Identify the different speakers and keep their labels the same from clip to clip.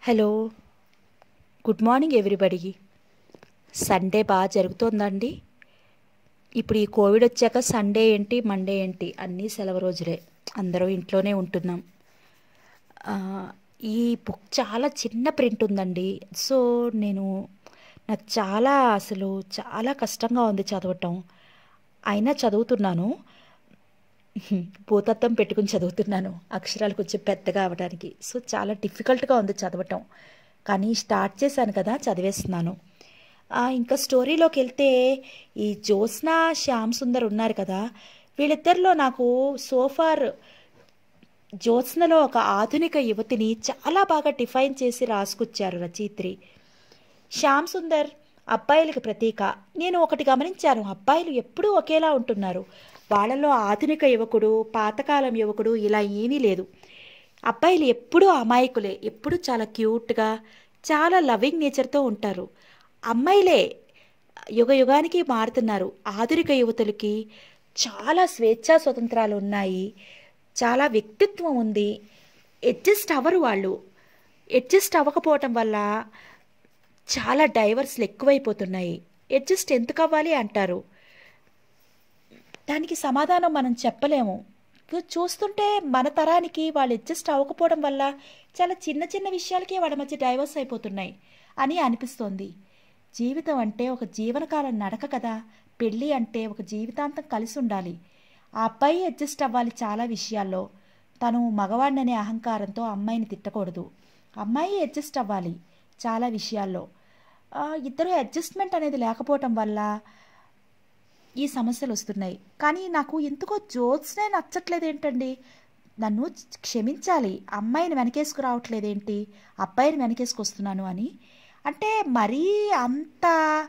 Speaker 1: Hello good morning everybody Sunday బాగా జరుగుతోందండి ఇప్పుడు ఈ కోవిడ్ వచ్చాక సండే ఏంటి మండే ఏంటి అన్నీ సెలవు రోజులే అందరూ ఇంట్లోనే ఉంటున్నాం ఆ, ఈ బుక్ చాలా చిన్న ప్రింట్ ఉందండి సో నేను నాకు చాలా అసలు చాలా కష్టంగా ఉంది చదవటం అయినా చదువుతున్నాను భూతత్వం పెట్టుకుని చదువుతున్నాను అక్షరాలు కొంచెం పెద్దగా అవడానికి సో చాలా డిఫికల్ట్గా ఉంది చదవటం కానీ స్టార్ట్ చేశాను కదా చదివేస్తున్నాను ఆ, ఇంకా స్టోరీలోకి వెళ్తే ఈ జ్యోత్స్న శ్యామ్ సుందర్ ఉన్నారు కదా వీళ్ళిద్దరిలో నాకు సోఫార్ జ్యోత్స్నలో ఒక ఆధునిక యువతిని చాలా బాగా డిఫైన్ చేసి రాసుకొచ్చారు రచయిత్రి శ్యామ్ సుందర్ అబ్బాయిలకు ప్రతీక నేను ఒకటి గమనించాను అబ్బాయిలు ఎప్పుడూ ఒకేలా ఉంటున్నారు వాళ్ళలో ఆధునిక యువకుడు పాతకాలం యువకుడు ఇలా ఏమీ లేదు అబ్బాయిలు ఎప్పుడూ అమాయకులే ఎప్పుడూ చాలా క్యూట్గా చాలా లవింగ్ నేచర్తో ఉంటారు అమ్మాయిలే యుగ యుగానికి మారుతున్నారు ఆధునిక యువతులకి చాలా స్వేచ్ఛా స్వతంత్రాలు ఉన్నాయి చాలా వ్యక్తిత్వం ఉంది అడ్జస్ట్ అవ్వరు వాళ్ళు అడ్జస్ట్ అవ్వకపోవటం వల్ల చాలా డైవర్స్లు ఎక్కువైపోతున్నాయి అడ్జస్ట్ ఎందుకు అవ్వాలి అంటారు దానికి సమాధానం మనం చెప్పలేము చూ- చూస్తుంటే మన తరానికి వాళ్ళు అడ్జస్ట్ అవ్వకపోవడం వల్ల చాలా చిన్న చిన్న విషయాలకే వాళ్ళ మధ్య డైవర్స్ అయిపోతున్నాయి అని అనిపిస్తోంది జీవితం అంటే ఒక జీవనకాలం నడక కదా పెళ్ళి అంటే ఒక జీవితాంతం కలిసి ఉండాలి ఆ అబ్బాయి అడ్జస్ట్ అవ్వాలి చాలా విషయాల్లో తను మగవాడిననే అహంకారంతో అమ్మాయిని తిట్టకూడదు అమ్మాయి అడ్జస్ట్ అవ్వాలి చాలా విషయాల్లో ఆ, ఇద్దరు అడ్జస్ట్మెంట్ అనేది లేకపోవటం వల్ల ఈ సమస్యలు వస్తున్నాయి కానీ నాకు ఎందుకో జోత్స్నే నచ్చట్లేదు ఏంటండి నన్ను క్షమించాలి అమ్మాయిని వెనకేసుకు రావట్లేదేంటి అబ్బాయిని వెనకేసుకొస్తున్నాను అని అంటే మరీ అంత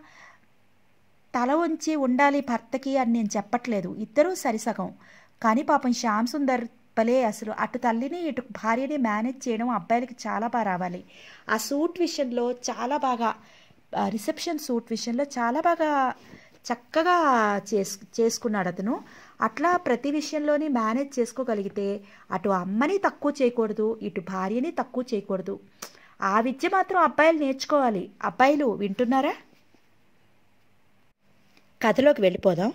Speaker 1: తల ఉంచి ఉండాలి భర్తకి అని నేను చెప్పట్లేదు ఇద్దరూ సరిసగం కానీ పాపం శ్యామ్ సుందర్ భలే అసలు అటు తల్లిని ఇటు భార్యని మేనేజ్ చేయడం అబ్బాయిలకి చాలా బాగా రావాలి ఆ సూట్ విషయంలో చాలా బాగా ఆ రిసెప్షన్ సూట్ విషయంలో చాలా బాగా చక్కగా చేసు చేసుకున్నాడు అతను అట్లా ప్రతి విషయంలోని మేనేజ్ చేసుకోగలిగితే అటు అమ్మని తక్కువ చేయకూడదు ఇటు భార్యని తక్కువ చేయకూడదు ఆ విద్య మాత్రం అబ్బాయిలు నేర్చుకోవాలి అబ్బాయిలు వింటున్నారా కథలోకి వెళ్ళిపోదాం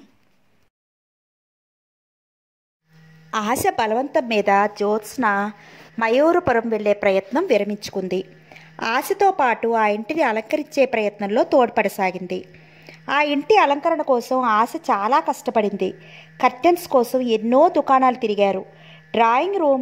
Speaker 1: ఆశ బలవంతం మీద జ్యోత్స్న మయూరపురం వెళ్ళే ప్రయత్నం విరమించుకుంది ఆశతో పాటు ఆ ఇంటిని అలంకరించే ప్రయత్నంలో తోడ్పడసాగింది ఆ ఇంటి అలంకరణ కోసం ఆశ చాలా కష్టపడింది కర్టెన్స్ కోసం ఎన్నో దుకాణాలు తిరిగారు డ్రాయింగ్ రూమ్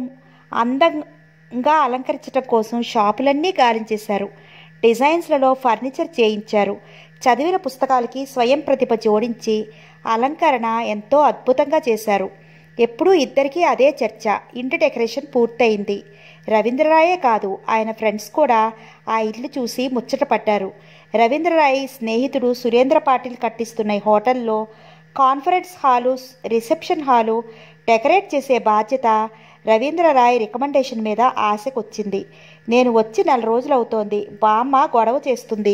Speaker 1: అందంగా అలంకరించడం కోసం షాపులన్నీ గాలించేశారు డిజైన్స్లలో ఫర్నిచర్ చేయించారు చదివిన పుస్తకాలకి స్వయం ప్రతిభ జోడించి అలంకరణ ఎంతో అద్భుతంగా చేశారు ఎప్పుడూ ఇద్దరికీ అదే చర్చ ఇంటి డెకరేషన్ పూర్తయింది రవీంద్రరాయే కాదు ఆయన ఫ్రెండ్స్ కూడా ఆ ఇల్లు చూసి ముచ్చటపడ్డారు రవీంద్రరాయ్ స్నేహితుడు సురేంద్ర పాటిల్ కట్టిస్తున్న ఈ హోటల్లో conference hall reception hall decorate చేసే బాధ్యత రవీంద్రరాయ్ రికమెండేషన్ మీద ఆశకొచ్చింది నేను వచ్చి నెల రోజులవుతోంది బామ్మ గొడవ చేస్తుంది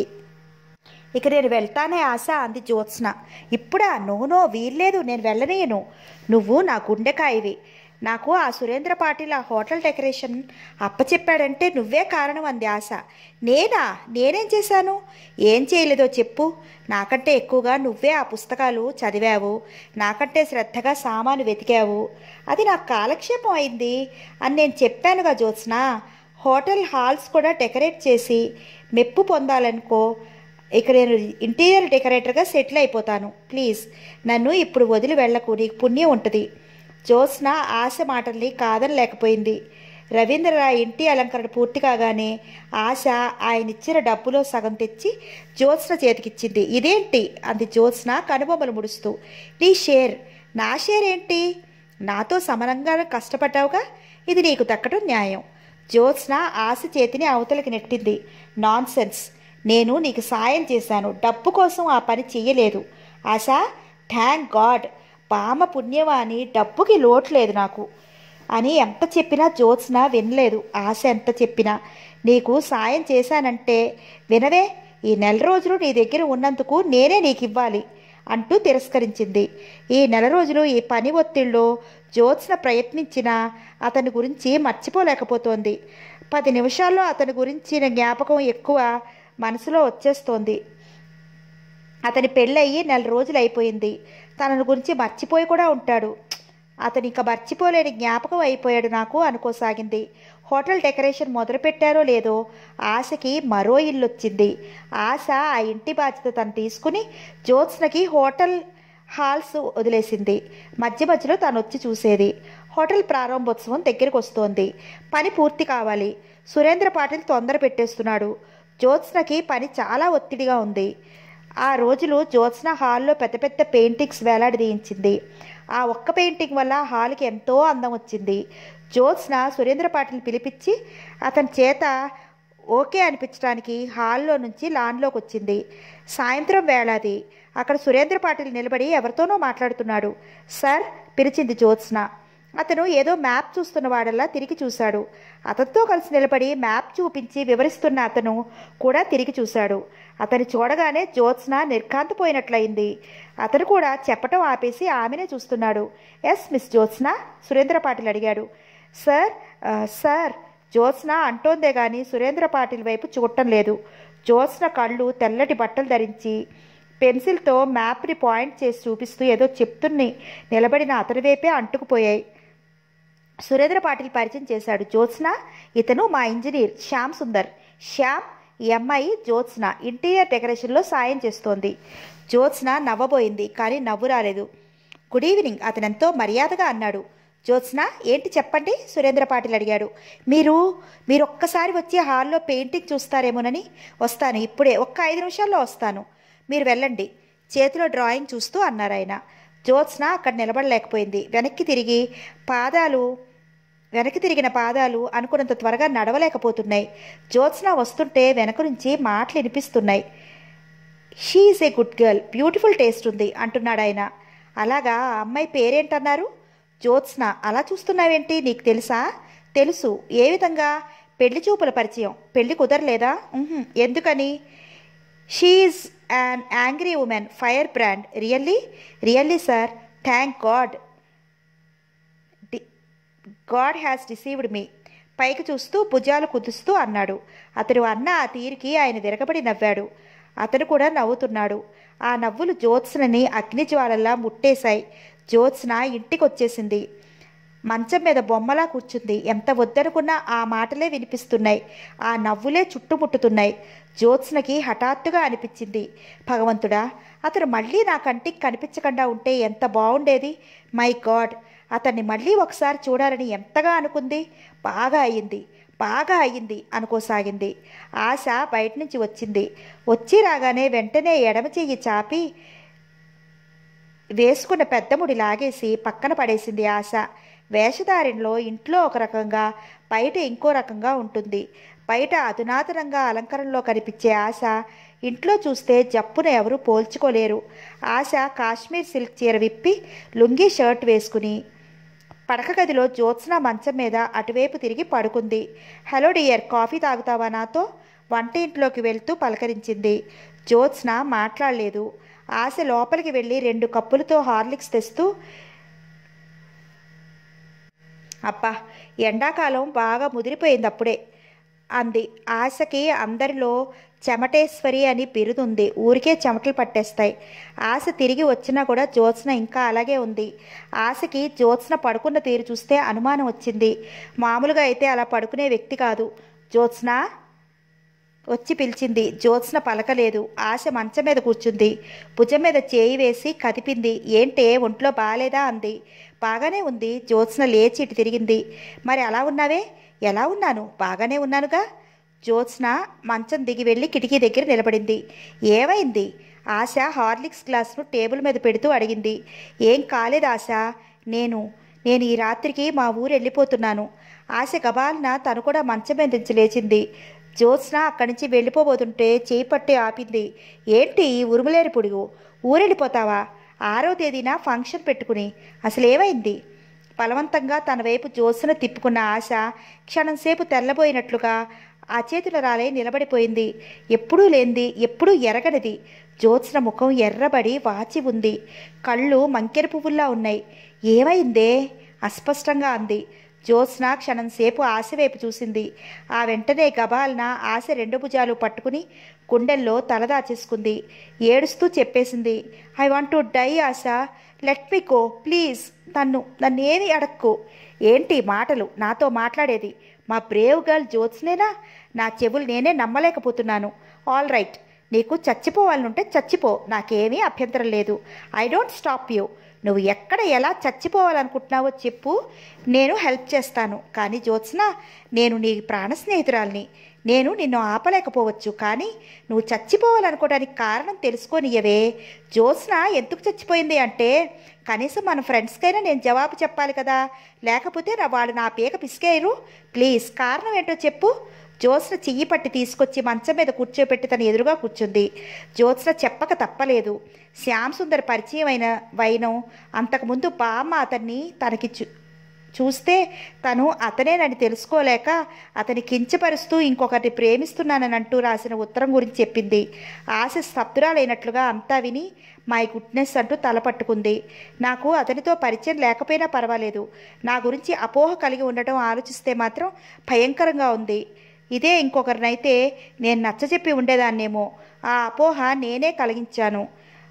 Speaker 1: ఇక నేను వెళ్తానే ఆశ అంది జ్యోత్స్న ఇప్పుడా నోనో వీల్లేదు నేను వెళ్ళనీయను నువ్వు నా గుండెకాయవి నాకు ఆ సురేంద్ర పాటిల్ ఆ హోటల్ డెకరేషన్ అప్పచెప్పాడంటే నువ్వే కారణం అంది ఆశ నేనా నేనేం చేశాను ఏం చేయలేదో చెప్పు నాకంటే ఎక్కువగా నువ్వే ఆ పుస్తకాలు చదివావు నాకంటే శ్రద్ధగా సామాను వెతికావు అది నాకు కాలక్షేపం అయింది అని నేను చెప్పానుగా జ్యోత్స్న హోటల్ హాల్స్ కూడా డెకరేట్ చేసి మెప్పు పొందాలనుకో ఇక నేను ఇంటీరియర్ డెకరేటర్గా సెటిల్ అయిపోతాను ప్లీజ్ నన్ను ఇప్పుడు వదిలి వెళ్ళకు నీకు పుణ్యం ఉంటుంది జ్యోత్స్న ఆశ మాటల్ని కాదనలేకపోయింది రవీంద్రరాయ్ ఇంటి అలంకరణ పూర్తి కాగానే ఆశ ఆయన ఇచ్చిన డబ్బులో సగం తెచ్చి జ్యోత్స్న చేతికిచ్చింది ఇదేంటి అంది జ్యోత్స్న కనుబొమ్మలు ముడుస్తూ నీ షేర్ నా షేర్ ఏంటి నాతో సమానంగా కష్టపడ్డావుగా ఇది నీకు దక్కడం న్యాయం జ్యోత్స్న ఆశ చేతిని అవతలకి నెట్టింది నాన్ నేను నీకు సాయం చేశాను డబ్బు కోసం ఆ పని చెయ్యలేదు ఆశ థ్యాంక్ గాడ్ పామ పుణ్యవాని డబ్బుకి లోటు లేదు నాకు అని ఎంత చెప్పినా జ్యోత్స్న వినలేదు ఆశ ఎంత చెప్పినా నీకు సాయం చేశానంటే వినవే ఈ నెల రోజులు నీ దగ్గర ఉన్నందుకు నేనే నీకు ఇవ్వాలి అంటూ తిరస్కరించింది ఈ నెల రోజులు ఈ పని ఒత్తిడిలో జ్యోత్స్న ప్రయత్నించినా అతని గురించి మర్చిపోలేకపోతోంది పది నిమిషాల్లో అతని గురించిన జ్ఞాపకం ఎక్కువ మనసులో వచ్చేస్తోంది అతని పెళ్ళయి నెల రోజులు అయిపోయింది తనను గురించి మర్చిపోయి కూడా ఉంటాడు అతను ఇంకా మర్చిపోలేని జ్ఞాపకం అయిపోయాడు నాకు అనుకోసాగింది హోటల్ డెకరేషన్ మొదలుపెట్టారో లేదో ఆశకి మరో ఇల్లు వచ్చింది ఆశ ఆ ఇంటి బాధ్యత తను తీసుకుని జ్యోత్స్నకి హోటల్ హాల్స్ వదిలేసింది మధ్య మధ్యలో తను వచ్చి చూసేది హోటల్ ప్రారంభోత్సవం దగ్గరికి వస్తోంది పని పూర్తి కావాలి సురేంద్ర పాటిల్ తొందర పెట్టేస్తున్నాడు జ్యోత్స్నకి పని చాలా ఒత్తిడిగా ఉంది ఆ రోజులు జ్యోత్స్న హాల్లో పెద్ద పెద్ద పెయింటింగ్స్ వేలాడదీయించింది ఆ ఒక్క పెయింటింగ్ వల్ల హాల్కి ఎంతో అందం వచ్చింది జ్యోత్స్న సురేంద్ర పాటిల్ పిలిపించి అతని చేత ఓకే అనిపించడానికి హాల్లో నుంచి లాన్లోకి వచ్చింది సాయంత్రం వేళాది అక్కడ సురేంద్ర పాటిల్ నిలబడి ఎవరితోనో మాట్లాడుతున్నాడు సార్ పిలిచింది జ్యోత్స్న అతను ఏదో మ్యాప్ చూస్తున్న వాడల్లా తిరిగి చూశాడు అతనితో కలిసి నిలబడి మ్యాప్ చూపించి వివరిస్తున్న అతను కూడా తిరిగి చూశాడు అతని చూడగానే జ్యోత్స్న నిర్కాంతపోయినట్లయింది అతను కూడా చెప్పటం ఆపేసి ఆమెనే చూస్తున్నాడు ఎస్ మిస్ జ్యోత్స్న సురేంద్ర పాటిల్ అడిగాడు సార్ ఆ, సార్ జ్యోత్స్న అంటోందే గాని సురేంద్ర పాటిల్ వైపు చూడటం లేదు జ్యోత్స్న కళ్ళు తెల్లటి బట్టలు ధరించి పెన్సిల్తో మ్యాప్ని పాయింట్ చేసి చూపిస్తూ ఏదో చెప్తున్ని నిలబడిన అతని వైపే అంటుకుపోయాయి సురేంద్ర పాటిల్ పరిచయం చేశాడు జ్యోత్స్న ఇతను మా ఇంజనీర్ శ్యామ్ సుందర్ శ్యామ్ ఈ అమ్మాయి జ్యోత్స్న ఇంటీరియర్ డెకరేషన్లో సాయం చేస్తోంది జ్యోత్స్న నవ్వబోయింది కానీ నవ్వు రాలేదు గుడ్ ఈవినింగ్ అతను ఎంతో మర్యాదగా అన్నాడు జ్యోత్స్న ఏంటి చెప్పండి సురేంద్ర పాటిల్ అడిగాడు మీరు మీరు ఒక్కసారి వచ్చి హాల్లో పెయింటింగ్ చూస్తారేమోనని వస్తాను ఇప్పుడే ఒక్క ఐదు నిమిషాల్లో వస్తాను మీరు వెళ్ళండి చేతిలో డ్రాయింగ్ చూస్తూ అన్నారు ఆయన జ్యోత్స్న అక్కడ నిలబడలేకపోయింది వెనక్కి తిరిగి పాదాలు వెనక్కి తిరిగిన పాదాలు అనుకున్నంత త్వరగా నడవలేకపోతున్నాయి జ్యోత్స్న వస్తుంటే వెనక నుంచి మాటలు వినిపిస్తున్నాయి she is a good girl beautiful taste ఉంది అంటున్నాడు ఆయన అలాగా ఆ అమ్మాయి పేరేంటన్నారు జ్యోత్స్న అలా చూస్తున్నావేంటి నీకు తెలుసా తెలుసు ఏ విధంగా పెళ్లి చూపుల పరిచయం పెళ్లి కుదరలేదా ఉహుం, ఎందుకని she's an angry woman fire brand really really sir thank God God has received me పైకి చూస్తూ భుజాలు కుదుస్తూ అన్నాడు అతడు అన్న ఆ తీరికి ఆయన విరగబడి నవ్వాడు అతడు కూడా నవ్వుతున్నాడు ఆ నవ్వులు జ్యోత్స్నని అగ్నిజ్వాలల్లా ముట్టేశాయి జ్యోత్స్న ఇంటికి వచ్చేసింది మంచం మీద బొమ్మలా కూర్చుంది ఎంత వద్దనుకున్నా ఆ మాటలే వినిపిస్తున్నాయి ఆ నవ్వులే చుట్టుముట్టుతున్నాయి జ్యోత్స్నకి హఠాత్తుగా అనిపించింది భగవంతుడా అతను మళ్ళీ నా కంటికి కనిపించకుండా ఉంటే ఎంత బాగుండేది మై గాడ్ అతన్ని మళ్ళీ ఒకసారి చూడాలని ఎంతగా అనుకుంది బాగా అయ్యింది బాగా అయ్యింది అనుకోసాగింది ఆశ బయట నుంచి వచ్చింది వచ్చి రాగానే వెంటనే ఎడమ చెయ్యి చాపి వేసుకున్న పెద్దముడి లాగేసి పక్కన పడేసింది ఆశ వేషధారణలో ఇంట్లో ఒక రకంగా బయట ఇంకో రకంగా ఉంటుంది బయట అధునాతనంగా అలంకరణలో కనిపించే ఆశ ఇంట్లో చూస్తే జప్పున ఎవరూ పోల్చుకోలేరు ఆశ కాశ్మీర్ సిల్క్ చీర విప్పి లుంగీ షర్ట్ వేసుకుని పడక గదిలో జ్యోత్స్న మంచం మీద అటువైపు తిరిగి పడుకుంది హలో డియర్ కాఫీ తాగుతావా నాతో వంటింట్లోకి వెళ్తూ పలకరించింది జ్యోత్స్న మాట్లాడలేదు ఆశ లోపలికి వెళ్ళి రెండు కప్పులతో హార్లిక్స్ తెస్తూ అబ్బా ఎండాకాలం బాగా ముదిరిపోయింది అప్పుడే అంది ఆశకి అందరిలో చెమటేశ్వరి అని బిరుదుంది ఊరికే చెమటలు పట్టేస్తాయి ఆశ తిరిగి వచ్చినా కూడా జ్యోత్స్న ఇంకా అలాగే ఉంది ఆశకి జ్యోత్స్న పడుకున్న తీరు చూస్తే అనుమానం వచ్చింది మామూలుగా అయితే అలా పడుకునే వ్యక్తి కాదు జ్యోత్స్న వచ్చి పిలిచింది జ్యోత్స్న పలకలేదు ఆశ మంచం మీద కూర్చుంది భుజం మీద చేయి వేసి కదిపింది ఏంటే ఒంట్లో బాగాలేదా అంది బాగానే ఉంది జ్యోత్స్న లేచి ఇటు తిరిగింది మరి అలా ఉన్నావే ఎలా ఉన్నాను బాగానే ఉన్నానుగా జ్యోత్స్న మంచం దిగి వెళ్ళి కిటికీ దగ్గర నిలబడింది ఏమైంది ఆశ హార్లిక్స్ గ్లాస్ను టేబుల్ మీద పెడుతూ అడిగింది ఏం కాలేదు ఆశ నేను నేను ఈ రాత్రికి మా ఊరు వెళ్ళిపోతున్నాను ఆశ గబాల్న తను కూడా మంచం మీద నుంచి లేచింది జ్యోత్స్న అక్కడి నుంచి వెళ్ళిపోబోతుంటే చేయి పట్టి ఆపింది ఏంటి ఈ ఉరుములేరు పొడుగు ఊరెళ్ళిపోతావా ఆరో తేదీన ఫంక్షన్ పెట్టుకుని అసలు ఏమైంది బలవంతంగా తన వైపు జ్యోత్స్న తిప్పుకున్న ఆశ క్షణంసేపు తెల్లబోయినట్లుగా ఆ చేతుల రాలే నిలబడిపోయింది ఎప్పుడూ లేంది ఎప్పుడూ ఎరగనిది జ్యోత్స్న ముఖం ఎర్రబడి వాచి ఉంది కళ్ళు మంకెర పువ్వుల్లా ఉన్నాయి ఏమైందే అస్పష్టంగా అంది జ్యోత్స్న క్షణం సేపు ఆశ వైపు చూసింది ఆ వెంటనే గబాల్న ఆశ రెండు భుజాలు పట్టుకుని గుండెల్లో తలదాచేసుకుంది ఏడుస్తూ చెప్పేసింది I want to die Asha let me go please నన్ను నన్ను ఏమి అడక్కు ఏంటి మాటలు నాతో మాట్లాడేది మా బ్రేవ్ గర్ల్ జ్యోత్స్నేనా నా చెవులు నేనే నమ్మలేకపోతున్నాను ఆల్ రైట్ నీకు చచ్చిపోవాలనుంటే చచ్చిపో నాకేమీ అభ్యంతరం లేదు ఐ డోంట్ స్టాప్ యూ నువ్వు ఎక్కడ ఎలా చచ్చిపోవాలనుకుంటున్నావో చెప్పు నేను హెల్ప్ చేస్తాను కానీ జ్యోత్స్న నేను నీ ప్రాణ స్నేహితురాల్ని నేను నిన్ను ఆపలేకపోవచ్చు కానీ నువ్వు చచ్చిపోవాలనుకోవడానికి కారణం తెలుసుకోనియవే జ్యోత్స్న ఎందుకు చచ్చిపోయింది అంటే కనీసం మన ఫ్రెండ్స్కైనా నేను జవాబు చెప్పాలి కదా లేకపోతే నా వాళ్ళు నా పీక పిసికేయరు ప్లీజ్ కారణం ఏంటో చెప్పు జ్యోత్స్న చెయ్యి పట్టి తీసుకొచ్చి మంచం మీద కూర్చోబెట్టి తన ఎదురుగా కూర్చుంది జ్యోత్స్న చెప్పక తప్పలేదు శ్యామ్ సుందర్ పరిచయం అయిన వైనం అంతకుముందు బామ్మ అతన్ని తనకి చూ చూస్తే తను అతనేనని తెలుసుకోలేక అతని కించపరుస్తూ ఇంకొకరిని ప్రేమిస్తున్నానని అంటూ రాసిన ఉత్తరం గురించి చెప్పింది ఆశ స్తబ్దురాలైనట్లుగా అంతా విని మై గుడ్నెస్ అంటూ తల పట్టుకుంది నాకు అతనితో పరిచయం లేకపోయినా పర్వాలేదు నా గురించి అపోహ కలిగి ఉండటం ఆలోచిస్తే మాత్రం భయంకరంగా ఉంది ఇదే ఇంకొకరినైతే నేను నచ్చజెప్పి ఉండేదాన్నేమో ఆ అపోహ నేనే కలిగించాను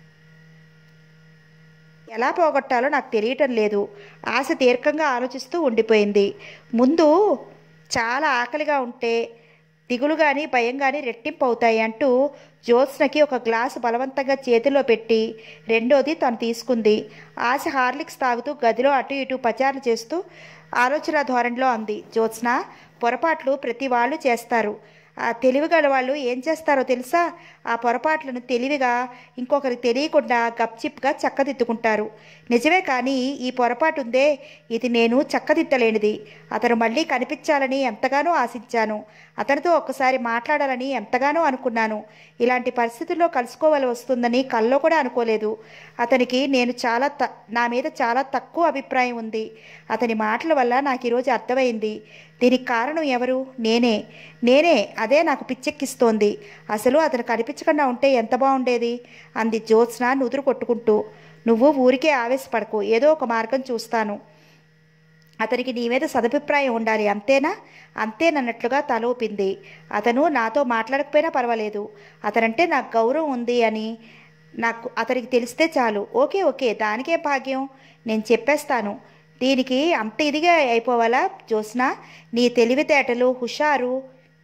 Speaker 1: ఎలా పోగొట్టాలో నాకు తెలియటం లేదు ఆశ దీర్ఘంగా ఆలోచిస్తూ ఉండిపోయింది ముందు చాలా ఆకలిగా ఉంటే దిగులు కానీ భయం కానీ రెట్టింపు అవుతాయి అంటూ జ్యోత్స్నకి ఒక గ్లాసు బలవంతంగా చేతిలో పెట్టి రెండోది తను తీసుకుంది ఆశ హార్లిక్స్ తాగుతూ గదిలో అటు ఇటు పచారణ చేస్తూ ఆలోచన ధోరణిలో అంది జ్యోత్స్న పొరపాట్లు ప్రతి వాళ్ళు చేస్తారు ఆ తెలివిగల వాళ్ళు ఏం చేస్తారో తెలుసా ఆ పొరపాట్లను తెలివిగా ఇంకొకరికి తెలియకుండా గప్చిప్గా చక్కదిద్దుకుంటారు నిజమే కానీ ఈ పొరపాటు ఉందే ఇది నేను చక్కదిద్దలేనిది అతను మళ్ళీ కనిపించాలని ఎంతగానో ఆశించాను అతనితో ఒక్కసారి మాట్లాడాలని ఎంతగానో అనుకున్నాను ఇలాంటి పరిస్థితుల్లో కలుసుకోవాలి వస్తుందని కల్లో కూడా అనుకోలేదు అతనికి నేను చాలా త నా మీద చాలా తక్కువ అభిప్రాయం ఉంది అతని మాటల వల్ల నాకు ఈరోజు అర్థమైంది దీనికి కారణం ఎవరు నేనే నేనే అదే నాకు పిచ్చెక్కిస్తోంది అసలు అతను కనిపించకుండా ఉంటే ఎంత బాగుండేది అంది జ్యోత్స్న నుదురు కొట్టుకుంటూ నువ్వు ఊరికే ఆవేశపడకు ఏదో ఒక మార్గం చూస్తాను అతనికి నీ మీద సదభిప్రాయం ఉండాలి అంతేనా అంతేనన్నట్లుగా తల ఊపింది అతను నాతో మాట్లాడకపోయినా పర్వాలేదు అతనంటే నాకు గౌరవం ఉంది అని నాకు అతనికి తెలిస్తే చాలు ఓకే ఓకే దానికే భాగ్యం నేను చెప్పేస్తాను దీనికి అంత ఇదిగా అయిపోవాలా జ్యోత్స్న నీ తెలివితేటలు హుషారు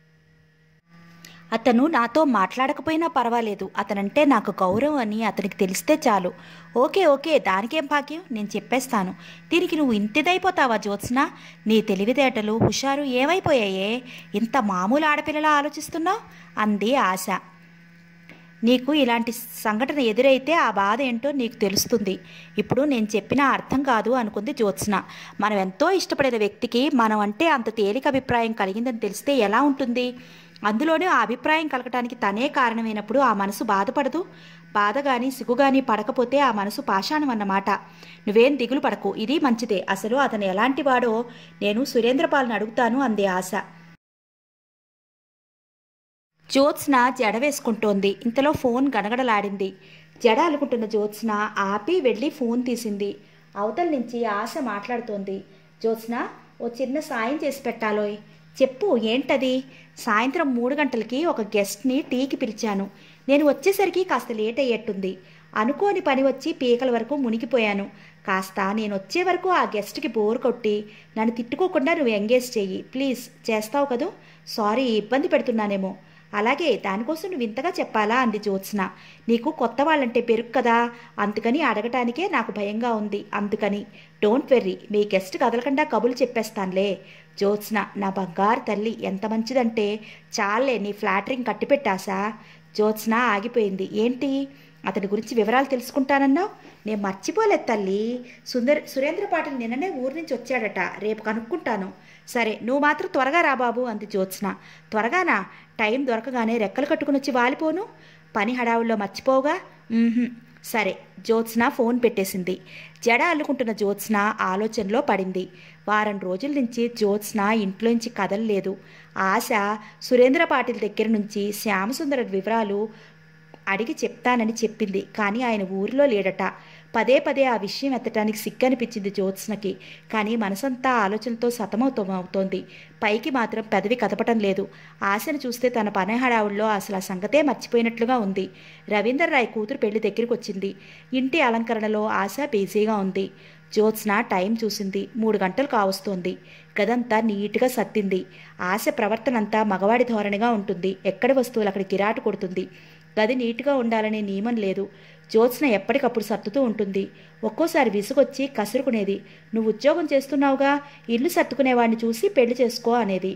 Speaker 1: అతను నాతో మాట్లాడకపోయినా పర్వాలేదు అతనంటే నాకు గౌరవం అని అతనికి తెలిస్తే చాలు ఓకే ఓకే దానికేం భాగ్యం నేను చెప్పేస్తాను దీనికి నువ్వు ఇంతిదైపోతావా జ్యోత్స్న నీ తెలివితేటలు హుషారు ఏమైపోయాయే ఇంత మామూలు ఆడపిల్లలా ఆలోచిస్తున్నావు అంది ఆశ నీకు ఇలాంటి సంఘటన ఎదురైతే ఆ బాధ ఏంటో నీకు తెలుస్తుంది ఇప్పుడు నేను చెప్పిన అర్థం కాదు అనుకుంది జ్యోత్స్న మనం ఎంతో ఇష్టపడిన వ్యక్తికి మనం అంటే అంత తేలిక అభిప్రాయం కలిగిందని తెలిస్తే ఎలా ఉంటుంది అందులోనూ ఆ అభిప్రాయం కలగటానికి తనే కారణమైనప్పుడు ఆ మనసు బాధపడదు బాధ కానీ సిగ్గు కానీ పడకపోతే ఆ మనసు పాషాణం అన్నమాట నువ్వేం దిగులు పడకు ఇది మంచిదే అసలు అతను ఎలాంటి వాడో నేను సురేంద్రపాల్ని అడుగుతాను అంది ఆశ జ్యోత్స్న జడ వేసుకుంటోంది ఇంతలో ఫోన్ గడగడలాడింది జడ అలుకుంటున్న జ్యోత్స్న ఆపి వెళ్ళి ఫోన్ తీసింది అవతల నుంచి ఆశ మాట్లాడుతోంది జ్యోత్స్న ఓ చిన్న సాయం చేసి పెట్టాలోయ్ చెప్పు ఏంటది సాయంత్రం మూడు గంటలకి ఒక గెస్ట్ని టీకి పిలిచాను నేను వచ్చేసరికి కాస్త లేట్ అయ్యేట్టుంది అనుకోని పని వచ్చి పీకల వరకు మునిగిపోయాను కాస్త నేను వచ్చే వరకు ఆ గెస్ట్కి బోర్ కొట్టి నన్ను తిట్టుకోకుండా నువ్వు ఎంగేజ్ చెయ్యి ప్లీజ్ చేస్తావు కదూ సారీ ఇబ్బంది పెడుతున్నానేమో అలాగే దానికోసం నువ్వు ఇంతగా చెప్పాలా అంది జ్యోత్స్న నీకు కొత్త వాళ్ళంటే పెరుగు కదా అందుకని అడగటానికే నాకు భయంగా ఉంది అందుకని డోంట్ వెర్రీ మీ గెస్ట్ కదలకుండా కబులు చెప్పేస్తానులే జ్యోత్స్న నా బంగారు తల్లి ఎంత మంచిదంటే చాలే నీ ఫ్లాటరింగ్ కట్టిపెట్టాసా జ్యోత్స్న ఆగిపోయింది ఏంటి అతని గురించి వివరాలు తెలుసుకుంటానన్నావు నేను మర్చిపోలేదు తల్లి సుందర్ సురేంద్ర పాటిల్ నిన్ననే ఊరి నుంచి వచ్చాడట రేపు కనుక్కుంటాను సరే నువ్వు మాత్రం త్వరగా రా బాబు అంది జ్యోత్స్న త్వరగానా టైం దొరకగానే రెక్కలు కట్టుకుని వచ్చి వాలిపోను పని హడావుల్లో మర్చిపోవుగా "మ్మ్హ్మ్." సరే జ్యోత్స్న ఫోన్ పెట్టేసింది జడ అల్లుకుంటున్న జ్యోత్స్న ఆలోచనలో పడింది వారం రోజుల నుంచి జ్యోత్స్న ఇంట్లోంచి కదలలేదు ఆశ సురేంద్ర పాటిల్ దగ్గర నుంచి శ్యామసుందర వివరాలు అడిగి చెప్తానని చెప్పింది కానీ ఆయన ఊరిలో లేడట పదే పదే ఆ విషయం ఎత్తడానికి సిగ్గనిపించింది జ్యోత్స్నకి కానీ మనసంతా ఆలోచనతో సతమవుతోంది పైకి మాత్రం పెదవి కదపటం లేదు ఆశను చూస్తే తన పని హడావుల్లో అసలు ఆ సంగతే మర్చిపోయినట్లుగా ఉంది రవీందర్ రాయ్ కూతురు పెళ్లి దగ్గరికి వచ్చింది ఇంటి అలంకరణలో ఆశ బిజీగా ఉంది జ్యోత్స్న టైం చూసింది మూడు గంటలు కావస్తోంది గదంతా నీట్గా సత్తింది ఆశ ప్రవర్తనంతా మగవాడి ధోరణిగా ఉంటుంది ఎక్కడి వస్తువులు అక్కడ గిరాటు కొడుతుంది గది నీట్గా ఉండాలనే నియమం లేదు జ్యోత్స్న ఎప్పటికప్పుడు సర్దుతూ ఉంటుంది ఒక్కోసారి విసుగొచ్చి కసురుకునేది నువ్వు ఉద్యోగం చేస్తున్నావుగా ఇల్లు సర్దుకునేవాడిని చూసి పెళ్లి చేసుకో అనేది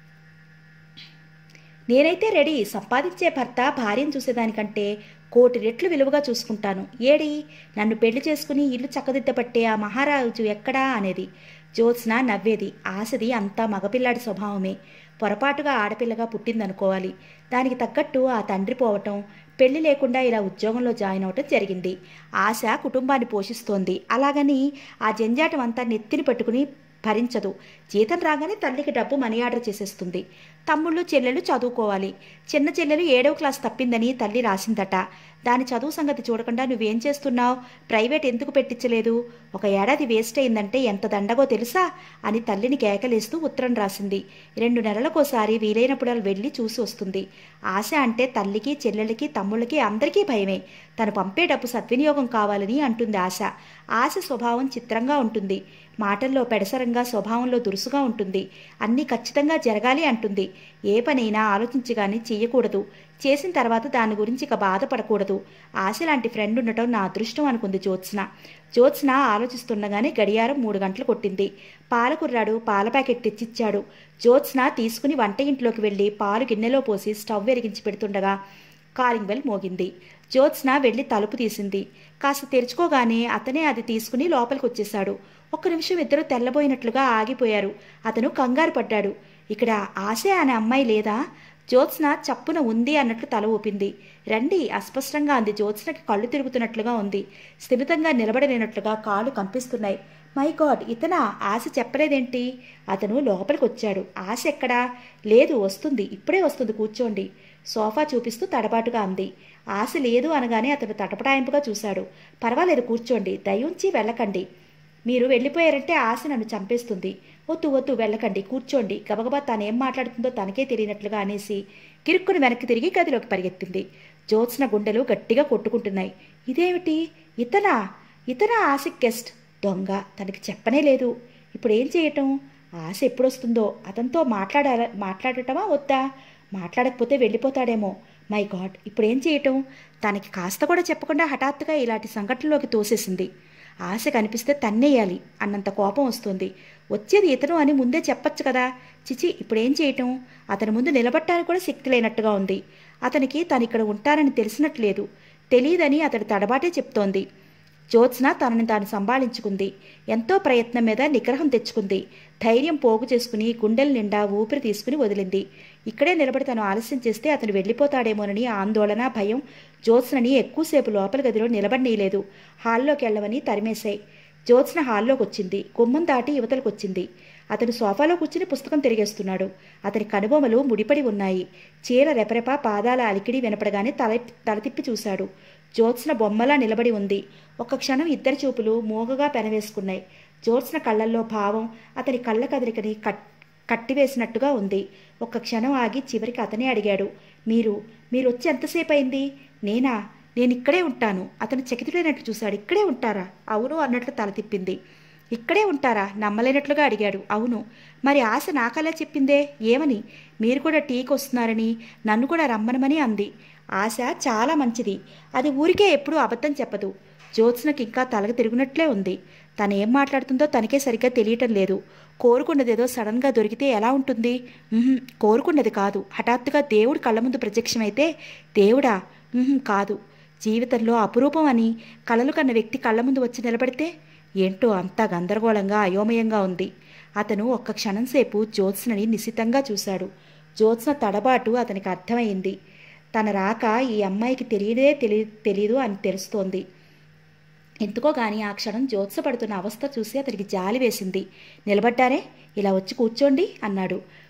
Speaker 1: నేనైతే రెడీ సంపాదించే భర్త భార్యను చూసేదానికంటే కోటి రెట్లు విలువగా చూసుకుంటాను ఏడి నన్ను పెళ్లి చేసుకుని ఇల్లు చక్కదిద్దపట్టే ఆ మహారాజు ఎక్కడా అనేది జ్యోత్స్న నవ్వేది ఆశది అంతా మగపిల్లాడి స్వభావమే పొరపాటుగా ఆడపిల్లగా పుట్టిందనుకోవాలి దానికి తగ్గట్టు ఆ తండ్రి పోవటం పెళ్లి లేకుండా ఇలా ఉద్యోగంలో జాయిన్ అవటం జరిగింది ఆశ కుటుంబాన్ని పోషిస్తోంది అలాగని ఆ జంజాటం అంతా నెత్తిని పెట్టుకుని భరించదు జీతం రాగానే తల్లికి డబ్బు మనీ ఆర్డర్ చేసేస్తుంది తమ్ముళ్ళు చెల్లెలు చదువుకోవాలి చిన్న చెల్లెలు ఏడవ క్లాస్ తప్పిందని తల్లి రాసిందట దాని చదువు సంగతి చూడకుండా నువ్వేం చేస్తున్నావు ప్రైవేట్ ఎందుకు పెట్టించలేదు ఒక ఏడాది వేస్ట్ అయిందంటే ఎంత దండగో తెలుసా అని తల్లిని కేకలేస్తూ ఉత్తరం రాసింది రెండు నెలలకోసారి వీలైనప్పుడు అలా వెళ్ళి చూసి వస్తుంది ఆశ అంటే తల్లికి చెల్లెలకి తమ్ముళ్ళకి అందరికీ భయమే తను పంపే డబ్బు సద్వినియోగం కావాలని అంటుంది ఆశ ఆశ స్వభావం చిత్రంగా ఉంటుంది మాటల్లో పెడసరంగా స్వభావంలో దురుసుగా ఉంటుంది అన్నీ ఖచ్చితంగా జరగాలి అంటుంది ఏ పనైనా ఆలోచించి కానీ చెయ్యకూడదు చేసిన తర్వాత దాని గురించి ఇక బాధపడకూడదు ఆశ లాంటి ఫ్రెండ్ ఉండటం నా అదృష్టం అనుకుంది జ్యోత్స్న జ్యోత్స్న ఆలోచిస్తుండగానే గడియారం మూడు గంటలు కొట్టింది పాలకుర్రాడు పాల ప్యాకెట్ తెచ్చిచ్చాడు జ్యోత్స్న తీసుకుని వంట ఇంట్లోకి వెళ్ళి పాలు గిన్నెలో పోసి స్టవ్ వెలిగించి పెడుతుండగా కాలింగ్ బెల్ మోగింది జ్యోత్స్న వెళ్ళి తలుపు తీసింది కాస్త తెరుచుకోగానే అతనే అది తీసుకుని లోపలికి వచ్చేశాడు ఒక్క నిమిషం ఇద్దరు తెల్లబోయినట్లుగా ఆగిపోయారు అతను కంగారు పడ్డాడు ఇక్కడ ఆశ అనే అమ్మాయి లేదా జ్యోత్స్న చప్పున ఉంది అన్నట్లు తల ఊపింది రండి అస్పష్టంగా అంది జ్యోత్స్నకి కళ్ళు తిరుగుతున్నట్లుగా ఉంది స్థిమితంగా నిలబడలేనట్లుగా కాళ్ళు కంపిస్తున్నాయి మై గాడ్ ఇతనా ఆశ చెప్పలేదేంటి అతను లోపలికి వచ్చాడు ఆశ ఎక్కడా లేదు వస్తుంది ఇప్పుడే వస్తుంది కూర్చోండి సోఫా చూపిస్తూ తడబాటుగా అంది ఆశ లేదు అనగానే అతను తటపటాయింపుగా చూశాడు పర్వాలేదు కూర్చోండి దయుంచి వెళ్ళకండి మీరు వెళ్ళిపోయారంటే ఆశ నన్ను చంపేస్తుంది వద్దు వద్దు వెళ్ళకండి కూర్చోండి గబగబా తానేం మాట్లాడుతుందో తనకే తెలియనట్లుగా అనేసి కిరుక్కుని వెనక్కి తిరిగి గదిలోకి పరిగెత్తింది జ్యోత్స్న గుండెలు గట్టిగా కొట్టుకుంటున్నాయి ఇదేమిటి ఇతనా ఇతనా ఆశకి గెస్ట్ దొంగ తనకి చెప్పనే లేదు ఇప్పుడు ఏం చేయటం ఆశ ఎప్పుడొస్తుందో అతనితో మాట్లాడ మాట్లాడటమా వద్దా మాట్లాడకపోతే వెళ్ళిపోతాడేమో మై గాడ్ ఇప్పుడు ఏం చేయటం తనకి కాస్త కూడా చెప్పకుండా హఠాత్తుగా ఇలాంటి సంఘటనలోకి తోసేసింది ఆశ కనిపిస్తే తన్నేయాలి అన్నంత కోపం వస్తుంది వచ్చేది ఇతను అని ముందే చెప్పొచ్చు కదా చిచి ఇప్పుడేం చేయటం అతని ముందు నిలబట్టానికి కూడా శక్తి లేనట్టుగా ఉంది అతనికి తను ఇక్కడ ఉంటానని తెలిసినట్లేదు తెలియదని అతడి తడబాటే చెప్తోంది జ్యోత్స్న తనని తాను సంభాళించుకుంది ఎంతో ప్రయత్నం మీద నిగ్రహం తెచ్చుకుంది ధైర్యం పోగు చేసుకుని గుండెల నిండా ఊపిరి తీసుకుని వదిలింది ఇక్కడే నిలబడి తను ఆలస్యం చేస్తే అతను వెళ్ళిపోతాడేమోనని ఆందోళన భయం జ్యోత్స్నని ఎక్కువసేపు లోపల గదిలో నిలబడనీయలేదు హాల్లోకి వెళ్ళవని తరిమేశాయి జ్యోత్స్న హాల్లోకి వచ్చింది గుమ్మం దాటి యువతలకు వచ్చింది అతను సోఫాలో కూర్చుని పుస్తకం తిరిగేస్తున్నాడు అతని కనుబొమలు ముడిపడి ఉన్నాయి చీర రెపరెప పాదాల అలికిడి వినపడగానే తల తల తిప్పి చూశాడు జ్యోత్స్న బొమ్మలా నిలబడి ఉంది ఒక్క క్షణం ఇద్దరి చూపులు మూగగా పెనవేసుకున్నాయి జ్యోత్స్న కళ్ళల్లో భావం అతని కళ్ళ కదలికని కట్ కట్టివేసినట్టుగా ఉంది ఒక్క క్షణం ఆగి చివరికి అతనే అడిగాడు మీరు మీరు వచ్చి ఎంతసేపు అయింది నేనా నేను ఇక్కడే ఉంటాను అతను చకితుడైనట్టు చూశాడు ఇక్కడే ఉంటారా అవును అన్నట్లు తల తిప్పింది ఇక్కడే ఉంటారా నమ్మలేనట్లుగా అడిగాడు అవును మరి ఆశ నాకలా చెప్పిందే ఏమని మీరు కూడా టీకి వస్తున్నారని నన్ను కూడా రమ్మనమని అంది ఆశ చాలా మంచిది అది ఊరికే ఎప్పుడూ అబద్ధం చెప్పదు జ్యోత్స్నకి ఇంకా తలకి తిరుగునట్లే ఉంది తను ఏం మాట్లాడుతుందో తనకే సరిగ్గా తెలియటం లేదు కోరుకున్నదేదో సడన్గా దొరికితే ఎలా ఉంటుంది ఉహుం, కోరుకున్నది కాదు హఠాత్తుగా దేవుడు కళ్ళ ముందు ప్రత్యక్షమైతే దేవుడా ఉహుం, కాదు జీవితంలో అపురూపం అని కలలు కన్న వ్యక్తి కళ్ళ ముందు వచ్చి నిలబడితే ఏంటో అంతా గందరగోళంగా అయోమయంగా ఉంది అతను ఒక్క క్షణం సేపు జ్యోత్స్నని నిశితంగా చూశాడు జ్యోత్స్న తడబాటు అతనికి అర్థమైంది తన రాక ఈ అమ్మాయికి తెలియదే తెలియ తెలియదు అని తెలుస్తోంది ఎందుకో గాని ఆ క్షణం జ్యోత్సపడుతున్న అవస్థ చూసి అతనికి జాలి వేసింది నిలబడ్డారే ఇలా వచ్చి కూర్చోండి అన్నాడు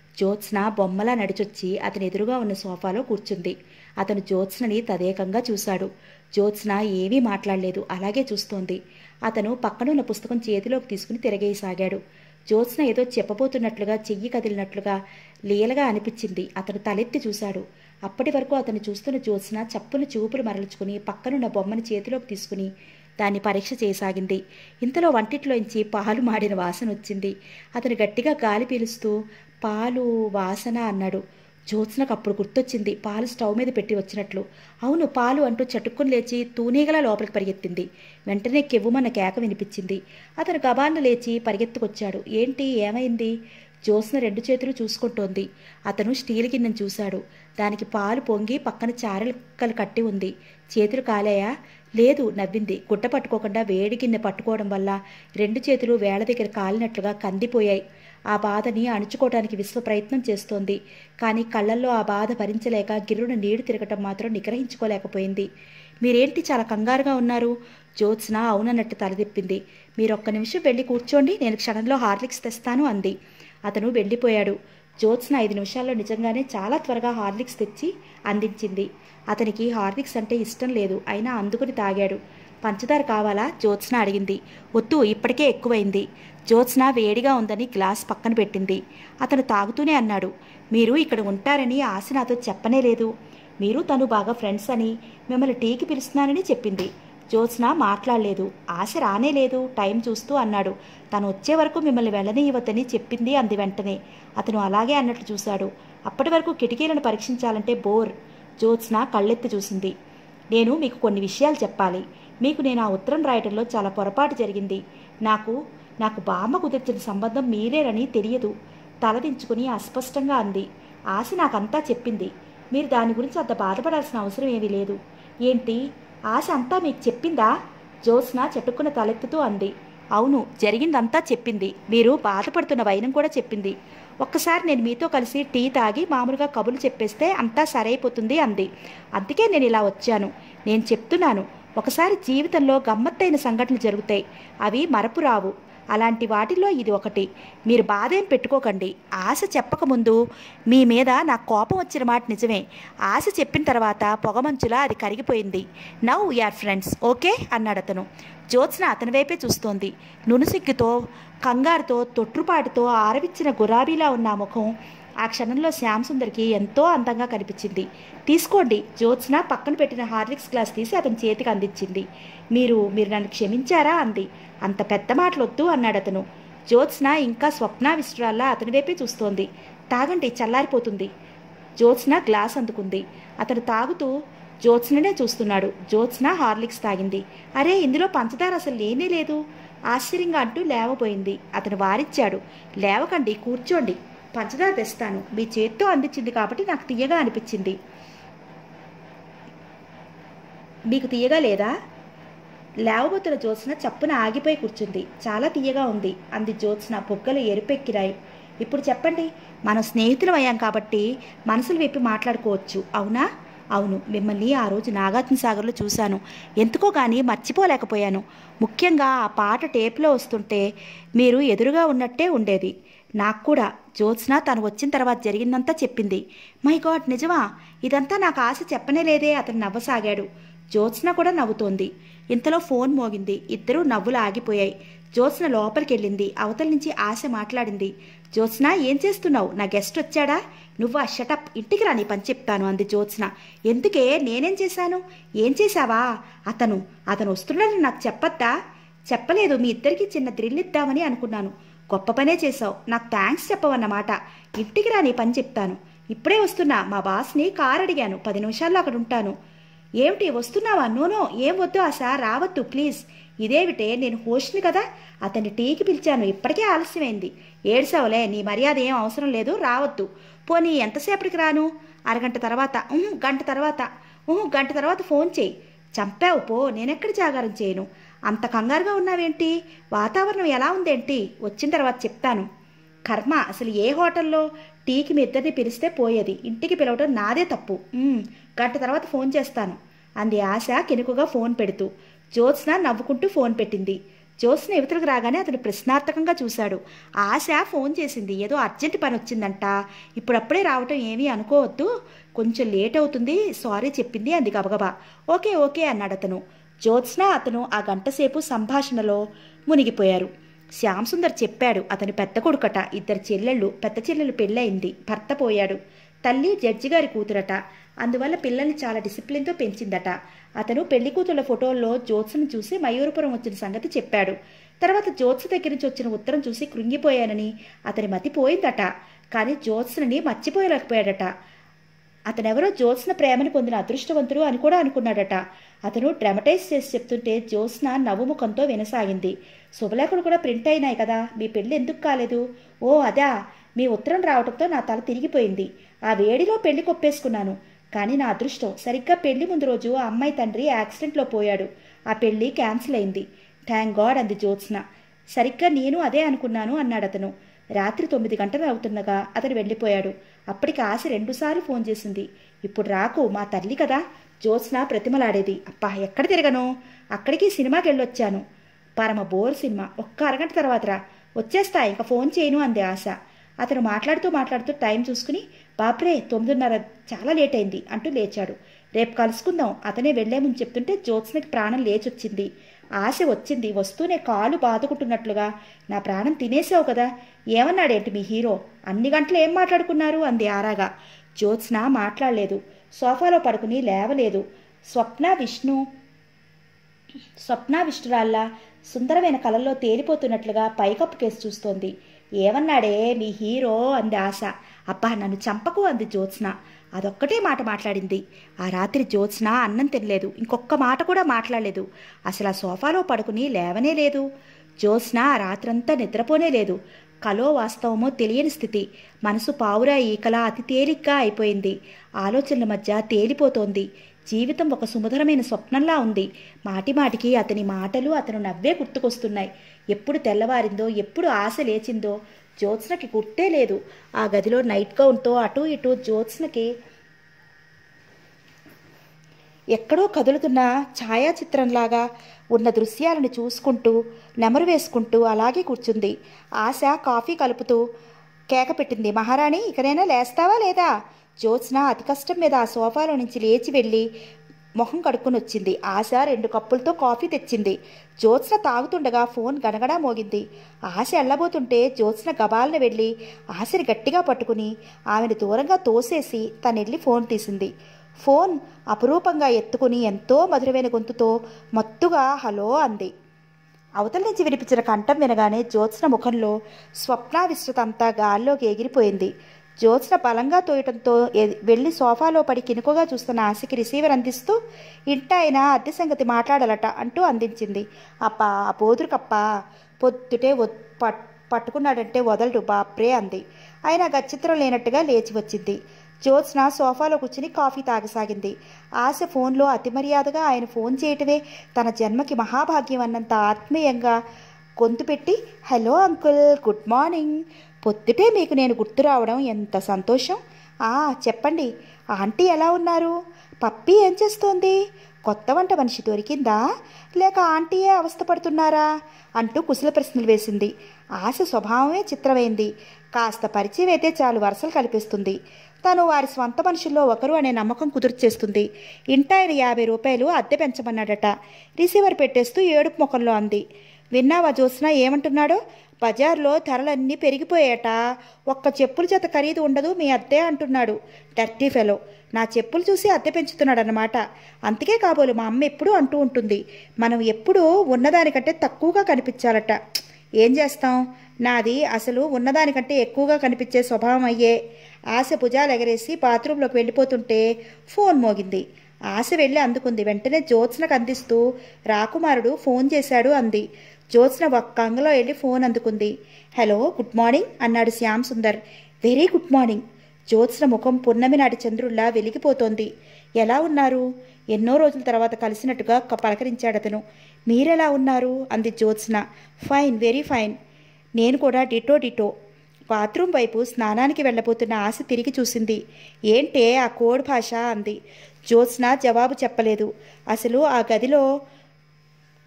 Speaker 1: జ్యోత్స్న బొమ్మలా నడిచొచ్చి అతని ఎదురుగా ఉన్న సోఫాలో కూర్చుంది అతను జ్యోత్స్నని తదేకంగా చూశాడు జ్యోత్స్న ఏమీ మాట్లాడలేదు అలాగే చూస్తోంది అతను పక్కనున్న పుస్తకం చేతిలోకి తీసుకుని తిరగేయసాగాడు జ్యోత్స్న ఏదో చెప్పబోతున్నట్లుగా చెయ్యి కదిలినట్లుగా లీలగా అనిపించింది అతను తలెత్తి చూశాడు అప్పటి వరకు అతను చూస్తున్న జ్యోత్స్న చప్పున చూపులు మరల్చుకుని పక్కనున్న బొమ్మని చేతిలోకి తీసుకుని దాన్ని పరీక్ష చేయసాగింది ఇంతలో వంటిట్లోంచి పాలు మాడిన వాసన వచ్చింది అతను గట్టిగా గాలి పీలుస్తూ పాలు వాసన అన్నాడు జ్యోత్స్నకు అప్పుడు గుర్తొచ్చింది పాలు స్టవ్ మీద పెట్టి వచ్చినట్లు అవును పాలు అంటూ చటుక్కుని లేచి తూనీగలా లోపలికి పరిగెత్తింది వెంటనే కెవ్వుమన్న కేక వినిపించింది అతను గబాన్న లేచి పరిగెత్తుకొచ్చాడు ఏంటి ఏమైంది జ్యోత్స్న రెండు చేతులు చూసుకుంటోంది అతను స్టీల్ గిన్నెను చూశాడు దానికి పాలు పొంగి పక్కన చారలక్కలు కట్టి ఉంది చేతులు కాలాయా లేదు నవ్వింది గుడ్డ పట్టుకోకుండా వేడి గిన్నె పట్టుకోవడం వల్ల రెండు చేతులు వేళ్ల దగ్గర కాలినట్లుగా కందిపోయాయి ఆ బాధని అణుచుకోవడానికి విశ్వ ప్రయత్నం చేస్తోంది కానీ కళ్ళల్లో ఆ బాధ భరించలేక గిర్రున నీడు తిరగటం మాత్రం నిగ్రహించుకోలేకపోయింది మీరేంటి చాలా కంగారుగా ఉన్నారు జ్యోత్స్న అవునన్నట్టు తలదిప్పింది మీరొక్క నిమిషం వెళ్ళి కూర్చోండి నేను క్షణంలో హార్లిక్స్ తెస్తాను అంది అతను వెళ్ళిపోయాడు జ్యోత్స్న ఐదు నిమిషాల్లో నిజంగానే చాలా త్వరగా హార్లిక్స్ తెచ్చి అందించింది అతనికి హార్లిక్స్ అంటే ఇష్టం లేదు అయినా అందుకుని తాగాడు పంచదార కావాలా జ్యోత్స్న అడిగింది వద్దు ఇప్పటికే ఎక్కువైంది జ్యోత్స్న వేడిగా ఉందని గ్లాస్ పక్కన పెట్టింది అతను తాగుతూనే అన్నాడు మీరు ఇక్కడ ఉంటారని ఆశ నాతో చెప్పనే లేదు మీరు తను బాగా ఫ్రెండ్స్ అని మిమ్మల్ని టీకి పిలుస్తున్నానని చెప్పింది జ్యోత్స్న మాట్లాడలేదు ఆశ రానే లేదు టైం చూస్తూ అన్నాడు తను వచ్చే వరకు మిమ్మల్ని వెళ్ళనివ్వద్దని చెప్పింది అంది వెంటనే అతను అలాగే అన్నట్లు చూశాడు అప్పటి వరకు కిటికీలను పరీక్షించాలంటే బోర్ జ్యోత్స్న కళ్ళెత్తి చూసింది నేను మీకు కొన్ని విషయాలు చెప్పాలి మీకు నేను ఆ ఉత్తరం రాయటంలో చాలా పొరపాటు జరిగింది నాకు నాకు బామ్మ కుదిర్చిన సంబంధం మీరేనని తెలియదు తలదించుకుని అస్పష్టంగా అంది ఆశ నాకంతా చెప్పింది మీరు దాని గురించి అంత బాధపడాల్సిన అవసరం ఏమీ లేదు ఏంటి ఆశ అంతా మీకు చెప్పిందా జ్యోత్స్న చెట్టుకున్న తలెత్తుతూ అంది అవును జరిగిందంతా చెప్పింది మీరు బాధపడుతున్న వైనం కూడా చెప్పింది ఒక్కసారి నేను మీతో కలిసి టీ తాగి మామూలుగా కబుర్లు చెప్పేస్తే అంతా సరైపోతుంది అంది అందుకే నేను ఇలా వచ్చాను నేను చెప్తున్నాను ఒకసారి జీవితంలో గమ్మత్తైన సంఘటనలు జరుగుతాయి అవి మరపు రావు అలాంటి వాటిల్లో ఇది ఒకటి మీరు బాధేం పెట్టుకోకండి ఆశ చెప్పకముందు మీ మీద నాకు కోపం వచ్చిన మాట నిజమే ఆశ చెప్పిన తర్వాత పొగమంచులా అది కరిగిపోయింది నవ్ యార్ ఫ్రెండ్స్ ఓకే అన్నాడు అతను జ్యోత్స్న అతని వైపే చూస్తోంది నునుసిగ్గుతో కంగారుతో తొట్రుపాటుతో ఆరవిచ్చిన గులాబీలా ఉన్న ఆ ముఖం ఆ క్షణంలో శ్యామ్ సుందర్కి ఎంతో అందంగా కనిపించింది తీసుకోండి జ్యోత్స్న పక్కన పెట్టిన హార్లిక్స్ గ్లాస్ తీసి అతని చేతికి అందించింది మీరు మీరు నన్ను క్షమించారా అంది అంత పెద్ద మాటలు వద్దు అన్నాడు అతను జ్యోత్స్న ఇంకా స్వప్నావిష్టురాల్లా అతని వైపే చూస్తోంది తాగండి చల్లారిపోతుంది జ్యోత్స్న గ్లాస్ అందుకుంది అతను తాగుతూ జ్యోత్స్ననే చూస్తున్నాడు జ్యోత్స్న హార్లిక్స్ తాగింది అరే ఇందులో పంచదార అసలు లేనే లేదు ఆశ్చర్యంగా అంటూ లేవబోయింది అతను వారిచ్చాడు లేవకండి కూర్చోండి పంచదార తెస్తాను మీ చేత్తో అందించింది కాబట్టి నాకు తీయగా అనిపించింది మీకు తీయగా లేదా లేవబోతున్న జ్యోత్స్న చప్పున ఆగిపోయి కూర్చుంది చాలా తీయగా ఉంది అంది జ్యోత్స్న బుగ్గలు ఎరుపెక్కిరాయి ఇప్పుడు చెప్పండి మనం స్నేహితులం అయ్యాం కాబట్టి మనసులు విప్పి మాట్లాడుకోవచ్చు అవునా అవును మిమ్మల్ని ఆ రోజు నాగార్జున సాగర్లో చూశాను ఎందుకో కానీ మర్చిపోలేకపోయాను ముఖ్యంగా ఆ పాట టేప్లో వస్తుంటే మీరు ఎదురుగా ఉన్నట్టే ఉండేది నాకు కూడా జ్యోత్స్న తను వచ్చిన తర్వాత జరిగిందంతా చెప్పింది మై గాడ్ నిజమా ఇదంతా నాకు ఆశ చెప్పనే లేదే అతను నవ్వసాగాడు జ్యోత్స్న కూడా నవ్వుతోంది ఇంతలో ఫోన్ మోగింది ఇద్దరూ నవ్వులు ఆగిపోయాయి జ్యోత్స్న లోపలికి వెళ్ళింది అవతల నుంచి ఆశ మాట్లాడింది జ్యోత్స్న ఏం చేస్తున్నావు నా గెస్ట్ వచ్చాడా నువ్వా షటప్ ఇంటికి రా నీ పని చెప్తాను అంది జ్యోత్స్న ఎందుకే నేనేం చేశాను ఏం చేశావా అతను అతను వస్తున్నాడని నాకు చెప్పొద్దా చెప్పలేదు మీ ఇద్దరికి చిన్న థ్రిల్ ఇద్దామని అనుకున్నాను గొప్ప పనే చేశావు నాకు థ్యాంక్స్ చెప్పవన్నమాట ఇంటికి రా నీ పని చెప్తాను ఇప్పుడే వస్తున్నా మా బాస్ని కార్ అడిగాను పది నిమిషాల్లో అక్కడ ఉంటాను ఏమిటి వస్తున్నావా నోనో ఏం వద్దు ఆశ రావద్దు ప్లీజ్ ఇదేమిటే నేను హోస్ట్ని కదా అతన్ని టీకి పిలిచాను ఇప్పటికే ఆలస్యమైంది ఏడ్సావులే నీ మర్యాద ఏం అవసరం లేదు రావద్దు పోనీ ఎంతసేపటికి రాను అరగంట తర్వాత ఉహు, గంట తర్వాత ఉహు, గంట తర్వాత ఫోన్ చేయి చంపావు పో నేనెక్కడ జాగారం చేయను అంత కంగారుగా ఉన్నావేంటి వాతావరణం ఎలా ఉందేంటి వచ్చిన తర్వాత చెప్తాను కర్మ అసలు ఏ హోటల్లో టీకి మీ ఇద్దరిని పిలిస్తే పోయేది ఇంటికి పిలవడం నాదే తప్పు ఉమ్, గంట తర్వాత ఫోన్ చేస్తాను అంది ఆశ కినుకుగా ఫోన్ పెడుతూ జ్యోత్స్న నవ్వుకుంటూ ఫోన్ పెట్టింది జ్యోత్స్న యువతలకు రాగానే అతను ప్రశ్నార్థకంగా చూశాడు ఆశ ఫోన్ చేసింది ఏదో అర్జెంట్ పని వచ్చిందంట ఇప్పుడప్పుడే రావటం ఏమీ అనుకోవద్దు కొంచెం లేట్ అవుతుంది సారీ చెప్పింది అంది గబగబా ఓకే ఓకే అన్నాడు అతను జ్యోత్స్న అతను ఆ గంట సేపు సంభాషణలో మునిగిపోయారు శ్యామ్ సుందర్ చెప్పాడు అతని పెద్ద కొడుకట ఇద్దరు చెల్లెళ్ళు పెద్ద చెల్లెలు పెళ్ళయింది భర్త పోయాడు తల్లి జడ్జి గారి కూతురట అందువల్ల పిల్లల్ని చాలా డిసిప్లిన్తో పెంచిందట అతను పెళ్లి కూతుళ్ళ ఫోటోల్లో జ్యోత్స్ను చూసి మయూరపురం వచ్చిన సంగతి చెప్పాడు తర్వాత జ్యోత్స్ దగ్గర నుంచి వచ్చిన ఉత్తరం చూసి కృంగిపోయానని అతని మతి పోయిందట కానీ జ్యోత్స్నని మర్చిపోయలేకపోయాడట అతనెవరో జ్యోత్స్న ప్రేమను పొందిన అదృష్టవంతుడు అని కూడా అనుకున్నాడట అతను డ్రామటైజ్ చేసి చెప్తుంటే జ్యోత్స్న నవ్వుముఖంతో వినసాగింది శుభలేఖలు కూడా ప్రింట్ అయినాయి కదా మీ పెళ్లి ఎందుకు కాలేదు ఓ అదా మీ ఉత్తరం రావడంతో నా తల తిరిగిపోయింది ఆ వేడిలో పెళ్లి కొప్పేసుకున్నాను కానీ నా అదృష్టం సరిగ్గా పెళ్లి ముందు రోజు ఆ అమ్మాయి తండ్రి యాక్సిడెంట్లో పోయాడు ఆ పెళ్లి క్యాన్సిల్ అయింది థ్యాంక్ గాడ్ అంది జ్యోత్స్న సరిగ్గా నేను అదే అనుకున్నాను అన్నాడు అతను రాత్రి తొమ్మిది గంటలు అవుతుండగా అతను వెళ్ళిపోయాడు అప్పటికి ఆశ రెండుసార్లు ఫోన్ చేసింది ఇప్పుడు రాకు మా తల్లి కదా జ్యోత్స్న ప్రతిమలాడేది అప్పా ఎక్కడ తిరగను అక్కడికి సినిమాకి వెళ్ళొచ్చాను పరమ బోర్ సినిమా ఒక్క అరగంట తర్వాత రా వచ్చేస్తా ఇంకా ఫోన్ చేయను అంది ఆశ అతను మాట్లాడుతూ మాట్లాడుతూ టైం చూసుకుని బాప్రే తొమ్మిదిన్నర చాలా లేట్ అయింది అంటూ లేచాడు రేపు కలుసుకుందాం అతనే వెళ్లే ముందు చెప్తుంటే జ్యోత్స్నకి ప్రాణం లేచొచ్చింది ఆశ వచ్చింది వస్తూనే కాలు బాదుకుంటున్నట్లుగా నా ప్రాణం తినేసావు కదా ఏమన్నాడేంటి మీ హీరో అన్ని గంటలు ఏం మాట్లాడుకున్నారు అంది ఆరాగా జ్యోత్స్న మాట్లాడలేదు సోఫాలో పడుకుని లేవలేదు స్వప్న విష్ణు స్వప్న విష్ణురాల్లా సుందరమైన కళల్లో తేలిపోతున్నట్లుగా పైకప్పు కేసు చూస్తోంది ఏమన్నాడే మీ హీరో అంది ఆశ అబ్బా నన్ను చంపకు అంది జ్యోత్స్న అదొక్కటే మాట మాట్లాడింది ఆ రాత్రి జ్యోత్స్న అన్నం తినలేదు ఇంకొక్క మాట కూడా మాట్లాడలేదు అసలు ఆ సోఫాలో పడుకుని లేవనే లేదు జ్యోత్స్న ఆ రాత్రంతా నిద్రపోనే లేదు కలో వాస్తవమో తెలియని స్థితి మనసు పావురా ఈకలా అతి తేలిగ్గా అయిపోయింది ఆలోచనల మధ్య తేలిపోతోంది జీవితం ఒక సుమధురమైన స్వప్నంలా ఉంది మాటిమాటికి అతని మాటలు అతను నవ్వే గుర్తుకొస్తున్నాయి ఎప్పుడు తెల్లవారిందో ఎప్పుడు ఆశ లేచిందో జ్యోత్స్నకి గుర్తే లేదు ఆ గదిలో నైట్ గౌన్తో అటు ఇటు జ్యోత్స్నకి ఎక్కడో కదులుతున్న ఛాయాచిత్రంలాగా ఉన్న దృశ్యాలను చూసుకుంటూ నెమరు వేసుకుంటూ అలాగే కూర్చుంది ఆశ కాఫీ కలుపుతూ కేక పెట్టింది మహారాణి ఇకనైనా లేస్తావా లేదా జ్యోత్స్న అతి కష్టం మీద ఆ సోఫాలో నుంచి లేచి వెళ్ళి మొహం కడుక్కుని వచ్చింది ఆశ రెండు కప్పులతో కాఫీ తెచ్చింది జ్యోత్స్న తాగుతుండగా ఫోన్ గనగడా మోగింది ఆశ ఎల్లబోతుంటే జ్యోత్స్న గబాలన వెళ్ళి ఆశని గట్టిగా పట్టుకుని ఆమెను దూరంగా తోసేసి తనెళ్ళి ఫోన్ తీసింది ఫోన్ అపురూపంగా ఎత్తుకుని ఎంతో మధురమైన గొంతుతో మత్తుగా హలో అంది అవతల నుంచి వినిపించిన కంఠం వినగానే జ్యోత్స్న ముఖంలో స్వప్న విస్తృత అంతా గాల్లోకి ఎగిరిపోయింది జ్యోత్స్న బలంగా తోయటంతో ఎ- వెళ్ళి సోఫాలో పడి కినుకగా చూస్తున్న ఆశకి రిసీవర్ అందిస్తూ ఇంటాయన అద్దె సంగతి మాట్లాడాలట అంటూ అందించింది అప్పా ఆ పోదురుకప్ప పొద్దుటే వద్- పట్ పట్టుకున్నాడంటే వదలడు బాప్రే అంది ఆయన గచ్చిత్రం లేనట్టుగా లేచి వచ్చింది జ్యోత్స్న సోఫాలో కూర్చుని కాఫీ తాగసాగింది ఆశ ఫోన్లో అతి మర్యాదగా ఆయన ఫోన్ చేయటమే తన జన్మకి మహాభాగ్యం అన్నంత ఆత్మీయంగా గొంతు పెట్టి హలో అంకుల్ గుడ్ మార్నింగ్ పొద్దుటే మీకు నేను గుర్తు రావడం ఎంత సంతోషం ఆ చెప్పండి ఆంటీ ఎలా ఉన్నారు పప్పి ఏం చేస్తోంది కొత్త వంట మనిషి దొరికిందా లేక ఆంటీయే అవస్థపడుతున్నారా అంటూ కుశల ప్రశ్నలు వేసింది ఆశ స్వభావమే చిత్రమైంది కాస్త పరిచయం అయితే చాలు వరుసలు కల్పిస్తుంది తను వారి స్వంత మనుషుల్లో ఒకరు అనే నమ్మకం కుదుర్చేస్తుంది ఇంటాయన యాభై రూపాయలు అద్దె పెంచమన్నాడట రిసీవర్ పెట్టేస్తూ ఏడుపు ముఖంలో అంది విన్నావా జ్యోత్స్న ఏమంటున్నాడో బజార్లో ధరలన్నీ పెరిగిపోయాట ఒక్క చెప్పుల జత ఖరీదు ఉండదు మీ అద్దె అంటున్నాడు డర్టీ ఫెలో నా చెప్పులు చూసి అద్దె పెంచుతున్నాడు అన్నమాట అందుకే కాబోలు మా అమ్మ ఎప్పుడూ అంటూ ఉంటుంది మనం ఎప్పుడూ ఉన్నదానికంటే తక్కువగా కనిపించాలట ఏం చేస్తాం నాది అసలు ఉన్నదానికంటే ఎక్కువగా కనిపించే స్వభావం అయ్యే ఆశ భుజాలు ఎగరేసి బాత్రూంలోకి వెళ్ళిపోతుంటే ఫోన్ మోగింది ఆశ వెళ్ళి అందుకుంది వెంటనే జ్యోత్స్నకు అందిస్తూ రాకుమారుడు ఫోన్ చేశాడు అంది జ్యోత్స్న ఒక్క అంగలో వెళ్ళి ఫోన్ అందుకుంది హలో గుడ్ మార్నింగ్ అన్నాడు Shyam Sundar very good morning Jyotsna ముఖం పున్నమి నాటి చంద్రుల్లా వెలిగిపోతోంది ఎలా ఉన్నారు ఎన్నో రోజుల తర్వాత కలిసినట్టుగా క- పలకరించాడు అతను మీరెలా ఉన్నారు అంది జ్యోత్స్న ఫైన్ వెరీ ఫైన్ నేను కూడా డిటో డిటో బాత్రూం వైపు స్నానానికి వెళ్ళబోతున్న ఆశ తిరిగి చూసింది ఏంటే ఆ కోడ్ భాష అంది జ్యోత్స్న జవాబు చెప్పలేదు అసలు ఆ గదిలో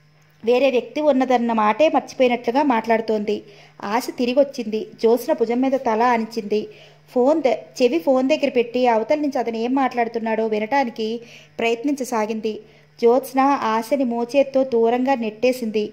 Speaker 1: వేరే వ్యక్తి ఉన్నదన్న మాటే మర్చిపోయినట్లుగా మాట్లాడుతోంది ఆశ తిరిగి వచ్చింది జ్యోత్స్న భుజం మీద తల అనిచింది ఫోన్ ద చెవి ఫోన్ దగ్గర పెట్టి అవతల నుంచి అతను ఏం మాట్లాడుతున్నాడో వినటానికి ప్రయత్నించసాగింది జ్యోత్స్న ఆశని మోచేత్తో దూరంగా నెట్టేసింది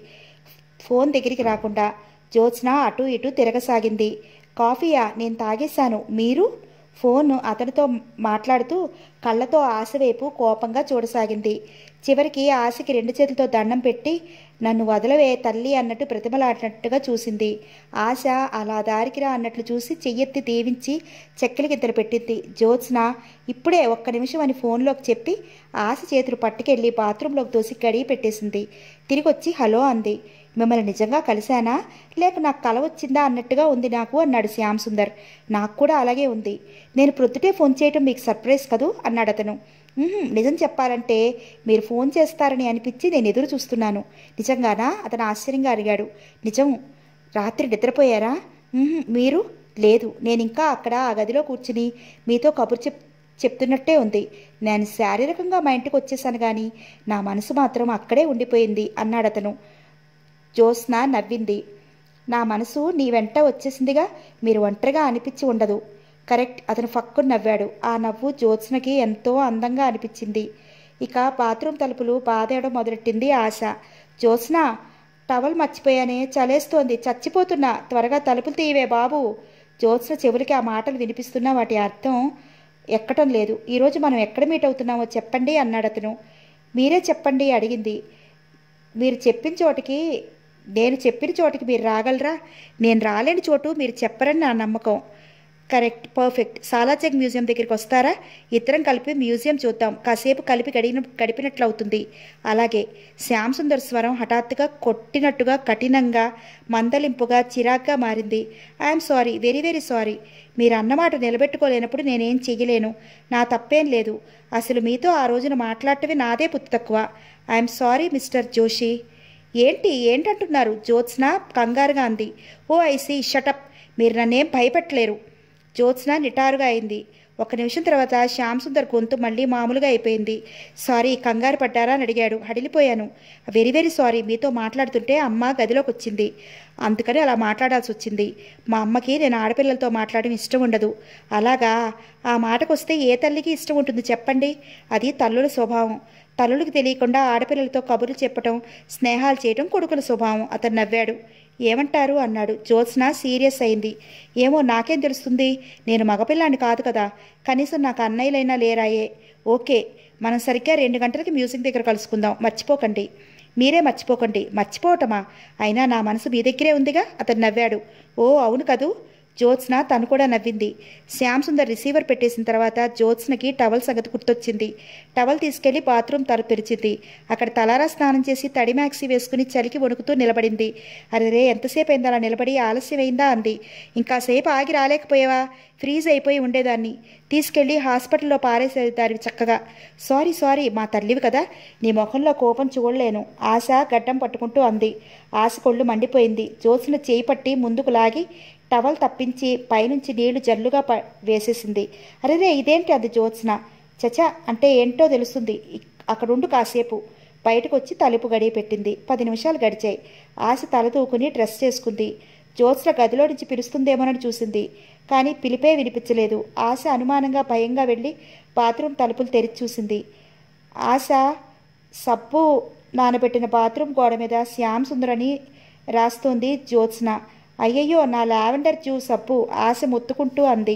Speaker 1: ఫోన్ దగ్గరికి రాకుండా జ్యోత్స్న అటు ఇటు తిరగసాగింది కాఫీయా నేను తాగేశాను మీరు ఫోన్ అతనితో మాట్లాడుతూ కళ్ళతో ఆశ వైపు కోపంగా చూడసాగింది చివరికి ఆశకి రెండు చేతులతో దండం పెట్టి నన్ను వదలవే తల్లి అన్నట్టు ప్రతిమలాడినట్టుగా చూసింది ఆశ అలా దారికిరా అన్నట్లు చూసి చెయ్యెత్తి దీవించి చెక్కలకిద్దరు పెట్టింది జ్యోత్స్న ఇప్పుడే ఒక్క నిమిషం అని ఫోన్లోకి చెప్పి ఆశ చేతులు పట్టుకెళ్ళి బాత్రూంలోకి దోసి గడిగి పెట్టేసింది తిరిగి వచ్చి హలో అంది మిమ్మల్ని నిజంగా కలిశానా లేక నాకు కల వచ్చిందా అన్నట్టుగా ఉంది నాకు అన్నాడు శ్యామ్ సుందర్ నాకు కూడా అలాగే ఉంది నేను ప్రొద్దుటే ఫోన్ చేయటం మీకు సర్ప్రైజ్ కదూ అన్నాడు అతను "ఉహుం, నిజం చెప్పాలంటే మీరు ఫోన్ చేస్తారని అనిపించి నేను ఎదురు చూస్తున్నాను నిజంగానా అతను ఆశ్చర్యంగా అడిగాడు నిజం రాత్రి నిద్రపోయారా "ఉహుం, మీరు లేదు నేను ఇంకా అక్కడ ఆ గదిలో కూర్చుని మీతో కబురు చెప్ చెప్తున్నట్టే ఉంది నేను శారీరకంగా మా ఇంటికి వచ్చేసాను కానీ నా మనసు మాత్రం అక్కడే ఉండిపోయింది అన్నాడు అతను జ్యోత్స్న నవ్వింది నా మనసు నీ వెంట వచ్చేసిందిగా మీరు ఒంటరిగా అనిపించి ఉండదు కరెక్ట్ అతను ఫక్కుని నవ్వాడు ఆ నవ్వు జ్యోత్స్నకి ఎంతో అందంగా అనిపించింది ఇక బాత్రూమ్ తలుపులు బాధేయడం మొదలెట్టింది ఆశ జ్యోత్స్న టవల్ మర్చిపోయానే చలేస్తోంది చచ్చిపోతున్నా త్వరగా తలుపులు తీయవే బాబు జ్యోత్స్న చెవులకి ఆ మాటలు వినిపిస్తున్నా వాటి అర్థం ఎక్కటం లేదు ఈరోజు మనం ఎక్కడ మీట్ అవుతున్నామో చెప్పండి అన్నాడు అతను మీరే చెప్పండి అడిగింది మీరు చెప్పిన చోటికి నేను చెప్పిన చోటికి మీరు రాగలరా నేను రాలేని చోటు మీరు చెప్పరని నా నమ్మకం కరెక్ట్ పర్ఫెక్ట్ సాలాజగ్ మ్యూజియం దగ్గరికి వస్తారా ఇద్దరం కలిపి మ్యూజియం చూద్దాం కాసేపు కలిపి గడిగిన గడిపినట్లు అవుతుంది అలాగే శ్యామ్ సుందర్ స్వరం హఠాత్తుగా కొట్టినట్టుగా కఠినంగా మందలింపుగా చిరాగ్గా మారింది I'm sorry very very sorry మీరు అన్నమాట నిలబెట్టుకోలేనప్పుడు నేనేం చెయ్యలేను నా తప్పేం లేదు అసలు మీతో ఆ రోజున మాట్లాడటమే నాదే పుత్తి తక్కువ ఐఎమ్ సారీ మిస్టర్ జోషి ఏంటి ఏంటంటున్నారు జ్యోత్స్న కంగారుగా అంది ఓ ఐసి షటప్ మీరు నన్నేం భయపెట్టలేరు జ్యోత్స్న నిటారుగా అయింది ఒక నిమిషం తర్వాత శ్యామ్ సుందర్ గొంతు మళ్ళీ మామూలుగా అయిపోయింది సారీ కంగారు పడ్డారా అని అడిగాడు హడిలిపోయాను వెరీ వెరీ సారీ మీతో మాట్లాడుతుంటే అమ్మ గదిలోకి వచ్చింది అందుకని అలా మాట్లాడాల్సి వచ్చింది మా అమ్మకి నేను ఆడపిల్లలతో మాట్లాడడం ఇష్టం ఉండదు అలాగా ఆ మాటకు వస్తే ఏ తల్లికి ఇష్టం ఉంటుంది చెప్పండి అది తల్లుల స్వభావం తల్లులకు తెలియకుండా ఆడపిల్లలతో కబుర్లు చెప్పటం స్నేహాలు చేయటం కొడుకుల స్వభావం అతను నవ్వాడు ఏమంటారు అన్నాడు జ్యోత్స్న సీరియస్ అయింది ఏమో నాకేం తెలుస్తుంది నేను మగపిల్లాన్ని కాదు కదా కనీసం నాకు అన్నయ్యలైనా లేరాయే ఓకే మనం సరిగ్గా రెండు గంటలకి మ్యూజిక్ దగ్గర కలుసుకుందాం మర్చిపోకండి మీరే మర్చిపోకండి మర్చిపోవటమా అయినా నా మనసు మీ దగ్గరే ఉందిగా అతను నవ్వాడు ఓ అవును కదూ జ్యోత్స్న తను కూడా నవ్వింది శ్యామ్ సుందర్ రిసీవర్ పెట్టేసిన తర్వాత జ్యోత్స్నకి టవల్ సంగతి గుర్తొచ్చింది టవల్ తీసుకెళ్లి బాత్రూమ్ తలుపు తెరిచింది అక్కడ తలారా స్నానం చేసి తడి మ్యాక్సీ వేసుకుని చలికి వణుకుతూ నిలబడింది అరే ఎంతసేపు అయింది అలా నిలబడి ఆలస్యమైందా అంది ఇంకాసేపు ఆగి రాలేకపోయావా ఫ్రీజ్ అయిపోయి ఉండేదాన్ని తీసుకెళ్లి హాస్పిటల్లో పారేసేదాన్ని చక్కగా సారీ సారీ మా తల్లివి కదా నీ ముఖంలో కోపం చూడలేను ఆశ గడ్డం పట్టుకుంటూ అంది ఆశ కొళ్ళు మండిపోయింది జ్యోత్స్న చేయి పట్టి ముందుకు లాగి టవల్ తప్పించి పైనుంచి నీళ్లు జల్లుగా ప వేసేసింది అరేరే ఇదేంటి అది జ్యోత్స్న చచా అంటే ఏంటో తెలుస్తుంది ఇక్- అక్కడుండు కాసేపు బయటకు వచ్చి తలుపు గడియ పెట్టింది పది నిమిషాలు గడిచాయి ఆశ తల దూకుని డ్రెస్ చేసుకుంది జ్యోత్స్న గదిలో నుంచి పిలుస్తుందేమోనని చూసింది కానీ పిలిపే వినిపించలేదు ఆశ అనుమానంగా భయంగా వెళ్ళి బాత్రూమ్ తలుపులు తెరిచి చూసింది ఆశ సబ్బు నానబెట్టిన బాత్రూమ్ గోడ మీద శ్యామ్ సుందరని రాస్తోంది జ్యోత్స్న అయ్యయ్యో నా లావెండర్ జ్యూస్ సబ్బు ఆశ మొత్తుకుంటూ అంది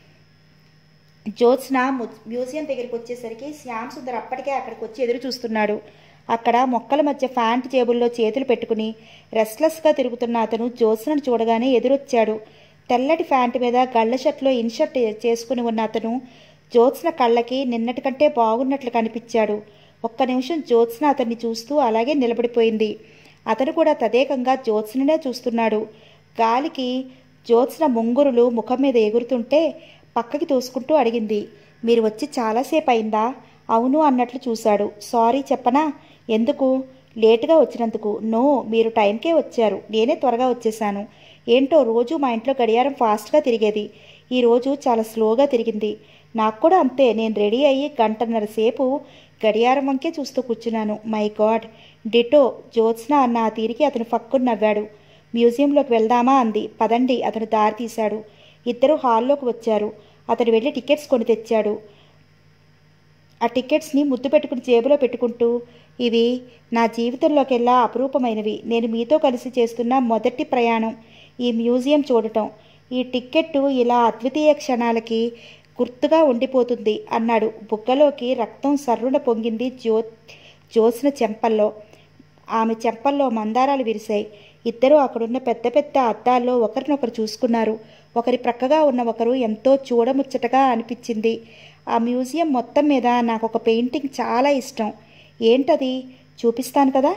Speaker 1: జ్యోత్స్న ము- మ్యూజియం దగ్గరికి వచ్చేసరికి శ్యామ్ సుందర్ అప్పటికే అక్కడికి వచ్చి ఎదురు చూస్తున్నాడు అక్కడ మొక్కల మధ్య ఫ్యాంట్ జేబుల్లో చేతులు పెట్టుకుని రెస్ట్లెస్గా తిరుగుతున్న అతను జ్యోత్స్నను చూడగానే ఎదురొచ్చాడు తెల్లటి ఫ్యాంట్ మీద గళ్ళ షర్ట్లో ఇన్షర్ట్ చేసుకుని ఉన్న అతను జ్యోత్స్న కళ్ళకి నిన్నటి కంటే బాగున్నట్లు కనిపించాడు ఒక్క నిమిషం జ్యోత్స్న అతన్ని చూస్తూ అలాగే నిలబడిపోయింది అతను కూడా తదేకంగా జ్యోత్స్ననే చూస్తున్నాడు గాలికి జ్యోత్స్న ముంగురులు ముఖం మీద ఎగురుతుంటే పక్కకి తోసుకుంటూ అడిగింది మీరు వచ్చి చాలాసేపు అయిందా అవును అన్నట్లు చూశాడు సారీ చెప్పనా ఎందుకు లేటుగా వచ్చినందుకు నో మీరు టైంకే వచ్చారు నేనే త్వరగా వచ్చేసాను ఏంటో రోజు మా ఇంట్లో గడియారం ఫాస్ట్గా తిరిగేది ఈ రోజు చాలా స్లోగా తిరిగింది నాకు కూడా అంతే నేను రెడీ అయ్యి గంటన్నర సేపు గడియారం వంకే చూస్తూ కూర్చున్నాను మై గాడ్ డిటో జ్యోత్స్న అన్న ఆ తీరికి అతను ఫక్కుని నవ్వాడు మ్యూజియంలోకి వెళ్దామా అంది పదండి అతను దారి తీశాడు ఇద్దరు హాల్లోకి వచ్చారు అతను వెళ్ళి టికెట్స్ కొని తెచ్చాడు ఆ టికెట్స్ని ముద్దు పెట్టుకుని జేబులో పెట్టుకుంటూ ఇవి నా జీవితంలోకెల్లా అపురూపమైనవి నేను మీతో కలిసి చేస్తున్న మొదటి ప్రయాణం ఈ మ్యూజియం చూడటం ఈ టిక్కెట్టు ఇలా అద్వితీయ క్షణాలకి గుర్తుగా ఉండిపోతుంది అన్నాడు బుగ్గలోకి రక్తం సర్రున పొంగింది జ్యో జ్యోత్స్న చెంపల్లో ఆమె చెంపల్లో మందారాలు విరిశాయి ఇద్దరూ అక్కడున్న పెద్ద పెద్ద అద్దాల్లో ఒకరినొకరు చూసుకున్నారు ఒకరి ప్రక్కగా ఉన్న ఒకరు ఎంతో చూడముచ్చటగా అనిపించింది ఆ మ్యూజియం మొత్తం మీద నాకు ఒక పెయింటింగ్ చాలా ఇష్టం ఏంటది చూపిస్తాను కదా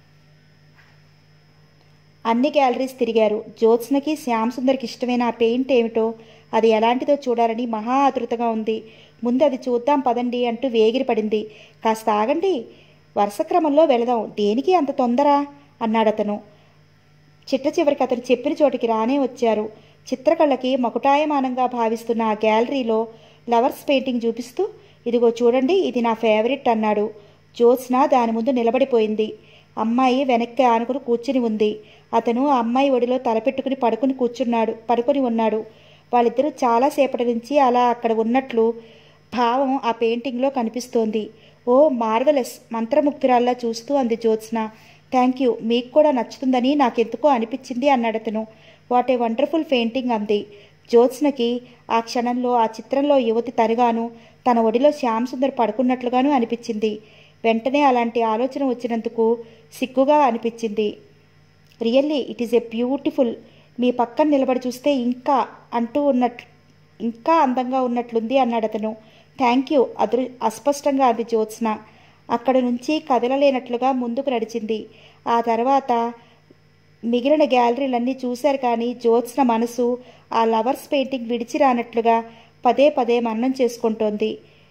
Speaker 1: అన్ని గ్యాలరీస్ తిరిగారు జ్యోత్స్నకి శ్యామ్ సుందర్కి ఇష్టమైన ఆ పెయింట్ ఏమిటో అది ఎలాంటిదో చూడాలని మహా ఆతృతగా ఉంది ముందు అది చూద్దాం పదండి అంటూ వేగిరి పడింది కాస్త ఆగండి వరుస క్రమంలో వెళదాం దేనికి అంత తొందర అన్నాడతను చిట్ట చివరికి అతను చెప్పిన చోటికి రానే వచ్చారు చిత్రకళకి మకుటాయమానంగా భావిస్తున్న ఆ గ్యాలరీలో లవర్స్ పెయింటింగ్ చూపిస్తూ ఇదిగో చూడండి ఇది నా ఫేవరెట్ అన్నాడు జ్యోత్స్న దాని ముందు నిలబడిపోయింది అమ్మాయి వెనక్కి ఆనుకుని కూర్చుని ఉంది అతను ఆ అమ్మాయి ఒడిలో తలపెట్టుకుని పడుకుని కూర్చున్నాడు పడుకుని ఉన్నాడు వాళ్ళిద్దరూ చాలాసేపటి నుంచి అలా అక్కడ ఉన్నట్లు భావం ఆ పెయింటింగ్లో కనిపిస్తోంది ఓ మార్వెలస్ మంత్రముగ్ధురాల్లా చూస్తూ అంది జ్యోత్స్న థ్యాంక్ యూ మీకు కూడా నచ్చుతుందని నాకెందుకో అనిపించింది అన్నాడు అతను వాట్ ఏ వండర్ఫుల్ పెయింటింగ్ అంది జ్యోత్స్నకి ఆ క్షణంలో ఆ చిత్రంలో యువతి తనుగాను తన ఒడిలో శ్యామ్ సుందర్ పడుకున్నట్లుగాను అనిపించింది వెంటనే అలాంటి ఆలోచన వచ్చినందుకు సిగ్గుగా అనిపించింది really it is a beautiful మీ పక్కన నిలబడి చూస్తే ఇంకా అంటూ ఉన్నట్లు ఇంకా అందంగా ఉన్నట్లుంది అన్నాడు అతను థ్యాంక్ యూ అదృ అస్పష్టంగా అంది జ్యోత్స్న అక్కడ నుంచి కదలలేనట్లుగా ముందుకు నడిచింది ఆ తర్వాత మిగిలిన గ్యాలరీలన్నీ చూశారు కానీ జ్యోత్స్న మనసు ఆ లవర్స్ పెయింటింగ్ విడిచి రానట్లుగా పదే పదే మన్నం చేసుకుంటోంది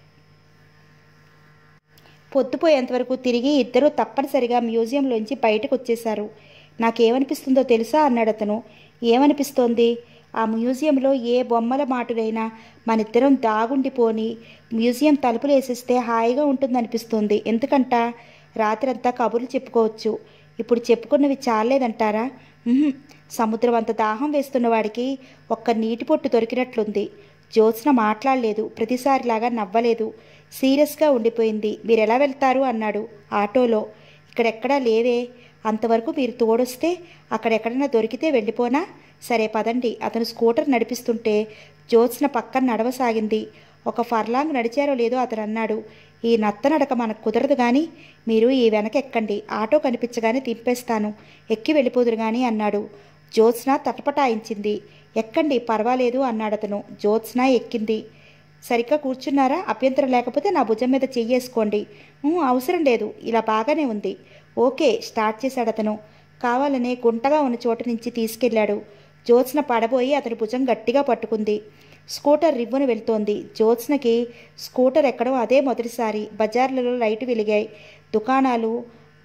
Speaker 1: పొద్దుపోయేంతవరకు తిరిగి ఇద్దరూ తప్పనిసరిగా మ్యూజియంలోంచి బయటకు వచ్చేశారు నాకేమనిపిస్తుందో తెలుసా అన్నాడు అతను ఏమనిపిస్తోంది ఆ మ్యూజియంలో ఏ బొమ్మల మాటునైనా మనిద్దరం దాగుండిపోని మ్యూజియం తలుపులు వేసిస్తే హాయిగా ఉంటుందనిపిస్తుంది ఎందుకంట రాత్రంతా కబుర్లు చెప్పుకోవచ్చు ఇప్పుడు చెప్పుకున్నవి చాలేదంటారా ఉహుం, సముద్రం అంత దాహం వేస్తున్న వాడికి ఒక్క నీటి పొట్టు దొరికినట్లుంది జ్యోత్స్న మాట్లాడలేదు ప్రతిసారిలాగా నవ్వలేదు సీరియస్గా ఉండిపోయింది మీరు ఎలా వెళ్తారు అన్నాడు ఆటోలో ఇక్కడెక్కడా లేవే అంతవరకు మీరు తోడొస్తే అక్కడెక్కడైనా దొరికితే వెళ్ళిపోనా సరే పదండి అతను స్కూటర్ నడిపిస్తుంటే జ్యోత్స్న పక్కన నడవసాగింది ఒక ఫర్లాంగ్ నడిచారో లేదో అతను అన్నాడు ఈ నత్త నడక మనకు కుదరదు కానీ మీరు ఈ వెనక ఎక్కండి ఆటో కనిపించగానే దింపేస్తాను ఎక్కి వెళ్ళిపోదురు కానీ అన్నాడు జ్యోత్స్న తటపటాయించింది ఎక్కండి పర్వాలేదు అన్నాడు అతను జ్యోత్స్న ఎక్కింది సరిగ్గా కూర్చున్నారా అభ్యంతరం లేకపోతే నా భుజం మీద చెయ్యేసుకోండి "ఊ, అవసరం లేదు ఇలా బాగానే ఉంది ఓకే స్టార్ట్ చేశాడు అతను కావాలనే గుంటగా ఉన్న చోటు నుంచి తీసుకెళ్లాడు జ్యోత్స్న పడబోయి అతని భుజం గట్టిగా పట్టుకుంది స్కూటర్ రివ్వున వెళ్తోంది జ్యోత్స్నకి స్కూటర్ ఎక్కడం అదే మొదటిసారి బజార్లలో లైటు వెలిగాయి దుకాణాలు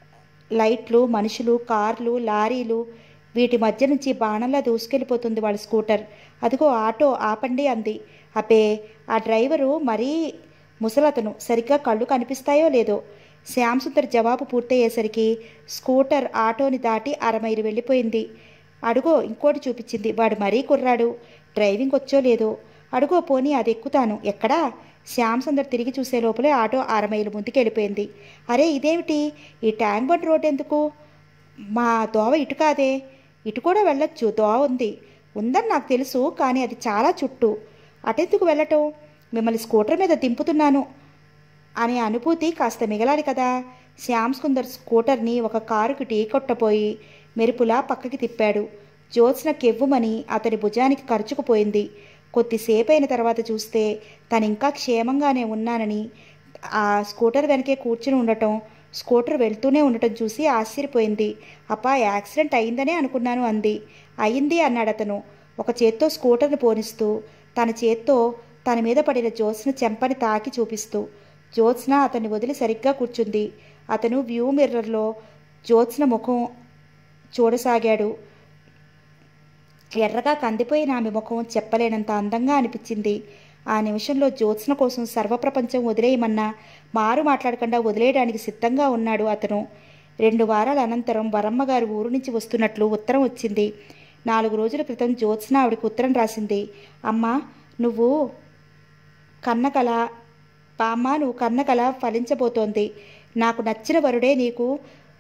Speaker 1: లైట్లు మనుషులు కార్లు లారీలు వీటి మధ్య నుంచి బాణంలా దూసుకెళ్ళిపోతుంది వాళ్ళ స్కూటర్ అదిగో ఆటో ఆపండి అంది అబ్బే ఆ డ్రైవరు మరీ ముసలతను సరిగ్గా కళ్ళు కనిపిస్తాయో లేదో శ్యామ్ సుందర్ జవాబు పూర్తయ్యేసరికి స్కూటర్ ఆటోని దాటి అరమైలు వెళ్ళిపోయింది అడుగో ఇంకోటి చూపించింది వాడు మరీ కుర్రాడు డ్రైవింగ్ వచ్చో లేదో అడుగో పోనీ అది ఎక్కుతాను ఎక్కడా శ్యామ్ సుందర్ తిరిగి చూసే లోపలే ఆటో అరమైలు ముందుకు వెళ్ళిపోయింది అరే ఇదేమిటి ఈ ట్యాంక్ బండ్ రోడ్ ఎందుకు మా దోవ ఇటు కాదే ఇటు కూడా వెళ్ళొచ్చు దోవ ఉంది ఉందని నాకు తెలుసు కానీ అది చాలా చుట్టూ అటెందుకు వెళ్ళటం మిమ్మల్ని స్కూటర్ మీద దింపుతున్నాను అనే అనుభూతి కాస్త మిగలాలి కదా శ్యామ్ సుందర్ స్కూటర్ని ఒక కారుకి ఢీ కొట్టపోయి మెరుపులా పక్కకి తిప్పాడు జ్యోత్స్న కెవ్వుమని అతని భుజానికి ఖర్చుకుపోయింది కొద్దిసేపు అయిన తర్వాత చూస్తే తను ఇంకా క్షేమంగానే ఉన్నానని ఆ స్కూటర్ వెనకే కూర్చుని ఉండటం స్కూటర్ వెళ్తూనే ఉండటం చూసి ఆశ్చర్యపోయింది అప్పా యాక్సిడెంట్ అయిందనే అనుకున్నాను అంది అయింది అన్నాడు అతను ఒక చేత్తో స్కూటర్ని పోనిస్తూ తన చేత్తో తన మీద పడిన జ్యోత్స్న చెంపని తాకి చూపిస్తూ జ్యోత్స్న అతన్ని వదిలి సరిగ్గా కూర్చుంది అతను వ్యూ మిర్రర్లో జ్యోత్స్న ముఖం చూడసాగాడు ఎర్రగా కందిపోయిన ఆమె ముఖం చెప్పలేనంత అందంగా అనిపించింది ఆ నిమిషంలో జ్యోత్స్న కోసం సర్వప్రపంచం వదిలేయమన్నా మారు మాట్లాడకుండా వదిలేయడానికి సిద్ధంగా ఉన్నాడు అతను రెండు వారాల అనంతరం వరమ్మ గారు ఊరు నుంచి వస్తున్నట్లు ఉత్తరం వచ్చింది నాలుగు రోజుల క్రితం జ్యోత్స్న ఆవిడకి ఉత్తరం రాసింది అమ్మా నువ్వు కన్నకల బామ్మ నువ్వు కన్నకల ఫలించబోతోంది నాకు నచ్చిన వరుడే నీకు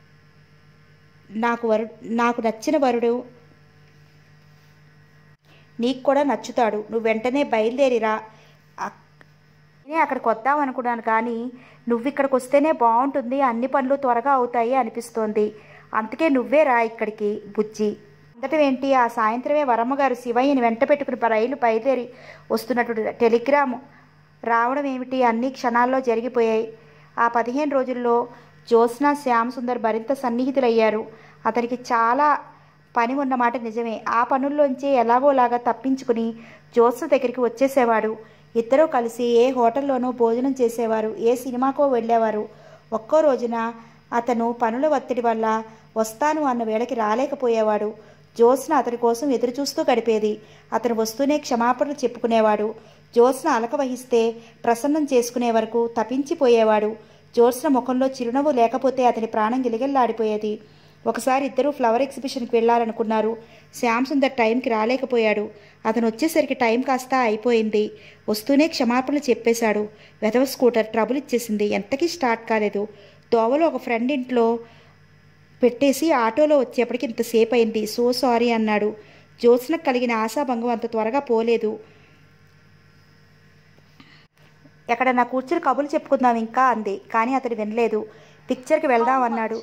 Speaker 1: నాకు వరు నాకు నచ్చిన వరుడు నీకు కూడా నచ్చుతాడు నువ్వు వెంటనే బయలుదేరిరా అక్- నేనే అక్కడికి వద్దాం అనుకున్నాను కానీ నువ్వు ఇక్కడికి వస్తేనే బాగుంటుంది అన్ని పనులు త్వరగా అవుతాయి అనిపిస్తోంది అందుకే నువ్వే రా ఇక్కడికి బుజ్జి అందటం ఏంటి ఆ సాయంత్రమే వరమ్మగారు శివయ్యని వెంట పెట్టుకుని ప- రైలు బయలుదేరి వస్తున్నట్టు టెలిగ్రామ్ రావడం ఏమిటి అన్ని క్షణాల్లో జరిగిపోయాయి ఆ పదిహేను రోజుల్లో జ్యోత్స్న శ్యామ్ సుందర్ మరింత సన్నిహితులయ్యారు అతనికి చాలా పని ఉన్నమాట నిజమే ఆ పనుల్లోంచి ఎలాగోలాగా తప్పించుకుని జ్యోత్స్న దగ్గరికి వచ్చేసేవాడు ఇద్దరూ కలిసి ఏ హోటల్లోనో భోజనం చేసేవారు ఏ సినిమాకో వెళ్ళేవారు ఒక్కో రోజున అతను పనుల ఒత్తిడి వల్ల వస్తాను అన్న వేళకి రాలేకపోయేవాడు జ్యోత్స్న అతని కోసం ఎదురు చూస్తూ గడిపేది అతను వస్తూనే క్షమాపణలు చెప్పుకునేవాడు జ్యోత్స్న అలక వహిస్తే ప్రసన్నం చేసుకునే వరకు తపించిపోయేవాడు జ్యోత్స్న ముఖంలో చిరునవ్వు లేకపోతే అతని ప్రాణం గిలగిల్లాడిపోయేది ఒకసారి ఇద్దరూ ఫ్లవర్ ఎగ్జిబిషన్కి వెళ్ళాలనుకున్నారు శ్యామ్ సుందర్ టైంకి రాలేకపోయాడు అతను వచ్చేసరికి టైం కాస్త అయిపోయింది వస్తూనే క్షమాపణలు చెప్పేశాడు వెధవ స్కూటర్ ట్రబుల్ ఇచ్చేసింది ఎంతకీ స్టార్ట్ కాలేదు దోవలో ఒక ఫ్రెండ్ ఇంట్లో పెట్టేసి ఆటోలో వచ్చేప్పటికి ఇంతసేపు అయింది సో సారీ అన్నాడు జ్యోత్స్నకు కలిగిన ఆశాభంగం అంత త్వరగా పోలేదు ఎక్కడన్నా కూర్చుని కబుర్లు చెప్పుకుందాం ఇంకా అంది కానీ అతడు వినలేదు పిక్చర్కి వెళ్దాం అన్నాడు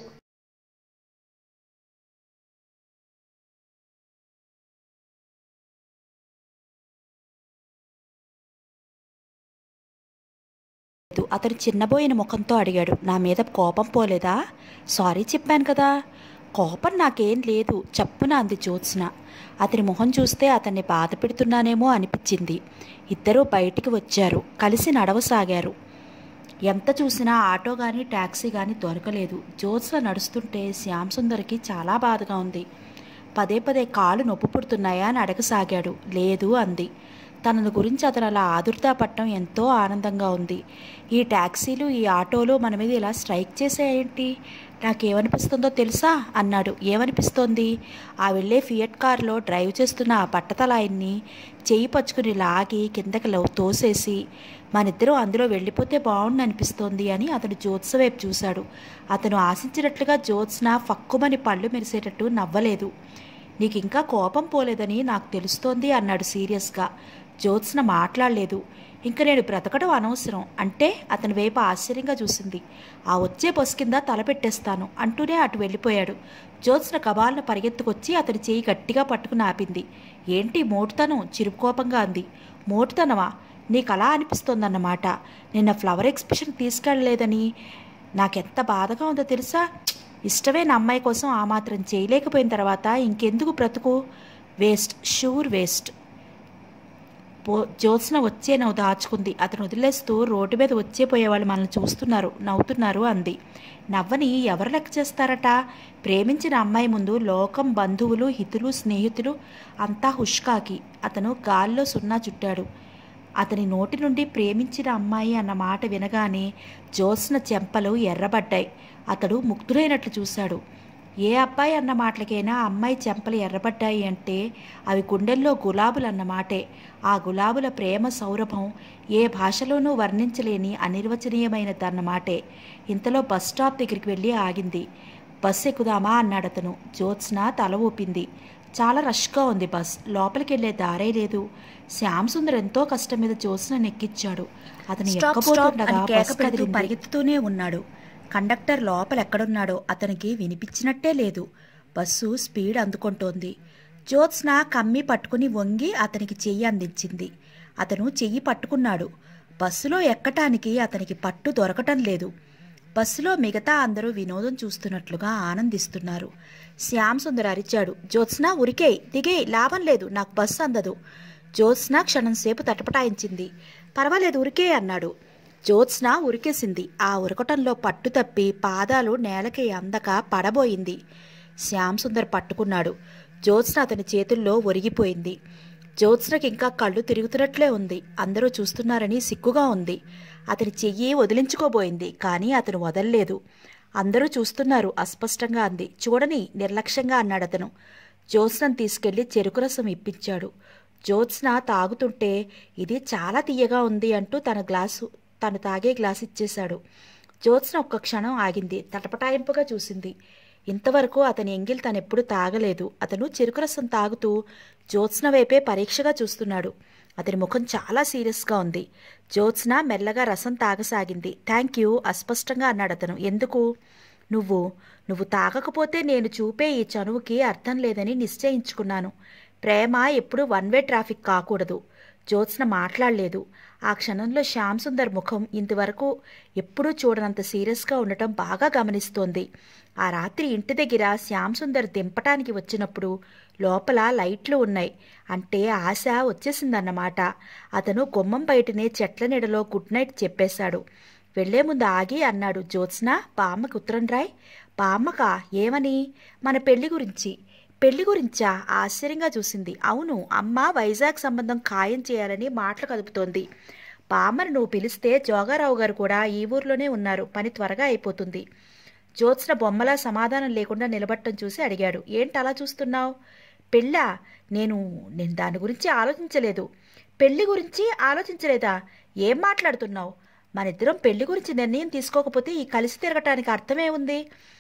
Speaker 1: అతను చిన్నబోయిన ముఖంతో అడిగాడు నా మీద కోపం పోలేదా సారీ చెప్పాను కదా కోపం నాకేం లేదు చప్పున అంది జ్యోత్స్న అతని మొహం చూస్తే అతన్ని బాధ పెడుతున్నానేమో అనిపించింది ఇద్దరూ బయటికి వచ్చారు కలిసి నడవసాగారు ఎంత చూసినా ఆటో కానీ ట్యాక్సీ కానీ దొరకలేదు జ్యోత్స్న నడుస్తుంటే శ్యామ్ సుందర్కి చాలా బాధగా ఉంది పదే పదే కాలు నొప్పి పుడుతున్నాయా అని అడగసాగాడు లేదు అంది తనను గురించి అతను అలా ఆదుర్దా పట్టడం ఎంతో ఆనందంగా ఉంది ఈ ట్యాక్సీలు ఈ ఆటోలు మన మీద ఇలా స్ట్రైక్ చేసేయేంటి నాకేమనిపిస్తుందో తెలుసా అన్నాడు ఏమనిపిస్తోంది ఆ వెళ్ళే ఫియట్ కారులో డ్రైవ్ చేస్తున్న ఆ బట్టతలాయన్ని చెయ్యి పచ్చుకుని లాగి కిందకి లవ్ తోసేసి మనిద్దరం అందులో వెళ్ళిపోతే బాగుండు అనిపిస్తోంది అని అతను జ్యోత్స వైపు చూశాడు అతను ఆశించినట్లుగా జ్యోత్స్న ఫక్కుమని పళ్ళు మెరిసేటట్టు నవ్వలేదు నీకు ఇంకా కోపం పోలేదని నాకు తెలుస్తోంది అన్నాడు సీరియస్గా జ్యోత్స్న మాట్లాడలేదు ఇంక నేను బ్రతకడం అనవసరం అంటే అతని వైపు ఆశ్చర్యంగా చూసింది ఆ వచ్చే బస్ కింద తలపెట్టేస్తాను అంటూనే అటు వెళ్ళిపోయాడు జ్యోత్స్న కబాలను పరిగెత్తుకొచ్చి అతని చేయి గట్టిగా పట్టుకుని ఆపింది ఏంటి మోటుతనం చిరుకోపంగా అంది మోటుతనమా నీకు అలా అనిపిస్తోందన్నమాట నిన్న ఫ్లవర్ ఎగ్జిబిషన్ తీసుకెళ్ళలేదని నాకెంత బాధగా ఉందో తెలుసా ఇష్టమైన అమ్మాయి కోసం ఆ మాత్రం చేయలేకపోయిన తర్వాత ఇంకెందుకు బ్రతుకు వేస్ట్ షూర్ వేస్ట్ పో జ్యోత్స్న వచ్చే నవ్వు దాచుకుంది అతను వదిలేస్తూ రోడ్డు మీద వచ్చే పోయేవాళ్ళు మనల్ని చూస్తున్నారు నవ్వుతున్నారు అంది నవ్వని ఎవరు లెక్క చేస్తారట ప్రేమించిన అమ్మాయి ముందు లోకం బంధువులు హితులు స్నేహితులు అంతా హుష్కాకి అతను గాల్లో సున్నా చుట్టాడు అతని నోటి నుండి ప్రేమించిన అమ్మాయి అన్న మాట వినగానే జ్యోత్స్న చెంపలు ఎర్రబడ్డాయి అతడు ముగ్ధులైనట్లు చూశాడు ఏ అబ్బాయి అన్న మాటలకైనా అమ్మాయి చెంపలు ఎర్రబడ్డాయి అంటే అవి గుండెల్లో గులాబులు అన్న మాటే ఆ గులాబుల ప్రేమ సౌరభం ఏ భాషలోనూ వర్ణించలేని అనిర్వచనీయమైనదన్న మాటే ఇంతలో బస్ స్టాప్ దగ్గరికి వెళ్ళి ఆగింది బస్ ఎక్కుదామా అన్నాడు అతను జ్యోత్స్న తల ఊపింది చాలా రష్గా ఉంది బస్ లోపలికి వెళ్ళే దారే లేదు శ్యామ్ సుందర్ ఎంతో కష్టం మీద జ్యోత్స్న నెక్కిచ్చాడు అతను
Speaker 2: స్టాప్,
Speaker 1: ఎక్కబోతుండగా
Speaker 2: స్టాప్ అని కేక
Speaker 1: బస్
Speaker 2: పెడుతూ
Speaker 1: కదిలింది. పరిగెత్తుతూనే ఉన్నాడు కండక్టర్ లోపల ఎక్కడున్నాడో అతనికి వినిపించినట్టే లేదు బస్సు స్పీడ్ అందుకుంటోంది జ్యోత్స్న కమ్మి పట్టుకుని వంగి అతనికి చెయ్యి అందించింది అతను చెయ్యి పట్టుకున్నాడు బస్సులో ఎక్కటానికి అతనికి పట్టు దొరకటం లేదు బస్సులో మిగతా అందరూ వినోదం చూస్తున్నట్లుగా ఆనందిస్తున్నారు శ్యామ్ సుందర్ అరిచాడు జ్యోత్స్న ఉరికేయ్ దిగేయ్ లాభం లేదు నాకు బస్సు అందదు జ్యోత్స్న క్షణం సేపు తటపటాయించింది పర్వాలేదు ఉరికే అన్నాడు జ్యోత్స్న ఉరికేసింది ఆ ఉరకటంలో పట్టు తప్పి పాదాలు నేలకి అందక పడబోయింది శ్యామ్ సుందర్ పట్టుకున్నాడు జ్యోత్స్న అతని చేతుల్లో ఒరిగిపోయింది జ్యోత్స్నకి ఇంకా కళ్ళు తిరుగుతున్నట్లే ఉంది అందరూ చూస్తున్నారని సిగ్గుగా ఉంది అతని చెయ్యి వదిలించుకోబోయింది కానీ అతను వదల్లేదు అందరూ చూస్తున్నారు అస్పష్టంగా అంది చూడని నిర్లక్ష్యంగా అన్నాడు అతను జ్యోత్స్నను తీసుకెళ్లి చెరుకు రసం ఇప్పించాడు జ్యోత్స్న తాగుతుంటే ఇది చాలా తీయగా ఉంది అంటూ తన గ్లాసు తను తాగే గ్లాస్ ఇచ్చేశాడు జ్యోత్స్న ఒక్క క్షణం ఆగింది తటపటాయింపుగా చూసింది ఇంతవరకు అతని ఎంగిల్ తనెప్పుడు తాగలేదు అతను చెరుకు రసం తాగుతూ జ్యోత్స్న వైపే పరీక్షగా చూస్తున్నాడు అతని ముఖం చాలా సీరియస్గా ఉంది జ్యోత్స్న మెల్లగా రసం తాగసాగింది థ్యాంక్ యూ అస్పష్టంగా అన్నాడు అతను ఎందుకు నువ్వు నువ్వు తాగకపోతే నేను చూపే ఈ చనువుకి అర్థం లేదని నిశ్చయించుకున్నాను ప్రేమ ఎప్పుడూ వన్ వే ట్రాఫిక్ కాకూడదు జ్యోత్స్న మాట్లాడలేదు ఆ క్షణంలో శ్యామ్ సుందర్ ముఖం ఇంతవరకు ఎప్పుడూ చూడనంత సీరియస్గా ఉండటం బాగా గమనిస్తోంది ఆ రాత్రి ఇంటి దగ్గర శ్యామ్ సుందర్ దింపటానికి వచ్చినప్పుడు లోపల లైట్లు ఉన్నాయి అంటే ఆశ వచ్చేసిందన్నమాట అతను గుమ్మం బయటనే చెట్ల నీడలో గుడ్ నైట్ చెప్పేశాడు వెళ్లే ముందు ఆగి అన్నాడు జ్యోత్స్న బామ్మకి ఉత్తరం రాయ్ బామ్మకా ఏమని మన పెళ్లి గురించి పెళ్లి గురించా ఆశ్చర్యంగా చూసింది అవును అమ్మ వైజాగ్ సంబంధం ఖాయం చేయాలని మాటలు కదుపుతోంది బామ్మను నువ్వు పిలిస్తే జోగారావు గారు కూడా ఈ ఊర్లోనే ఉన్నారు పని త్వరగా అయిపోతుంది జ్యోత్స్న బొమ్మలా సమాధానం లేకుండా నిలబట్టం చూసి అడిగాడు ఏంటి అలా చూస్తున్నావు పెళ్ళా నేను నేను దాని గురించి ఆలోచించలేదు పెళ్లి గురించి ఆలోచించలేదా ఏం మాట్లాడుతున్నావు మనిద్దరం పెళ్లి గురించి నిర్ణయం తీసుకోకపోతే ఈ కలిసి తిరగటానికి అర్థమే ఉంది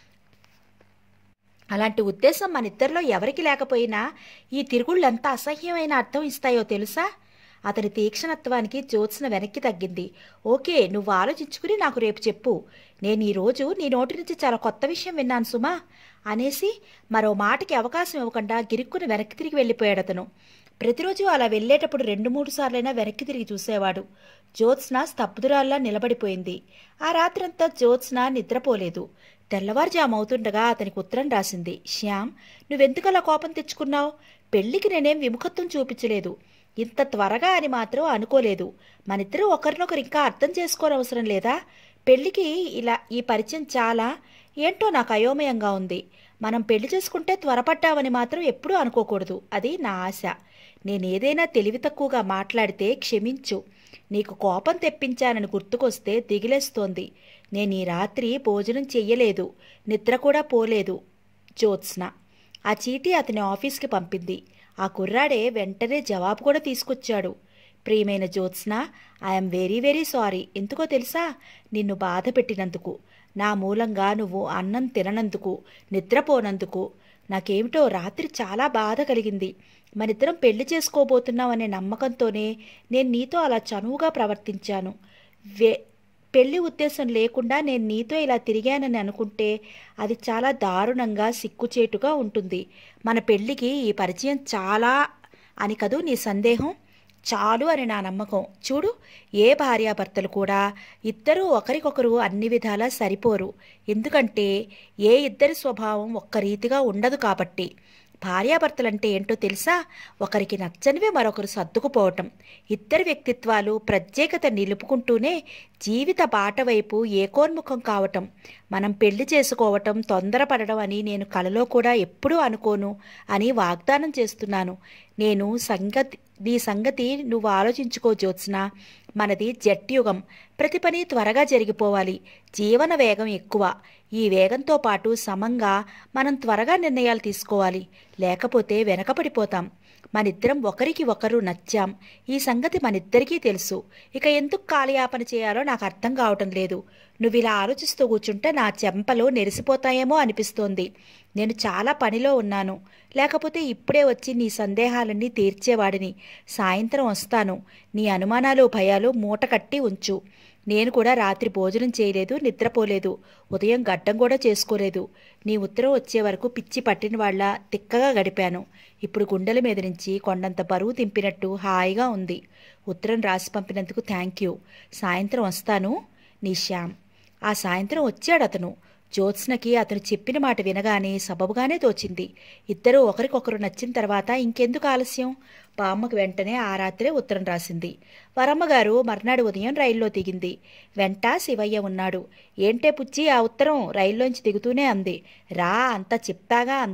Speaker 1: అలాంటి ఉద్దేశం మన ఇద్దరిలో ఎవరికి లేకపోయినా ఈ తిరుగుళ్ళు ఎంత అసహ్యమైన అర్థం ఇస్తాయో తెలుసా అతని తీక్షణత్వానికి జ్యోత్స్న వెనక్కి తగ్గింది ఓకే నువ్వు ఆలోచించుకుని నాకు రేపు చెప్పు నేను ఈరోజు నీ నోటి నుంచి చాలా కొత్త విషయం విన్నాను సుమా అనేసి మరో మాటకి అవకాశం ఇవ్వకుండా గిరుక్కుని వెనక్కి తిరిగి వెళ్ళిపోయాడు అతను ప్రతిరోజు అలా వెళ్ళేటప్పుడు రెండు మూడు సార్లైనా వెనక్కి తిరిగి చూసేవాడు జ్యోత్స్న స్తబ్దురాల్లా నిలబడిపోయింది ఆ రాత్రంతా జ్యోత్స్న నిద్రపోలేదు తెల్లవారుజామవుతుండగా అతనికి ఉత్తరం రాసింది శ్యామ్ నువ్వెందుకలా కోపం తెచ్చుకున్నావు పెళ్లికి నేనేం విముఖత్వం చూపించలేదు ఇంత త్వరగా అని మాత్రం అనుకోలేదు మనిద్దరూ ఒకరినొకరు ఇంకా అర్థం చేసుకోనవసరం లేదా పెళ్లికి ఇలా ఈ పరిచయం చాలా ఏంటో నాకు అయోమయంగా ఉంది మనం పెళ్లి చేసుకుంటే త్వరపడ్డామని మాత్రం ఎప్పుడూ అనుకోకూడదు అది నా ఆశ నేనేదైనా తెలివి తక్కువగా మాట్లాడితే క్షమించు నీకు కోపం తెప్పించానని గుర్తుకొస్తే దిగిలేస్తోంది నేను ఈ రాత్రి భోజనం చెయ్యలేదు నిద్ర కూడా పోలేదు జ్యోత్స్న ఆ చీటీ అతని ఆఫీస్కి పంపింది ఆ కుర్రాడే వెంటనే జవాబు కూడా తీసుకొచ్చాడు ప్రియమైన Jyotsna I'm very very sorry ఎందుకో తెలుసా నిన్ను బాధ పెట్టినందుకు నా మూలంగా నువ్వు అన్నం తిననందుకు నిద్రపోనందుకు నాకేమిటో రాత్రి చాలా బాధ కలిగింది మనిద్దరం పెళ్లి చేసుకోబోతున్నాం అనే నమ్మకంతోనే నేను నీతో అలా చనువుగా ప్రవర్తించాను వే పెళ్లి ఉద్దేశం లేకుండా నేను నీతో ఇలా తిరిగానని అనుకుంటే అది చాలా దారుణంగా సిక్కుచేటుగా ఉంటుంది మన పెళ్లికి ఈ పరిచయం చాలా అని కదూ నీ సందేహం చాలు అని నా నమ్మకం చూడు ఏ భార్యాభర్తలు కూడా ఇద్దరూ ఒకరికొకరు అన్ని విధాలా సరిపోరు ఎందుకంటే ఏ ఇద్దరి స్వభావం ఒక్క రీతిగా ఉండదు కాబట్టి భార్యాభర్తలంటే ఏంటో తెలుసా ఒకరికి నచ్చనివే మరొకరు సర్దుకుపోవటం ఇద్దరి వ్యక్తిత్వాలు ప్రత్యేకత నిలుపుకుంటూనే జీవిత బాట వైపు ఏకోన్ముఖం కావటం మనం పెళ్లి చేసుకోవటం తొందరపడడం అని నేను కలలో కూడా ఎప్పుడూ అనుకోను అని వాగ్దానం చేస్తున్నాను నేను సంగతి నీ సంగతి నువ్వు ఆలోచించుకో జ్యోత్స్న మనది జట్యుగం ప్రతి పని త్వరగా జరిగిపోవాలి జీవన వేగం ఎక్కువ ఈ వేగంతో పాటు సమంగా మనం త్వరగా నిర్ణయాలు తీసుకోవాలి లేకపోతే వెనకపడిపోతాం మనిద్దరం ఒకరికి ఒకరు నచ్చాం ఈ సంగతి మనిద్దరికీ తెలుసు ఇక ఎందుకు కాలయాపన చేయాలో నాకు అర్థం కావటం లేదు నువ్వు ఇలా ఆలోచిస్తూ కూర్చుంటే నా చెంపలు నెరిసిపోతాయేమో అనిపిస్తోంది నేను చాలా పనిలో ఉన్నాను లేకపోతే ఇప్పుడే వచ్చి నీ సందేహాలన్నీ తీర్చేవాడిని సాయంత్రం వస్తాను నీ అనుమానాలు భయాలు మూట కట్టి ఉంచు నేను కూడా రాత్రి భోజనం చేయలేదు నిద్రపోలేదు ఉదయం గడ్డం కూడా చేసుకోలేదు నీ ఉత్తరం వచ్చే వరకు పిచ్చి పట్టిన వాళ్ళ తిక్కగా గడిపాను ఇప్పుడు గుండెల మీద నుంచి కొండంత బరువు దింపినట్టు హాయిగా ఉంది ఉత్తరం రాసి పంపినందుకు థ్యాంక్ యూ సాయంత్రం వస్తాను నీ శ్యామ్ ఆ సాయంత్రం వచ్చాడు అతను జ్యోత్స్నకి అతను చెప్పిన మాట వినగానే సబబుగానే తోచింది ఇద్దరూ ఒకరికొకరు నచ్చిన తర్వాత ఇంకెందుకు ఆలస్యం బామ్మకు వెంటనే ఆ రాత్రే ఉత్తరం రాసింది వరమ్మగారు మర్నాడు ఉదయం రైల్లో దిగింది వెంట శివయ్య ఉన్నాడు ఏంటే పుచ్చి ఆ ఉత్తరం రైల్లోంచి దిగుతూనే అంది రా అంతా చెప్తాగా అంది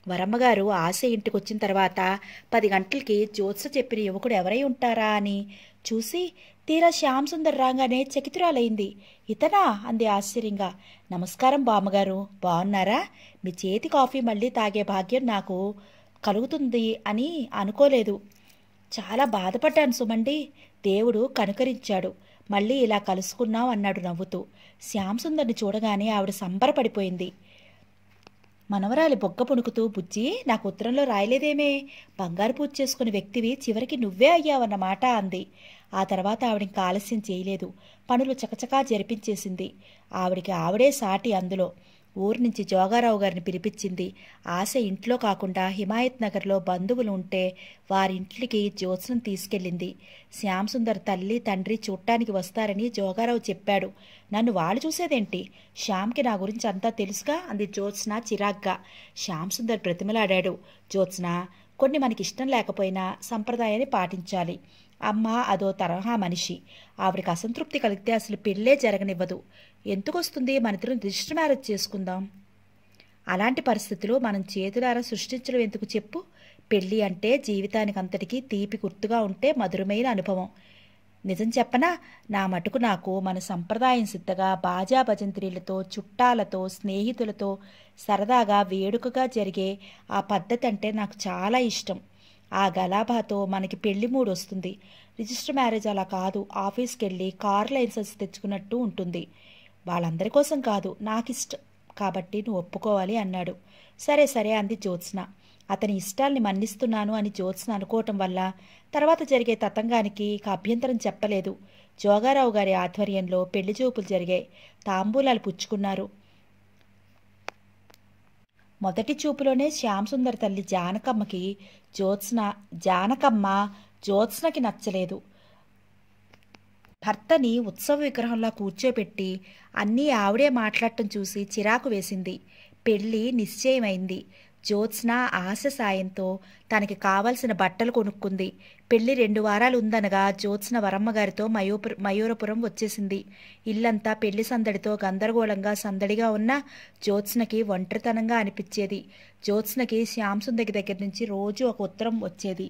Speaker 1: వరమ్మగారు ఆశ ఇంటికి వచ్చిన తర్వాత పది గంటలకి జ్యోత్స చెప్పిన యువకుడు ఎవరై ఉంటారా అని చూసి తీరా శ్యామ్ సుందర్ రాగానే చకితురాలైంది ఇతనా అంది ఆశ్చర్యంగా నమస్కారం బామ్మగారు బాగున్నారా మీ చేతి కాఫీ మళ్ళీ తాగే భాగ్యం నాకు కలుగుతుంది అని అనుకోలేదు చాలా బాధపడ్డాను సుమండి దేవుడు కనుకరించాడు మళ్ళీ ఇలా కలుసుకున్నాం అన్నాడు నవ్వుతూ శ్యామ్ సుందర్ని చూడగానే ఆవిడ సంబరపడిపోయింది మనవరాలి బొగ్గ పుణుకుతూ బుజ్జి నాకు ఉత్తరంలో రాయలేదేమే బంగారు పూజ చేసుకున్న వ్యక్తివి చివరికి నువ్వే అయ్యావన్నమాట అంది ఆ తర్వాత ఆవిడ ఆలస్యం చేయలేదు పనులు చకచకా జరిపించేసింది ఆవిడికి ఆవిడే సాటి అందులో ఊరి నుంచి జోగారావు గారిని పిలిపించింది ఆశ ఇంట్లో కాకుండా హిమాయత్ నగర్లో బంధువులు ఉంటే వారింటికి జ్యోత్స్నం తీసుకెళ్ళింది శ్యామ్ సుందర్ తల్లి తండ్రి చూడటానికి వస్తారని జోగారావు చెప్పాడు నన్ను వాళ్ళు చూసేదేంటి శ్యామ్కి నా గురించి అంతా తెలుసుగా అంది జ్యోత్స్న చిరాగ్గా శ్యామ్ సుందర్ ప్రతిమలాడాడు జ్యోత్స్న కొన్ని మనకి ఇష్టం లేకపోయినా సంప్రదాయాన్ని పాటించాలి అమ్మ అదో తరహా మనిషి ఆవిడకి అసంతృప్తి కలిగితే అసలు పెళ్ళే జరగనివ్వదు ఎందుకొస్తుంది మన ఇద్దరం రిజిస్టర్ మ్యారేజ్ చేసుకుందాం అలాంటి పరిస్థితులు మనం చేతులారా సృష్టించడం ఎందుకు చెప్పు పెళ్ళి అంటే జీవితానికి అంతటికీ తీపి గుర్తుగా ఉంటే మధురమైన అనుభవం నిజం చెప్పనా నా మటుకు నాకు మన సంప్రదాయం సిద్ధగా బాజా భజంత్రీలతో చుట్టాలతో స్నేహితులతో సరదాగా వేడుకగా జరిగే ఆ పద్ధతి అంటే నాకు చాలా ఇష్టం ఆ గలాబాతో మనకి పెళ్లి మూడు వస్తుంది రిజిస్టర్ మ్యారేజ్ అలా కాదు ఆఫీస్కి వెళ్ళి కార్ లైసెన్స్ తెచ్చుకున్నట్టు ఉంటుంది వాళ్ళందరి కోసం కాదు నాకు ఇష్టం కాబట్టి నువ్వు ఒప్పుకోవాలి అన్నాడు సరే సరే అంది జ్యోత్స్న అతని ఇష్టాల్ని మన్నిస్తున్నాను అని జ్యోత్స్న అనుకోవటం వల్ల తర్వాత జరిగే తతంగానికి ఇక అభ్యంతరం చెప్పలేదు జోగారావు గారి ఆధ్వర్యంలో పెళ్లి చూపులు జరిగాయి తాంబూలాలు పుచ్చుకున్నారు మొదటి చూపులోనే శ్యామ్ సుందర్ తల్లి జానకమ్మకి జ్యోత్స్న జానకమ్మ జ్యోత్స్నకి నచ్చలేదు భర్తని ఉత్సవ విగ్రహంలా కూర్చోపెట్టి అన్నీ ఆవిడే మాట్లాడటం చూసి చిరాకు వేసింది పెళ్లి నిశ్చయమైంది జ్యోత్స్న ఆశ సాయంతో తనకి కావలసిన బట్టలు కొనుక్కుంది పెళ్లి రెండు వారాలు ఉందనగా జ్యోత్స్న వరమ్మగారితో మయూపుర మయూరపురం వచ్చేసింది ఇల్లంతా పెళ్లి సందడితో గందరగోళంగా సందడిగా ఉన్న జ్యోత్స్నకి ఒంటరితనంగా అనిపించేది జ్యోత్స్నకి శ్యామ్ సుందరి దగ్గర నుంచి రోజు ఒక ఉత్తరం వచ్చేది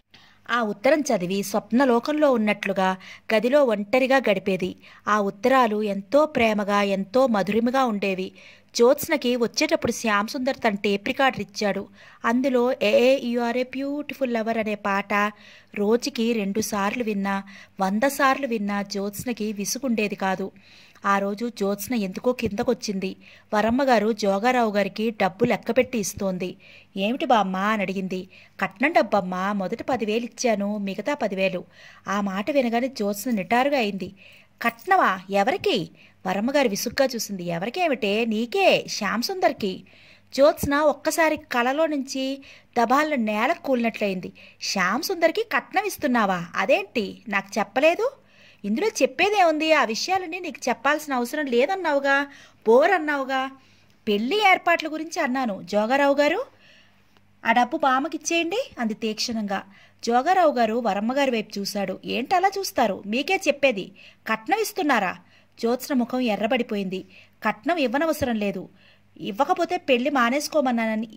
Speaker 1: ఆ ఉత్తరం చదివి స్వప్నలోకంలో ఉన్నట్లుగా గదిలో ఒంటరిగా గడిపేది ఆ ఉత్తరాలు ఎంతో ప్రేమగా ఎంతో మధురిమగా ఉండేవి జ్యోత్స్నకి వచ్చేటప్పుడు శ్యామ్ సుందర్ తన టేప్ రికార్డర్ ఇచ్చాడు అందులో a you are a beautiful lover అనే పాట రోజుకి రెండు సార్లు విన్నా వంద సార్లు విన్నా జ్యోత్స్నకి విసుగుండేది కాదు ఆ రోజు జ్యోత్స్న ఎందుకో కిందకొచ్చింది వరమ్మగారు జోగారావు గారికి డబ్బు లెక్కపెట్టి ఇస్తోంది ఏమిటి బామ్మ అని అడిగింది కట్నం డబ్బమ్మా మొదట పదివేలు ఇచ్చాను మిగతా పదివేలు ఆ మాట వినగానే జ్యోత్స్న నిటారుగా అయింది కట్నమా ఎవరికి వరమ్మగారు విసుగ్గా చూసింది ఎవరికేమిటే నీకే శ్యామ్ సుందర్కి జ్యోత్స్న ఒక్కసారి కలలో నుంచి దబాలను నేలకు కూలినట్లయింది శ్యామ్ సుందర్కి కట్నం ఇస్తున్నావా అదేంటి నాకు చెప్పలేదు ఇందులో చెప్పేదే ఉంది ఆ విషయాలన్నీ నీకు చెప్పాల్సిన అవసరం లేదన్నావుగా బోర్ అన్నావుగా పెళ్లి ఏర్పాట్ల గురించి అన్నాను జోగారావు గారు ఆ డబ్బు బామ్మకిచ్చేయండి అంది తీక్షణంగా జోగారావు గారు వరమ్మగారి వైపు చూశాడు ఏంటలా చూస్తారు మీకే చెప్పేది కట్నం ఇస్తున్నారా జ్యోత్స్న ముఖం ఎర్రబడిపోయింది కట్నం ఇవ్వనవసరం లేదు ఇవ్వకపోతే పెళ్లి మానేసుకోమన్నానని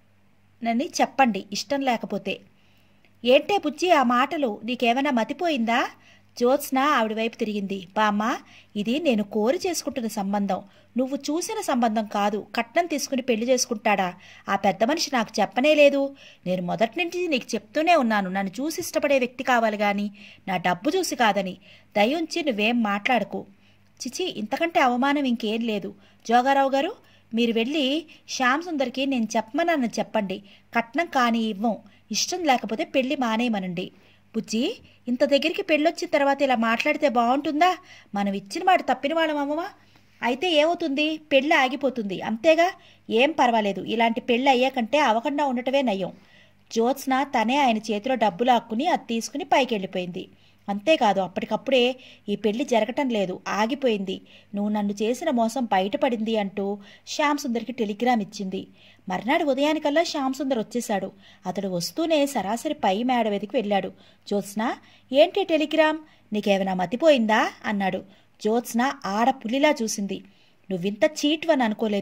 Speaker 1: నని చెప్పండి ఇష్టం లేకపోతే ఏంటే బుజ్జి ఆ మాటలు నీకేమైనా మతిపోయిందా జ్యోత్స్న ఆవిడ వైపు తిరిగింది బామ్మ ఇది నేను కోరి చేసుకుంటున్న సంబంధం నువ్వు చూసిన సంబంధం కాదు కట్నం తీసుకుని పెళ్లి చేసుకుంటాడా ఆ పెద్ద మనిషి నాకు చెప్పనే లేదు నేను మొదటి నుంచి నీకు చెప్తూనే ఉన్నాను నన్ను చూసి ఇష్టపడే వ్యక్తి కావాలి గాని నా డబ్బు చూసి కాదని దయుంచి నువ్వేం మాట్లాడకు చిచి ఇంతకంటే అవమానం ఇంకేం లేదు జోగారావు గారు మీరు వెళ్ళి శ్యామ్ సుందర్కి నేను చెప్పమనని చెప్పండి కట్నం కాని ఇవ్వం ఇష్టం లేకపోతే పెళ్లి మానేయమనండి బుజ్జి ఇంత దగ్గరికి పెళ్ళొచ్చిన తర్వాత ఇలా మాట్లాడితే బాగుంటుందా మనం ఇచ్చిన మాట తప్పిన వాళ్ళం అమ్మవా అయితే ఏమవుతుంది పెళ్ళి ఆగిపోతుంది అంతేగా ఏం పర్వాలేదు ఇలాంటి పెళ్ళి అయ్యాకంటే అవకుండా ఉండటమే నయం జ్యోత్స్న తనే ఆయన చేతిలో డబ్బులు ఆక్కుని అది తీసుకుని పైకి వెళ్ళిపోయింది అంతేకాదు అప్పటికప్పుడే ఈ పెళ్లి జరగటం లేదు ఆగిపోయింది నువ్వు నన్ను చేసిన మోసం బయటపడింది అంటూ శ్యామ్ సుందర్కి టెలిగ్రామ్ ఇచ్చింది మర్నాడు ఉదయానికల్లా శ్యామ్ సుందర్ వచ్చేశాడు అతడు వస్తూనే సరాసరి పై మేడ వెతికి వెళ్ళాడు జ్యోత్స్న ఏంటి టెలిగ్రామ్ నీకేమైనా మతిపోయిందా అన్నాడు జ్యోత్స్న ఆడ పులిలా చూసింది నువ్వింత చీట్వని అనుకోలేదు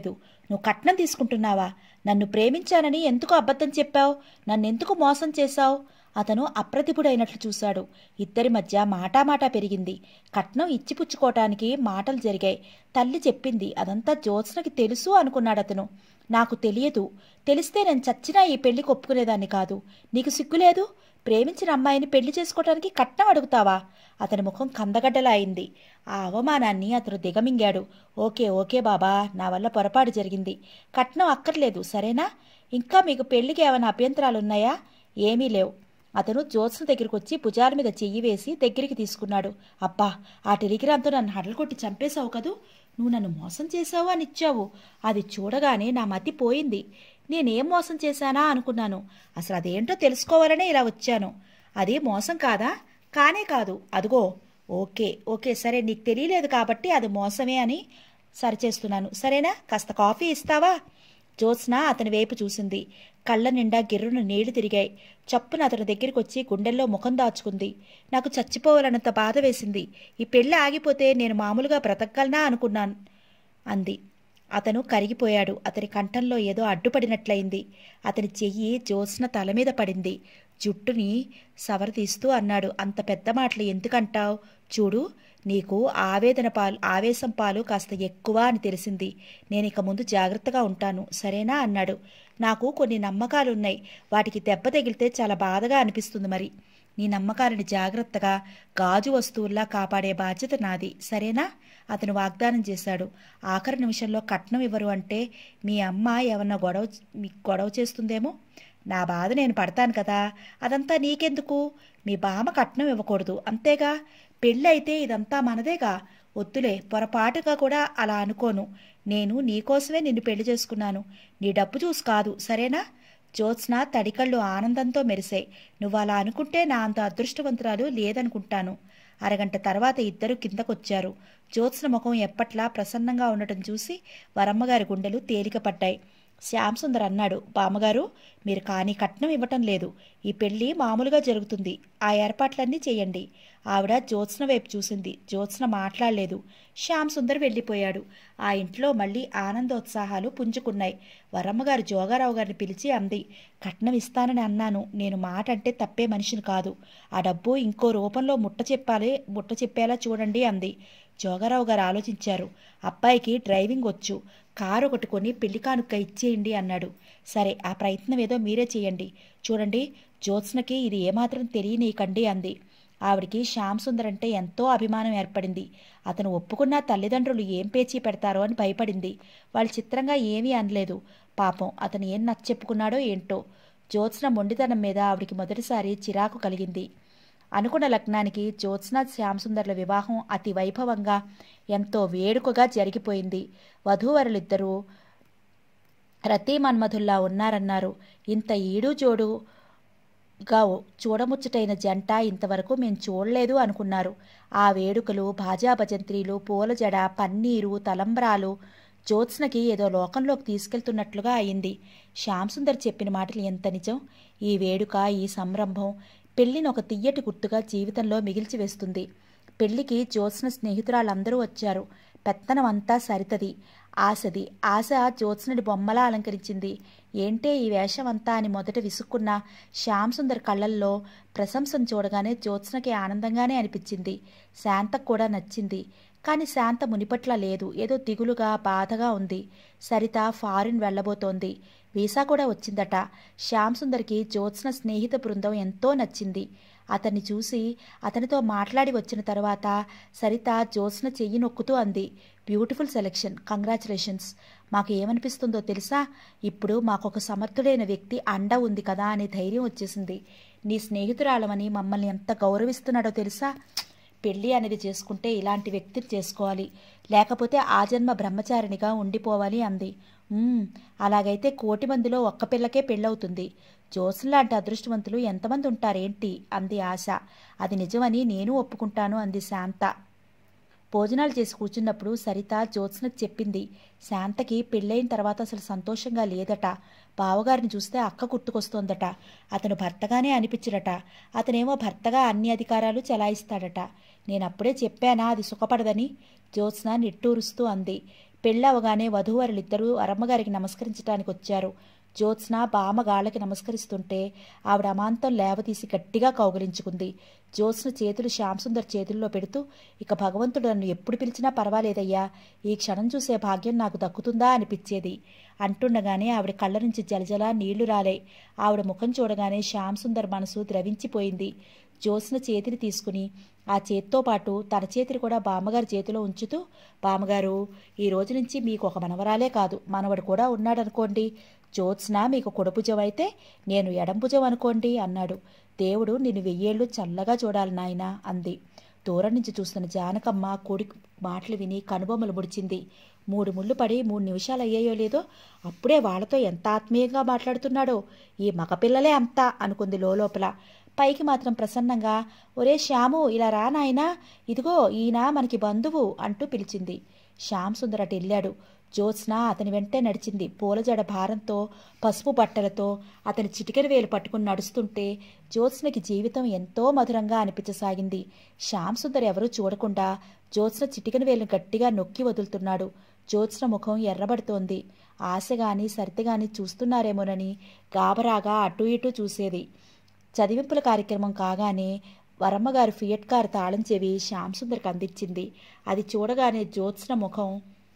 Speaker 1: నువ్వు కట్నం తీసుకుంటున్నావా నన్ను ప్రేమించానని ఎందుకు అబద్ధం చెప్పావు నన్నెందుకు మోసం చేశావు అతను అప్రతిభుడైనట్లు చూశాడు ఇద్దరి మధ్య మాటామాటా పెరిగింది కట్నం ఇచ్చిపుచ్చుకోవటానికి మాటలు జరిగాయి తల్లి చెప్పింది అదంతా జ్యోత్స్నకి తెలుసు అనుకున్నాడు అతను నాకు తెలియదు తెలిస్తే నేను చచ్చినా ఈ పెళ్లికి ఒప్పుకునేదాన్ని కాదు నీకు సిగ్గులేదు ప్రేమించిన అమ్మాయిని పెళ్లి చేసుకోవటానికి కట్నం అడుగుతావా అతని ముఖం కందగడ్డలా అయింది ఆ అవమానాన్ని అతను దిగమింగాడు ఓకే ఓకే బాబా నా వల్ల పొరపాటు జరిగింది కట్నం అక్కర్లేదు సరేనా ఇంకా మీకు పెళ్లికి ఏమైనా అభ్యంతరాలున్నాయా ఏమీ లేవు అతను జ్యోత్స్న దగ్గరికి వచ్చి భుజాల మీద చెయ్యి వేసి దగ్గరికి తీసుకున్నాడు అబ్బా ఆ టెలిగ్రామ్తో నన్ను హడలు కొట్టి చంపేశావు కదూ నువ్వు నన్ను మోసం చేశావు అని ఇచ్చావు అది చూడగానే నా మతి పోయింది నేనేం మోసం చేశానా అనుకున్నాను అసలు అదేంటో తెలుసుకోవాలనే ఇలా వచ్చాను అది మోసం కాదా కానే కాదు అదిగో ఓకే ఓకే సరే నీకు తెలియలేదు కాబట్టి అది మోసమే అని సరిచేస్తున్నాను సరేనా కాస్త కాఫీ ఇస్తావా జ్యోత్స్న అతని వైపు చూసింది కళ్ళ నిండా గిర్రును నీళ్లు తిరిగాయి చప్పున అతని దగ్గరికి వచ్చి గుండెల్లో ముఖం దాచుకుంది నాకు చచ్చిపోవాలన్నంత బాధ వేసింది ఈ పెళ్లి ఆగిపోతే నేను మామూలుగా బ్రతకగలనా అనుకున్నాను అంది అతను కరిగిపోయాడు అతని కంఠంలో ఏదో అడ్డుపడినట్లయింది అతని చెయ్యి జ్యోత్స్న తల మీద పడింది జుట్టుని సవరతీస్తూ అన్నాడు అంత పెద్ద మాటలు ఎందుకంటావు చూడు నీకు ఆవేదన పాలు ఆవేశం పాలు కాస్త ఎక్కువ అని తెలిసింది నేను ఇక ముందు జాగ్రత్తగా ఉంటాను సరేనా అన్నాడు నాకు కొన్ని నమ్మకాలున్నాయి వాటికి దెబ్బ తగిలితే చాలా బాధగా అనిపిస్తుంది మరి నీ నమ్మకాలను జాగ్రత్తగా గాజు వస్తువుల్లా కాపాడే బాధ్యత నాది సరేనా అతను వాగ్దానం చేశాడు ఆఖరి నిమిషంలో కట్నం ఇవ్వరు అంటే మీ అమ్మ ఏమన్నా గొడవ మీకు గొడవ చేస్తుందేమో నా బాధ నేను పడతాను కదా అదంతా నీకెందుకు మీ బామ కట్నం ఇవ్వకూడదు అంతేగా పెళ్ళి అయితే ఇదంతా మనదేగా వద్దులే పొరపాటుగా కూడా అలా అనుకోను నేను నీకోసమే నిన్ను పెళ్లి చేసుకున్నాను నీ డబ్బు చూసి కాదు సరేనా జ్యోత్స్న తడికళ్ళు ఆనందంతో మెరిశాయి నువ్వు అలా అనుకుంటే నా అంత అదృష్టవంతురాలు లేదనుకుంటాను అరగంట తర్వాత ఇద్దరు కిందకొచ్చారు జ్యోత్స్న ముఖం ఎప్పట్లా ప్రసన్నంగా ఉండటం చూసి వరమ్మగారి గుండెలు తేలికపడ్డాయి శ్యామ్ సుందర్ అన్నాడు బామ్మగారు మీరు కానీ కట్నం ఇవ్వటం లేదు ఈ పెళ్లి మామూలుగా జరుగుతుంది ఆ ఏర్పాట్లన్నీ చేయండి ఆవిడ జ్యోత్స్న వైపు చూసింది జ్యోత్స్న మాట్లాడలేదు శ్యామ్ సుందర్ వెళ్ళిపోయాడు ఆ ఇంట్లో మళ్ళీ ఆనందోత్సాహాలు పుంజుకున్నాయి వరమ్మగారు జోగారావు గారిని పిలిచి అంది కట్నం ఇస్తానని అన్నాను నేను మాట అంటే తప్పే మనిషిని కాదు ఆ డబ్బు ఇంకో రూపంలో ముట్ట చెప్పాలి ముట్ట చెప్పేలా చూడండి అంది జోగారావు గారు ఆలోచించారు అబ్బాయికి డ్రైవింగ్ వచ్చు కారు ఒకటి కొని పెళ్లి కానుక ఇచ్చేయండి అన్నాడు సరే ఆ ప్రయత్నం ఏదో మీరే చేయండి చూడండి జ్యోత్స్నకి ఇది ఏమాత్రం తెలియనీయకండి అంది ఆవిడికి శ్యామ్ సుందర్ అంటే ఎంతో అభిమానం ఏర్పడింది అతను ఒప్పుకున్న తల్లిదండ్రులు ఏం పేచీ పెడతారో అని భయపడింది వాళ్ళు చిత్రంగా ఏమీ అనలేదు పాపం అతను ఏం నచ్చెప్పుకున్నాడో ఏంటో జ్యోత్స్న మొండితనం మీద ఆవిడికి మొదటిసారి చిరాకు కలిగింది అనుకున్న లగ్నానికి జ్యోత్స్న శ్యామసుందర్ల వివాహం అతి వైభవంగా ఎంతో వేడుకగా జరిగిపోయింది వధూవరులిద్దరూ రతీ మన్మధుల్లా ఉన్నారన్నారు ఇంత ఈడు జోడు గా చూడముచ్చటైన జంట ఇంతవరకు మేం చూడలేదు అనుకున్నారు ఆ వేడుకలు భాజా భజంత్రీలు పూల జడ పన్నీరు తలంబ్రాలు జ్యోత్స్నకి ఏదో లోకంలోకి తీసుకెళ్తున్నట్లుగా అయింది శ్యామ్సుందర్ చెప్పిన మాటలు ఎంత నిజం ఈ వేడుక ఈ సంరంభం పెళ్లిని ఒక తియ్యటి గుర్తుగా జీవితంలో మిగిల్చి వేస్తుంది పెళ్లికి జ్యోత్స్న స్నేహితురాళ్ళందరూ వచ్చారు పెత్తనం అంతా సరితది ఆశది ఆశ జ్యోత్స్నుడి బొమ్మలా అలంకరించింది ఏంటే ఈ వేషం అంతా అని మొదట విసుక్కున్న శ్యామ్ సుందర్ కళ్ళల్లో ప్రశంసను చూడగానే జ్యోత్స్నకి ఆనందంగానే అనిపించింది శాంతకు కూడా నచ్చింది కానీ శాంత మునిపట్ల లేదు ఏదో దిగులుగా బాధగా ఉంది సరిత ఫారిన్ వెళ్ళబోతోంది వీసా కూడా వచ్చిందట శ్యామ్ సుందర్కి జ్యోత్స్న స్నేహిత బృందం ఎంతో నచ్చింది అతన్ని చూసి అతనితో మాట్లాడి వచ్చిన తర్వాత సరిత జ్యోత్స్న చెయ్యి నొక్కుతూ అంది బ్యూటిఫుల్ సెలెక్షన్ కంగ్రాచులేషన్స్ మాకు ఏమనిపిస్తుందో తెలుసా ఇప్పుడు మాకొక సమర్థుడైన వ్యక్తి అండ ఉంది కదా అనే ధైర్యం వచ్చేసింది నీ స్నేహితురాలమని మమ్మల్ని ఎంత గౌరవిస్తున్నాడో తెలుసా పెళ్ళి అనేది చేసుకుంటే ఇలాంటి వ్యక్తిని చేసుకోవాలి లేకపోతే ఆ జన్మ బ్రహ్మచారిణిగా ఉండిపోవాలి అంది "ఉమ్, అలాగైతే కోటి మందిలో ఒక్క పిల్లకే పెళ్ళవుతుంది జోసన్ లాంటి అదృష్టవంతులు ఎంతమంది ఉంటారేంటి అంది ఆశ అది నిజమని నేను ఒప్పుకుంటాను అంది శాంత భోజనాలు చేసి కూర్చున్నప్పుడు సరిత జ్యోత్స్నకు చెప్పింది శాంతకి పెళ్ళైన తర్వాత అసలు సంతోషంగా లేదట బావగారిని చూస్తే అక్క గుర్తుకొస్తోందట అతను భర్తగానే అనిపించడట అతనేమో భర్తగా అన్ని అధికారాలు చెలాయిస్తాడట నేను అప్పుడే చెప్పానా అది సుఖపడదని జ్యోత్స్న నిట్టూరుస్తూ అంది పెళ్ళవగానే వధూవరులిద్దరూ అరమ్మగారికి నమస్కరించడానికి వచ్చారు జ్యోత్స్న బామ గాళ్ళకి నమస్కరిస్తుంటే ఆవిడ అమాంతం లేవతీసి గట్టిగా కౌగిలించుకుంది జ్యోత్స్న చేతులు శ్యామసుందర్ చేతుల్లో పెడుతూ ఇక భగవంతుడు నన్ను ఎప్పుడు పిలిచినా పర్వాలేదయ్యా ఈ క్షణం చూసే భాగ్యం నాకు దక్కుతుందా అనిపించేది అంటుండగానే ఆవిడ కళ్ళ నుంచి జలజలా నీళ్లు రాలే ఆవిడ ముఖం చూడగానే శ్యామసుందర్ మనసు ద్రవించిపోయింది జ్యోత్స్న చేతిని తీసుకుని ఆ చేత్తో పాటు తన చేతిని కూడా బామ్మగారి చేతిలో ఉంచుతూ బామ్మగారు ఈ రోజు నుంచి మీకు ఒక మనవరాలే కాదు మనవడు కూడా ఉన్నాడనుకోండి జ్యోత్స్న మీకు కుడభుజం అయితే నేను ఎడంభుజం అనుకోండి అన్నాడు దేవుడు నిన్ను వెయ్యేళ్ళు చల్లగా చూడాలి నాయనా అంది దూరం నుంచి చూస్తున్న జానకమ్మ కొడుకు మాటలు విని కనుబొమ్మలు ముడిచింది మూడు ముళ్ళు పడి మూడు నిమిషాలు అయ్యాయో లేదో అప్పుడే వాళ్ళతో ఎంత ఆత్మీయంగా మాట్లాడుతున్నాడో ఈ మగపిల్లలే అంతా అనుకుంది లోపల పైకి మాత్రం ప్రసన్నంగా ఒరే శ్యాము ఇలా రా నాయనా ఇదిగో ఈయన మనకి బంధువు అంటూ పిలిచింది శ్యామ్ సుందర్ అటు వెళ్ళాడు జ్యోత్స్న అతని వెంటే నడిచింది పూలజడ భారంతో పసుపు బట్టలతో అతని చిటికెన వేలు పట్టుకుని నడుస్తుంటే జ్యోత్స్నకి జీవితం ఎంతో మధురంగా అనిపించసాగింది శ్యామ్ సుందర్ ఎవరూ చూడకుండా జ్యోత్స్న చిటికెన వేలును గట్టిగా నొక్కి వదులుతున్నాడు జ్యోత్స్న ముఖం ఎర్రబడుతోంది ఆశగాని సరితగాని చూస్తున్నారేమోనని గాబరాగా అటు ఇటు చూసేది చదివింపుల కార్యక్రమం కాగానే వరమ్మగారు ఫియట్ కారు తాళం చెవి శ్యామసుందర్కి అందించింది అది చూడగానే జ్యోత్స్న ముఖం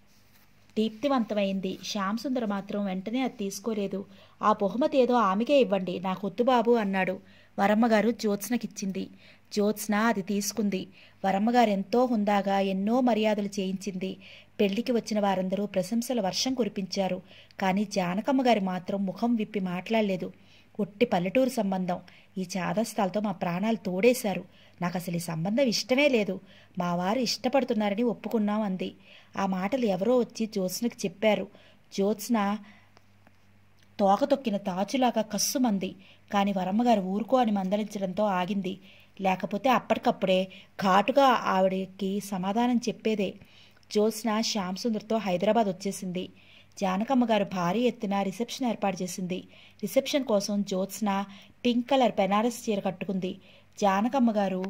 Speaker 1: దీప్తివంతమైంది శ్యామసుందర్ మాత్రం వెంటనే అది తీసుకోలేదు ఆ బహుమతి ఏదో ఆమెకే ఇవ్వండి నాకు వద్దు బాబు అన్నాడు వరమ్మగారు జ్యోత్స్నకిచ్చింది జ్యోత్స్న అది తీసుకుంది వరమ్మగారు ఎంతో హుందాగా ఎన్నో మర్యాదలు చేయించింది పెళ్లికి వచ్చిన వారందరూ ప్రశంసల వర్షం కురిపించారు కానీ జానకమ్మ గారి మాత్రం ముఖం విప్పి మాట్లాడలేదు ఒట్టి పల్లెటూరు సంబంధం ఈ చాదస్తాలతో మా ప్రాణాలు తోడేశారు నాకు అసలు ఈ సంబంధం ఇష్టమే లేదు మా వారు ఇష్టపడుతున్నారని ఒప్పుకున్నాం అంది ఆ మాటలు ఎవరో వచ్చి జ్యోత్స్నకి చెప్పారు జ్యోత్స్న తోక తొక్కిన తాచులాగా కస్సుమంది కాని వరమ్మగారు ఊరుకో అని మందలించడంతో ఆగింది లేకపోతే అప్పటికప్పుడే ఘాటుగా ఆవిడకి సమాధానం చెప్పేదే జ్యోత్స్న శ్యామసుందర్తో హైదరాబాద్ వచ్చేసింది జానకమ్మ గారు భారీ ఎత్తున రిసెప్షన్ ఏర్పాటు చేసింది రిసెప్షన్ కోసం జ్యోత్స్న పింక్ కలర్ బెనారస్ చీర కట్టుకుంది జానకమ్మ గారు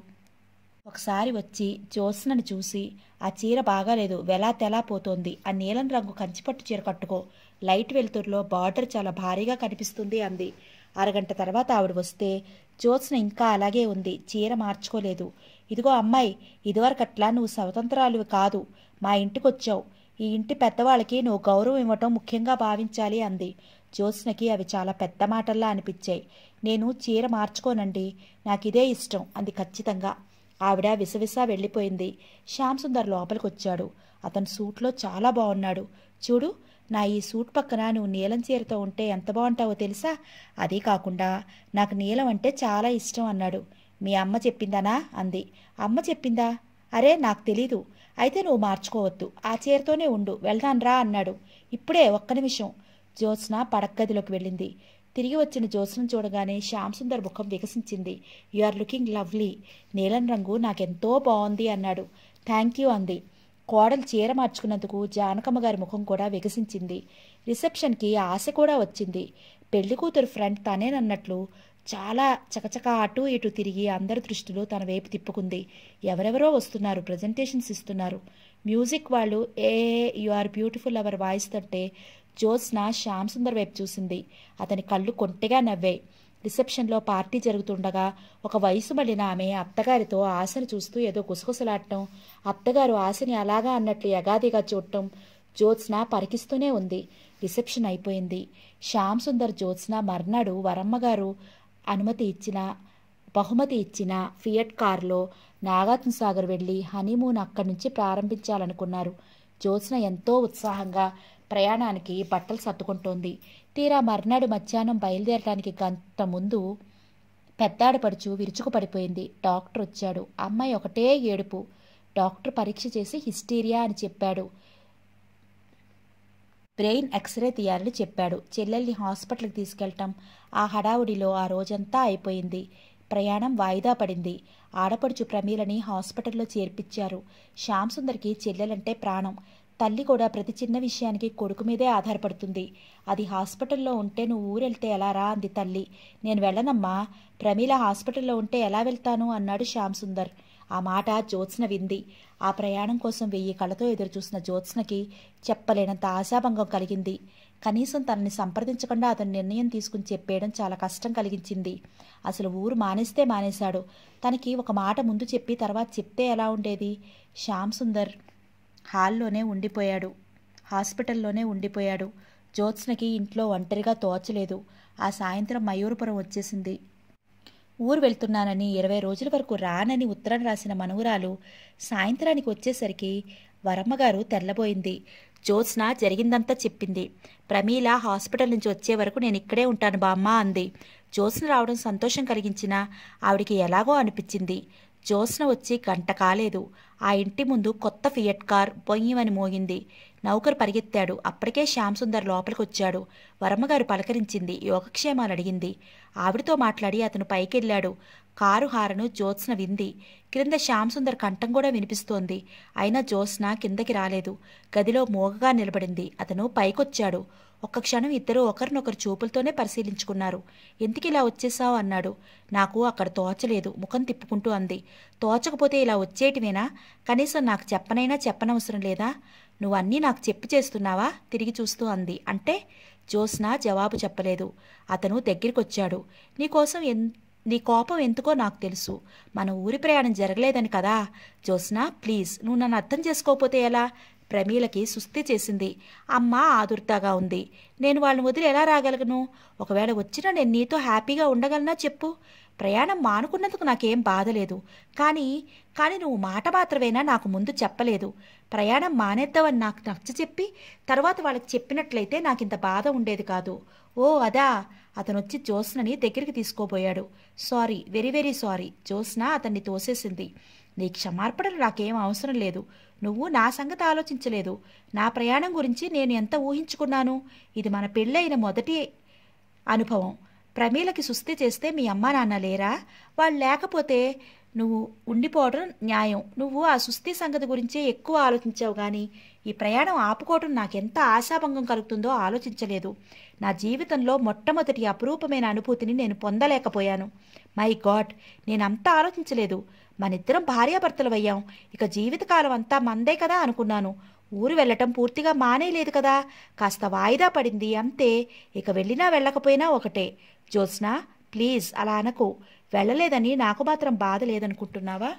Speaker 1: ఒకసారి వచ్చి జ్యోత్స్నని చూసి ఆ చీర బాగాలేదు వెలా తెలా పోతోంది ఆ నీలం రంగు కంచిపట్టు చీర కట్టుకో లైట్ వెలుతురులో బార్డర్ చాలా భారీగా కనిపిస్తుంది అంది అరగంట తర్వాత ఆవిడ వస్తే జ్యోత్స్న ఇంకా అలాగే ఉంది చీర మార్చుకోలేదు ఇదిగో అమ్మాయి ఇదివరకట్లా నువ్వు స్వతంత్రాలు కాదు మా ఇంటికొచ్చావు ఈ ఇంటి పెద్దవాళ్ళకి నువ్వు గౌరవం ఇవ్వటం ముఖ్యంగా భావించాలి అంది జ్యోత్స్నకి అవి చాలా పెద్ద మాటల్లా అనిపించాయి నేను చీర మార్చుకోనండి నాకిదే ఇష్టం అంది ఖచ్చితంగా ఆవిడ విసవిసా వెళ్ళిపోయింది శ్యామ్ సుందర్ లోపలికి వచ్చాడు అతను సూట్లో చాలా బాగున్నాడు చూడు నా ఈ సూట్ పక్కన నువ్వు నీలం చీరతో ఉంటే ఎంత బాగుంటావో తెలుసా అదే కాకుండా నాకు నీలం అంటే చాలా ఇష్టం అన్నాడు మీ అమ్మ చెప్పిందనా అంది అమ్మ చెప్పిందా అరే నాకు తెలీదు అయితే నువ్వు మార్చుకోవద్దు ఆ చీరతోనే ఉండు వెళ్దాన్రా అన్నాడు ఇప్పుడే ఒక్క నిమిషం జ్యోత్స్న పడక్కదిలోకి వెళ్ళింది తిరిగి వచ్చిన జ్యోత్స్నం చూడగానే శ్యామ్ సుందర్ ముఖం వికసించింది యు ఆర్ లుకింగ్ లవ్లీ నీలం రంగు నాకెంతో బాగుంది అన్నాడు థ్యాంక్ యూ అంది కోడలు చీర మార్చుకున్నందుకు జానకమ్మ గారి ముఖం కూడా వికసించింది రిసెప్షన్కి ఆశ కూడా వచ్చింది పెళ్లి కూతురు ఫ్రెండ్ తనేనన్నట్లు చాలా చకచక అటు ఇటు తిరిగి అందరి దృష్టిలో తన వైపు తిప్పుకుంది ఎవరెవరో వస్తున్నారు ప్రజెంటేషన్స్ ఇస్తున్నారు మ్యూజిక్ వాళ్ళు a you are beautiful our voice తంటే జ్యోత్స్న శ్యామ్ సుందర్ వైపు చూసింది అతని కళ్ళు కొంటెగా నవ్వాయి రిసెప్షన్లో పార్టీ జరుగుతుండగా ఒక వయసు మళ్ళిన ఆమె అత్తగారితో ఆశను చూస్తూ ఏదో గుసగుసలాడటం అత్తగారు ఆశని అలాగా అన్నట్లు యగాదిగా చూడటం జ్యోత్స్న పరికిస్తూనే ఉంది రిసెప్షన్ అయిపోయింది శ్యామ్ సుందర్ జ్యోత్స్న మర్నాడు వరమ్మగారు అనుమతి ఇచ్చిన బహుమతి ఇచ్చిన ఫియట్ కారులో నాగార్జున సాగర్ వెళ్ళి హనీమూన్ అక్కడి నుంచి ప్రారంభించాలనుకున్నారు జ్యోత్స్న ఎంతో ఉత్సాహంగా ప్రయాణానికి బట్టలు సర్దుకుంటోంది తీరా మర్నాడు మధ్యాహ్నం బయలుదేరడానికి గంట ముందు పెద్దాడపడుచు విరుచుకు పడిపోయింది డాక్టర్ వచ్చాడు అమ్మాయి ఒకటే ఏడుపు డాక్టర్ పరీక్ష చేసి హిస్టీరియా అని చెప్పాడు బ్రెయిన్ ఎక్స్రే తీయాలని చెప్పాడు చెల్లెల్ని హాస్పిటల్కి తీసుకెళ్ళటం ఆ హడావుడిలో ఆ రోజంతా అయిపోయింది ప్రయాణం వాయిదా పడింది ఆడపడుచు ప్రమీలని హాస్పిటల్లో చేర్పించారు శ్యామ్ సుందర్కి చెల్లెలంటే ప్రాణం తల్లి కూడా ప్రతి చిన్న విషయానికి కొడుకు మీదే ఆధారపడుతుంది అది హాస్పిటల్లో ఉంటే నువ్వు ఊరెళ్తే ఎలా రా అంది తల్లి నేను వెళ్ళనమ్మా ప్రమీల హాస్పిటల్లో ఉంటే ఎలా వెళ్తాను అన్నాడు శ్యామ్ సుందర్ ఆ మాట జ్యోత్స్న వింది ఆ ప్రయాణం కోసం వెయ్యి కళ్ళతో ఎదురుచూసిన జ్యోత్స్నకి చెప్పలేనంత ఆశాభంగం కలిగింది కనీసం తనని సంప్రదించకుండా అతను నిర్ణయం తీసుకుని చెప్పేయడం చాలా కష్టం కలిగించింది అసలు ఊరు మానేస్తే మానేశాడు తనకి ఒక మాట ముందు చెప్పి తర్వాత చెప్తే ఎలా ఉండేది శ్యామ్ సుందర్ హాల్లోనే ఉండిపోయాడు హాస్పిటల్లోనే ఉండిపోయాడు జ్యోత్స్నకి ఇంట్లో ఒంటరిగా తోచలేదు ఆ సాయంత్రం మయూరపురం వచ్చేసింది ఊరు వెళ్తున్నానని ఇరవై రోజుల వరకు రానని ఉత్తరం రాసిన మనవురాలు సాయంత్రానికి వచ్చేసరికి వరమ్మగారు తెల్లబోయింది జ్యోత్స్న జరిగిందంతా చెప్పింది ప్రమీల హాస్పిటల్ నుంచి వచ్చే వరకు నేను ఇక్కడే ఉంటాను బామ్మ అంది జ్యోత్స్న రావడం సంతోషం కలిగించినా ఆవిడికి ఎలాగో అనిపించింది జ్యోత్స్న వచ్చి గంట కాలేదు ఆ ఇంటి ముందు కొత్త ఫియట్ కార్ బొయ్యమని మోగింది నౌకరు పరిగెత్తాడు అప్పటికే శ్యామ్ సుందర్ లోపలికి వచ్చాడు వర్మగారు పలకరించింది యోగక్షేమాలు అడిగింది ఆవిడతో మాట్లాడి అతను పైకెళ్ళాడు కారు హారను జ్యోత్స్న వింది క్రింద శ్యామ్ సుందర్ కంఠం కూడా వినిపిస్తోంది అయినా జ్యోత్స్న కిందకి రాలేదు గదిలో మోగగా నిలబడింది అతను పైకొచ్చాడు ఒక్క క్షణం ఇద్దరు ఒకరినొకరు చూపులతోనే పరిశీలించుకున్నారు ఎందుకు ఇలా వచ్చేసావు అన్నాడు నాకు అక్కడ తోచలేదు ముఖం తిప్పుకుంటూ అంది తోచకపోతే ఇలా వచ్చేటివేనా కనీసం నాకు చెప్పనైనా చెప్పనవసరం లేదా నువ్వు అన్నీ నాకు చెప్పి చేస్తున్నావా తిరిగి చూస్తూ అంది అంటే జ్యోత్స్న జవాబు చెప్పలేదు అతను దగ్గరికొచ్చాడు నీకోసం ఎన్ నీ కోపం ఎందుకో నాకు తెలుసు మన ఊరి ప్రయాణం జరగలేదని కదా జ్యోత్స్న ప్లీజ్ నువ్వు నన్ను అర్థం చేసుకోకపోతే ఎలా ప్రమీలకి సుస్థి చేసింది అమ్మ ఆదుర్తాగా ఉంది నేను వాళ్ళని వదిలి ఎలా రాగలను ఒకవేళ వచ్చినా నేను నీతో హ్యాపీగా ఉండగలనా చెప్పు ప్రయాణం మానుకున్నందుకు నాకేం బాధ లేదు కానీ కానీ నువ్వు మాట మాత్రమేనా నాకు ముందు చెప్పలేదు ప్రయాణం మానేద్దామని నాకు నచ్చ చెప్పి తర్వాత వాళ్ళకి చెప్పినట్లయితే నాకు ఇంత బాధ ఉండేది కాదు ఓ అదా అతను వచ్చి జ్యోత్స్నని దగ్గరికి తీసుకోబోయాడు sorry very very sorry Jyotsna అతన్ని తోసేసింది నీ క్షమార్పణలు నాకేం అవసరం లేదు నువ్వు నా సంగతి ఆలోచించలేదు నా ప్రయాణం గురించి నేను ఎంత ఊహించుకున్నాను ఇది మన పెళ్ళైన మొదటి అనుభవం ప్రమీలకి సుస్థి చేస్తే మీ అమ్మా నాన్న లేరా వాళ్ళు లేకపోతే నువ్వు ఉండిపోవడం న్యాయం నువ్వు ఆ సుస్థి సంగతి గురించే ఎక్కువ ఆలోచించావు కానీ ఈ ప్రయాణం ఆపుకోవడం నాకెంత ఆశాభంగం కలుగుతుందో ఆలోచించలేదు నా జీవితంలో మొట్టమొదటి అపురూపమైన అనుభూతిని నేను పొందలేకపోయాను మై గాడ్ నేనంతా ఆలోచించలేదు మనిద్దరం భార్యాభర్తలవయ్యాం ఇక జీవితకాలం అంతా మందే కదా అనుకున్నాను ఊరు వెళ్ళటం పూర్తిగా మానేలేదు కదా కాస్త వాయిదా పడింది అంతే ఇక వెళ్ళినా వెళ్ళకపోయినా ఒకటే జ్యోత్స్న ప్లీజ్ అలా అనకు వెళ్ళలేదని నాకు మాత్రం బాధ లేదనుకుంటున్నావా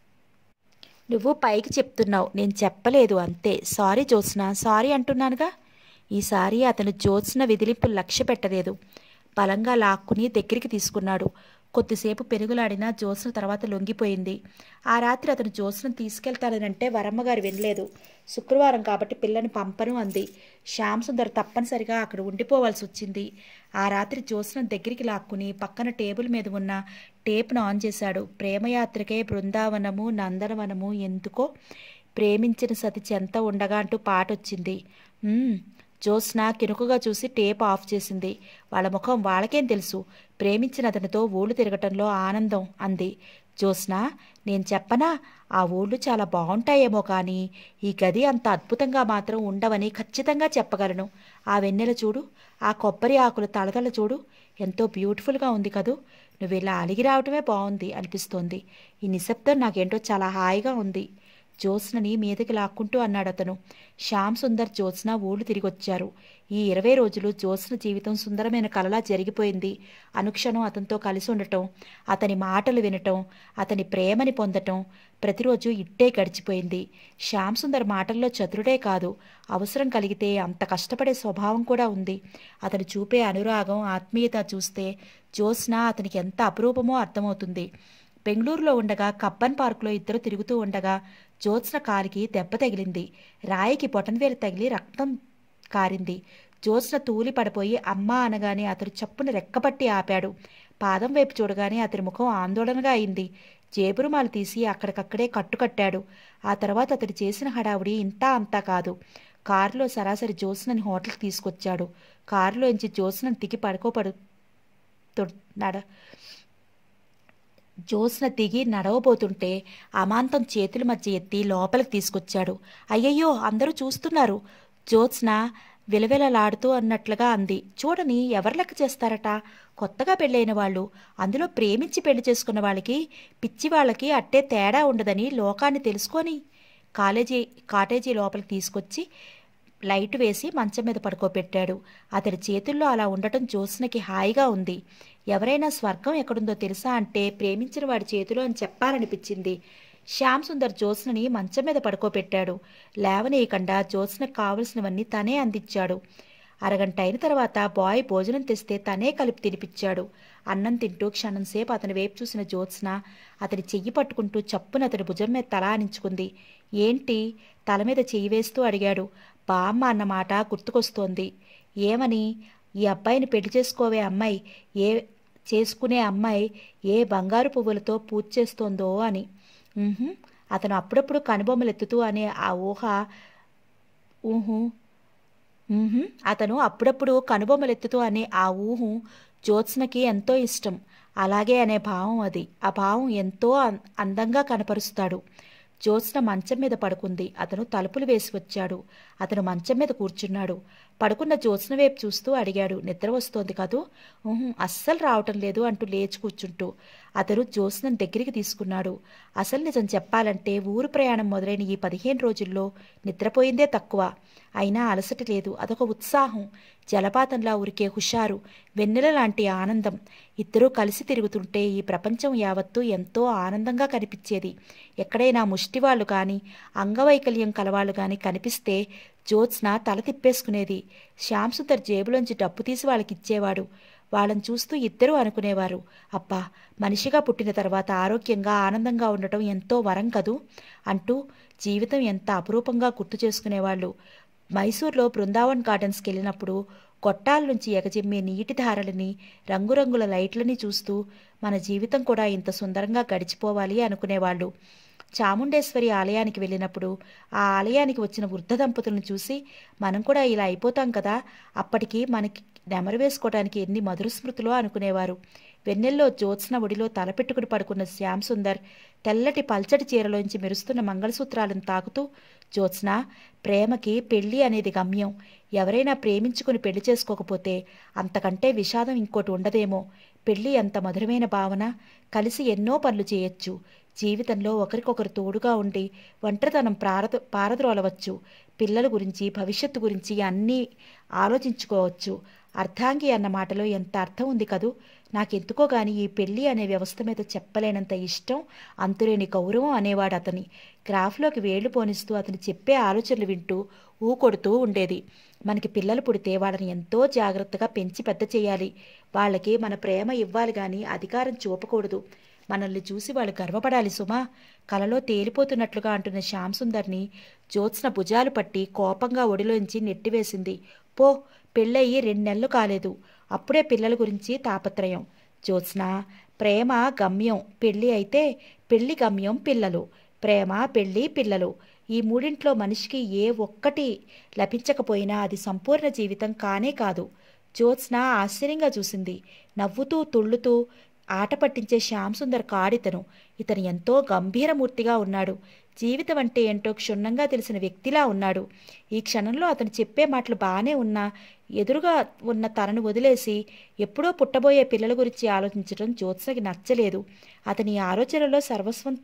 Speaker 1: నువ్వు పైకి చెప్తున్నావు నేను చెప్పలేదు అంతే సారీ జ్యోత్స్న సారీ అంటున్నానుగా ఈసారి అతను జ్యోత్స్న విదిలింపులు లక్ష్య పెట్టలేదు బలంగా లాక్కుని దగ్గరికి తీసుకున్నాడు కొద్దిసేపు పెరుగులాడినా జ్యోత్స్న తర్వాత లొంగిపోయింది ఆ రాత్రి అతను జ్యోత్స్నం తీసుకెళ్తాడనంటే వరమ్మగారు వినలేదు శుక్రవారం కాబట్టి పిల్లని పంపను అంది శ్యామ్ సుందర్ తప్పనిసరిగా అక్కడ ఉండిపోవాల్సి వచ్చింది ఆ రాత్రి జ్యోత్స్నం దగ్గరికి లాక్కుని పక్కన టేబుల్ మీద ఉన్న టేప్ను ఆన్ చేశాడు ప్రేమయాత్రకే బృందావనము నందనవనము ఎందుకో ప్రేమించిన సతి చెంత ఉండగా అంటూ పాట వచ్చింది "మ్మ్." జ్యోత్స్న కినుకుగా చూసి టేప్ ఆఫ్ చేసింది వాళ్ళ ముఖం వాళ్ళకేం తెలుసు ప్రేమించిన అతనితో ఊళ్ళు తిరగటంలో ఆనందం అంది జ్యోత్స్న నేను చెప్పనా ఆ ఊళ్ళు చాలా బాగుంటాయేమో కానీ ఈ గది అంత అద్భుతంగా మాత్రం ఉండవని ఖచ్చితంగా చెప్పగలను ఆ వెన్నెల చూడు ఆ కొబ్బరి ఆకుల తలతల చూడు ఎంతో బ్యూటిఫుల్గా ఉంది కదూ నువ్వు ఇలా అలిగి రావటమే బాగుంది అనిపిస్తోంది ఈ నిశ్శబ్దం నాకేంటో చాలా హాయిగా ఉంది జ్యోత్స్నని మీదకి లాక్కుంటూ అన్నాడు అతను శ్యామ్ సుందర్ జ్యోత్స్న ఊళ్ళు తిరిగొచ్చారు ఈ ఇరవై రోజులు జ్యోత్స్న జీవితం సుందరమైన కలలా జరిగిపోయింది అనుక్షణం అతనితో కలిసి ఉండటం అతని మాటలు వినటం అతని ప్రేమని పొందటం ప్రతిరోజు ఇట్టే గడిచిపోయింది శ్యామ్ సుందర్ మాటల్లో చతురుడే కాదు అవసరం కలిగితే అంత కష్టపడే స్వభావం కూడా ఉంది అతను చూపే అనురాగం ఆత్మీయత చూస్తే జ్యోత్స్న అతనికి ఎంత అపురూపమో అర్థమవుతుంది బెంగళూరులో ఉండగా కబ్బన్ పార్కులో ఇద్దరు తిరుగుతూ ఉండగా జ్యోత్స్న కాలికి దెబ్బ తగిలింది రాయికి బొటన్వేలు తగిలి రక్తం కారింది జ్యోత్స్న తూలి పడిపోయి అమ్మా అనగానే అతడు చప్పున రెక్కపట్టి ఆపాడు పాదం వైపు చూడగానే అతని ముఖం ఆందోళనగా అయింది జేబురుమాలు తీసి అక్కడికక్కడే కట్టుకట్టాడు ఆ తర్వాత అతడు చేసిన హడావుడి ఇంతా అంతా కాదు కారులో సరాసరి జ్యోత్స్నని హోటల్కి తీసుకొచ్చాడు కారులోంచి జ్యోత్స్నని దిగి పడుకోపడు నడ జ్యోత్స్న దిగి నడవబోతుంటే అమాంతం చేతుల మధ్య ఎత్తి లోపలికి తీసుకొచ్చాడు అయ్యయ్యో అందరూ చూస్తున్నారు జ్యోత్స్న విలవిలలాడుతూ అన్నట్లుగా అంది చూడని ఎవరు లెక్క చేస్తారట కొత్తగా పెళ్ళైన వాళ్ళు అందులో ప్రేమించి పెళ్లి చేసుకున్న వాళ్ళకి పిచ్చి వాళ్ళకి అట్టే తేడా ఉండదని లోకాన్ని తెలుసుకొని కాలేజీ కాటేజీ లోపలికి తీసుకొచ్చి లైట్ వేసి మంచం మీద పడుకోబెట్టాడు అతడి చేతుల్లో అలా ఉండటం జ్యోత్స్నకి హాయిగా ఉంది ఎవరైనా స్వర్గం ఎక్కడుందో తెలుసా అంటే ప్రేమించిన వాడి చేతిలో అని చెప్పాలనిపించింది శ్యామ్ సుందర్ జ్యోత్స్నని మంచం మీద పడుకోబెట్టాడు లేవనీయకుండా జ్యోత్స్నకు కావలసినవన్నీ తనే అందించాడు అరగంట అయిన తర్వాత బాయ్ భోజనం తెస్తే తనే కలిపి తినిపించాడు అన్నం తింటూ క్షణంసేపు అతని వైపు చూసిన జ్యోత్స్న అతని చెయ్యి పట్టుకుంటూ చప్పున అతని భుజం మీద తల ఆనించుకుంది ఏంటి తల మీద చెయ్యి వేస్తూ అడిగాడు బామ్మ అన్నమాట గుర్తుకొస్తోంది ఏమని ఈ అబ్బాయిని పెళ్లి చేసుకోవే అమ్మాయి ఏ చేసుకునే అమ్మాయి ఏ బంగారు పువ్వులతో పూజ చేస్తోందో అని ఉహుం, అతను అప్పుడప్పుడు కనుబొమ్మలెత్తుతూ అనే ఆ ఊహ ఊహు ఉహుం, అతను అప్పుడప్పుడు కనుబొమ్మలెత్తుతూ అనే ఆ ఊహు జ్యోత్స్నకి ఎంతో ఇష్టం అలాగే అనే భావం అది ఆ భావం ఎంతో అం- అందంగా కనపరుస్తాడు జ్యోత్స్న మంచం మీద పడుకుంది అతను తలుపులు వేసి వచ్చాడు అతను మంచం మీద కూర్చున్నాడు పడుకున్న జ్యోత్స్న వైపు చూస్తూ అడిగాడు నిద్ర వస్తోంది కదూ ఊహు అస్సలు రావటం లేదు అంటూ లేచి కూర్చుంటూ అతను జ్యోత్స్నను దగ్గరికి తీసుకున్నాడు అసలు నిజం చెప్పాలంటే ఊరు ప్రయాణం మొదలైన ఈ పదిహేను రోజుల్లో నిద్రపోయిందే తక్కువ అయినా అలసట లేదు అదొక ఉత్సాహం జలపాతంలా ఉరికే హుషారు వెన్నెల లాంటి ఆనందం ఇద్దరూ కలిసి తిరుగుతుంటే ఈ ప్రపంచం యావత్తూ ఎంతో ఆనందంగా కనిపించేది ఎక్కడైనా ముష్టివాళ్ళు కానీ అంగవైకల్యం కలవాళ్ళు కానీ కనిపిస్తే జ్యోత్స్న తల తిప్పేసుకునేది శ్యామ్ సుందర్ జేబులోంచి డబ్బు తీసి వాళ్ళకి ఇచ్చేవాడు వాళ్ళని చూస్తూ ఇద్దరూ అనుకునేవారు అబ్బా మనిషిగా పుట్టిన తర్వాత ఆరోగ్యంగా ఆనందంగా ఉండటం ఎంతో వరం కదూ అంటూ జీవితం ఎంత అపురూపంగా గుర్తు చేసుకునేవాళ్ళు మైసూర్లో బృందావన్ గార్డెన్స్కి వెళ్ళినప్పుడు గొట్టాల నుంచి ఎగజిమ్మే నీటి ధారలని రంగురంగుల లైట్లని చూస్తూ మన జీవితం కూడా ఇంత సుందరంగా గడిచిపోవాలి అనుకునేవాళ్ళు చాముండేశ్వరి ఆలయానికి వెళ్ళినప్పుడు ఆ ఆలయానికి వచ్చిన వృద్ధ దంపతులను చూసి మనం కూడా ఇలా అయిపోతాం కదా అప్పటికి మనకి నెమరు వేసుకోవడానికి ఎన్ని మధుర స్మృతులో అనుకునేవారు వెన్నెల్లో జ్యోత్స్న ఒడిలో తలపెట్టుకుని పడుకున్న శ్యామ్ సుందర్ తెల్లటి పల్చటి చీరలోంచి మెరుస్తున్న మంగళసూత్రాలను తాకుతూ జ్యోత్స్న ప్రేమకి పెళ్లి అనేది గమ్యం ఎవరైనా ప్రేమించుకుని పెళ్లి చేసుకోకపోతే అంతకంటే విషాదం ఇంకోటి ఉండదేమో పెళ్లి ఎంత మధురమైన భావన కలిసి ఎన్నో పనులు చేయొచ్చు జీవితంలో ఒకరికొకరు తోడుగా ఉండి ఒంటరితనం ప్రారద పారద్రోలవచ్చు పిల్లల గురించి భవిష్యత్తు గురించి అన్నీ ఆలోచించుకోవచ్చు అర్ధాంగి అన్న మాటలో ఎంత అర్థం ఉంది కదూ నాకెందుకో గాని ఈ పెళ్లి అనే వ్యవస్థ మీద చెప్పలేనంత ఇష్టం అంతులేని గౌరవం అనేవాడు అతని గ్రాఫ్లోకి వేళ్లు పోనిస్తూ అతను చెప్పే ఆలోచనలు వింటూ ఊకొడుతూ ఉండేది మనకి పిల్లలు పుడితే వాళ్ళని ఎంతో జాగ్రత్తగా పెంచి పెద్ద చేయాలి వాళ్ళకి మన ప్రేమ ఇవ్వాలి గాని అధికారం చూపకూడదు మనల్ని చూసి వాళ్ళు గర్వపడాలి సుమా కలలో తేలిపోతున్నట్లుగా అంటున్న శ్యామ్ సుందర్ని జ్యోత్స్న భుజాలు పట్టి కోపంగా ఒడిలోంచి నెట్టివేసింది పో పెళ్ళయి రెండు నెలలు కాలేదు అప్పుడే పిల్లల గురించి తాపత్రయం జ్యోత్స్న ప్రేమ గమ్యం పెళ్ళి అయితే పెళ్లి గమ్యం పిల్లలు ప్రేమ పెళ్లి పిల్లలు ఈ మూడింట్లో మనిషికి ఏ ఒక్కటి లభించకపోయినా అది సంపూర్ణ జీవితం కానే కాదు జ్యోత్స్న ఆశ్చర్యంగా చూసింది నవ్వుతూ తుళ్ళుతూ ఆట పట్టించే శ్యామ్ సుందర్ కాడితను ఇతను ఎంతో గంభీరమూర్తిగా ఉన్నాడు జీవితం అంటే ఏంటో క్షుణ్ణంగా తెలిసిన వ్యక్తిలా ఉన్నాడు ఈ క్షణంలో అతను చెప్పే మాటలు బాగానే ఉన్నా ఎదురుగా ఉన్న తనను వదిలేసి ఎప్పుడో పుట్టబోయే పిల్లల గురించి ఆలోచించడం జ్యోత్స్నకి నచ్చలేదు అతని ఆలోచనలో సర్వస్వం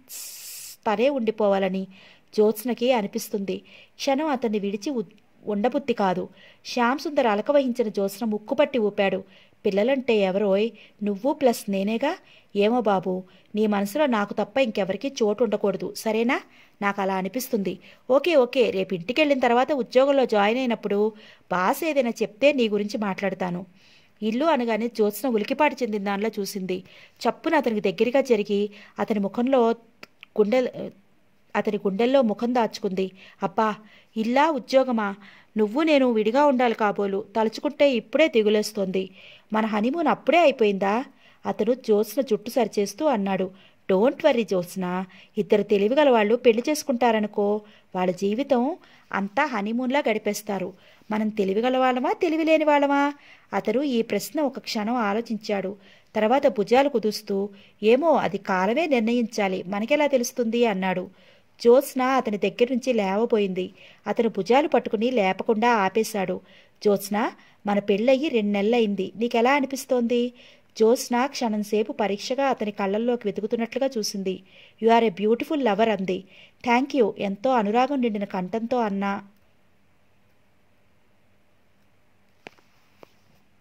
Speaker 1: తనే ఉండిపోవాలని జ్యోత్స్నకి అనిపిస్తుంది క్షణం అతన్ని విడిచి ఉ- ఉండబుద్ధి కాదు శ్యామ్ సుందర్ అలక వహించిన జ్యోత్స్న ముక్కుపట్టి ఊపాడు పిల్లలంటే ఎవరోయ్ నువ్వు ప్లస్ నేనేగా ఏమో బాబు నీ మనసులో నాకు తప్ప ఇంకెవరికీ చోటు ఉండకూడదు సరేనా నాకు అలా అనిపిస్తుంది ఓకే ఓకే రేపు ఇంటికి వెళ్ళిన తర్వాత ఉద్యోగంలో జాయిన్ అయినప్పుడు బాస్ ఏదైనా చెప్తే నీ గురించి మాట్లాడతాను ఇల్లు అనగానే జ్యోత్స్న ఉలికిపాటు చెందిన దానిలో చూసింది చప్పున అతనికి దగ్గరగా జరిగి అతని ముఖంలో గుండె అతని గుండెల్లో ముఖం దాచుకుంది అబ్బా ఇల్లా ఉద్యోగమా నువ్వు నేను విడిగా ఉండాలి కాబోలు తలుచుకుంటే ఇప్పుడే దిగులేస్తోంది మన హనీమూన్ అప్పుడే అయిపోయిందా అతను జ్యోత్స్న జుట్టు సరిచేస్తూ అన్నాడు డోంట్ వర్రీ జ్యోత్స్న ఇద్దరు తెలివిగల వాళ్ళు పెళ్లి చేసుకుంటారనుకో వాళ్ళ జీవితం అంతా హనీమూన్లా గడిపేస్తారు మనం తెలివిగల వాళ్ళమా తెలివిలేని వాళ్ళమా అతను ఈ ప్రశ్న ఒక క్షణం ఆలోచించాడు తర్వాత భుజాలు కుదుస్తూ ఏమో అది కాలమే నిర్ణయించాలి మనకెలా తెలుస్తుంది అన్నాడు జ్యోత్స్న అతని దగ్గర నుంచి లేవబోయింది అతను భుజాలు పట్టుకుని లేపకుండా ఆపేశాడు జ్యోత్స్న మన పెళ్ళయి రెండు నెలలైంది నీకెలా అనిపిస్తోంది జ్యోత్స్న క్షణంసేపు పరీక్షగా అతని కళ్ళల్లోకి వెతుకుతున్నట్లుగా చూసింది you are a beautiful lover అంది థ్యాంక్ యూ ఎంతో అనురాగం నిండిన కంఠంతో అన్నా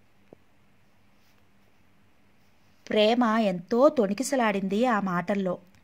Speaker 1: ప్రేమ ఎంతో తొణికిసలాడింది ఆ మాటల్లో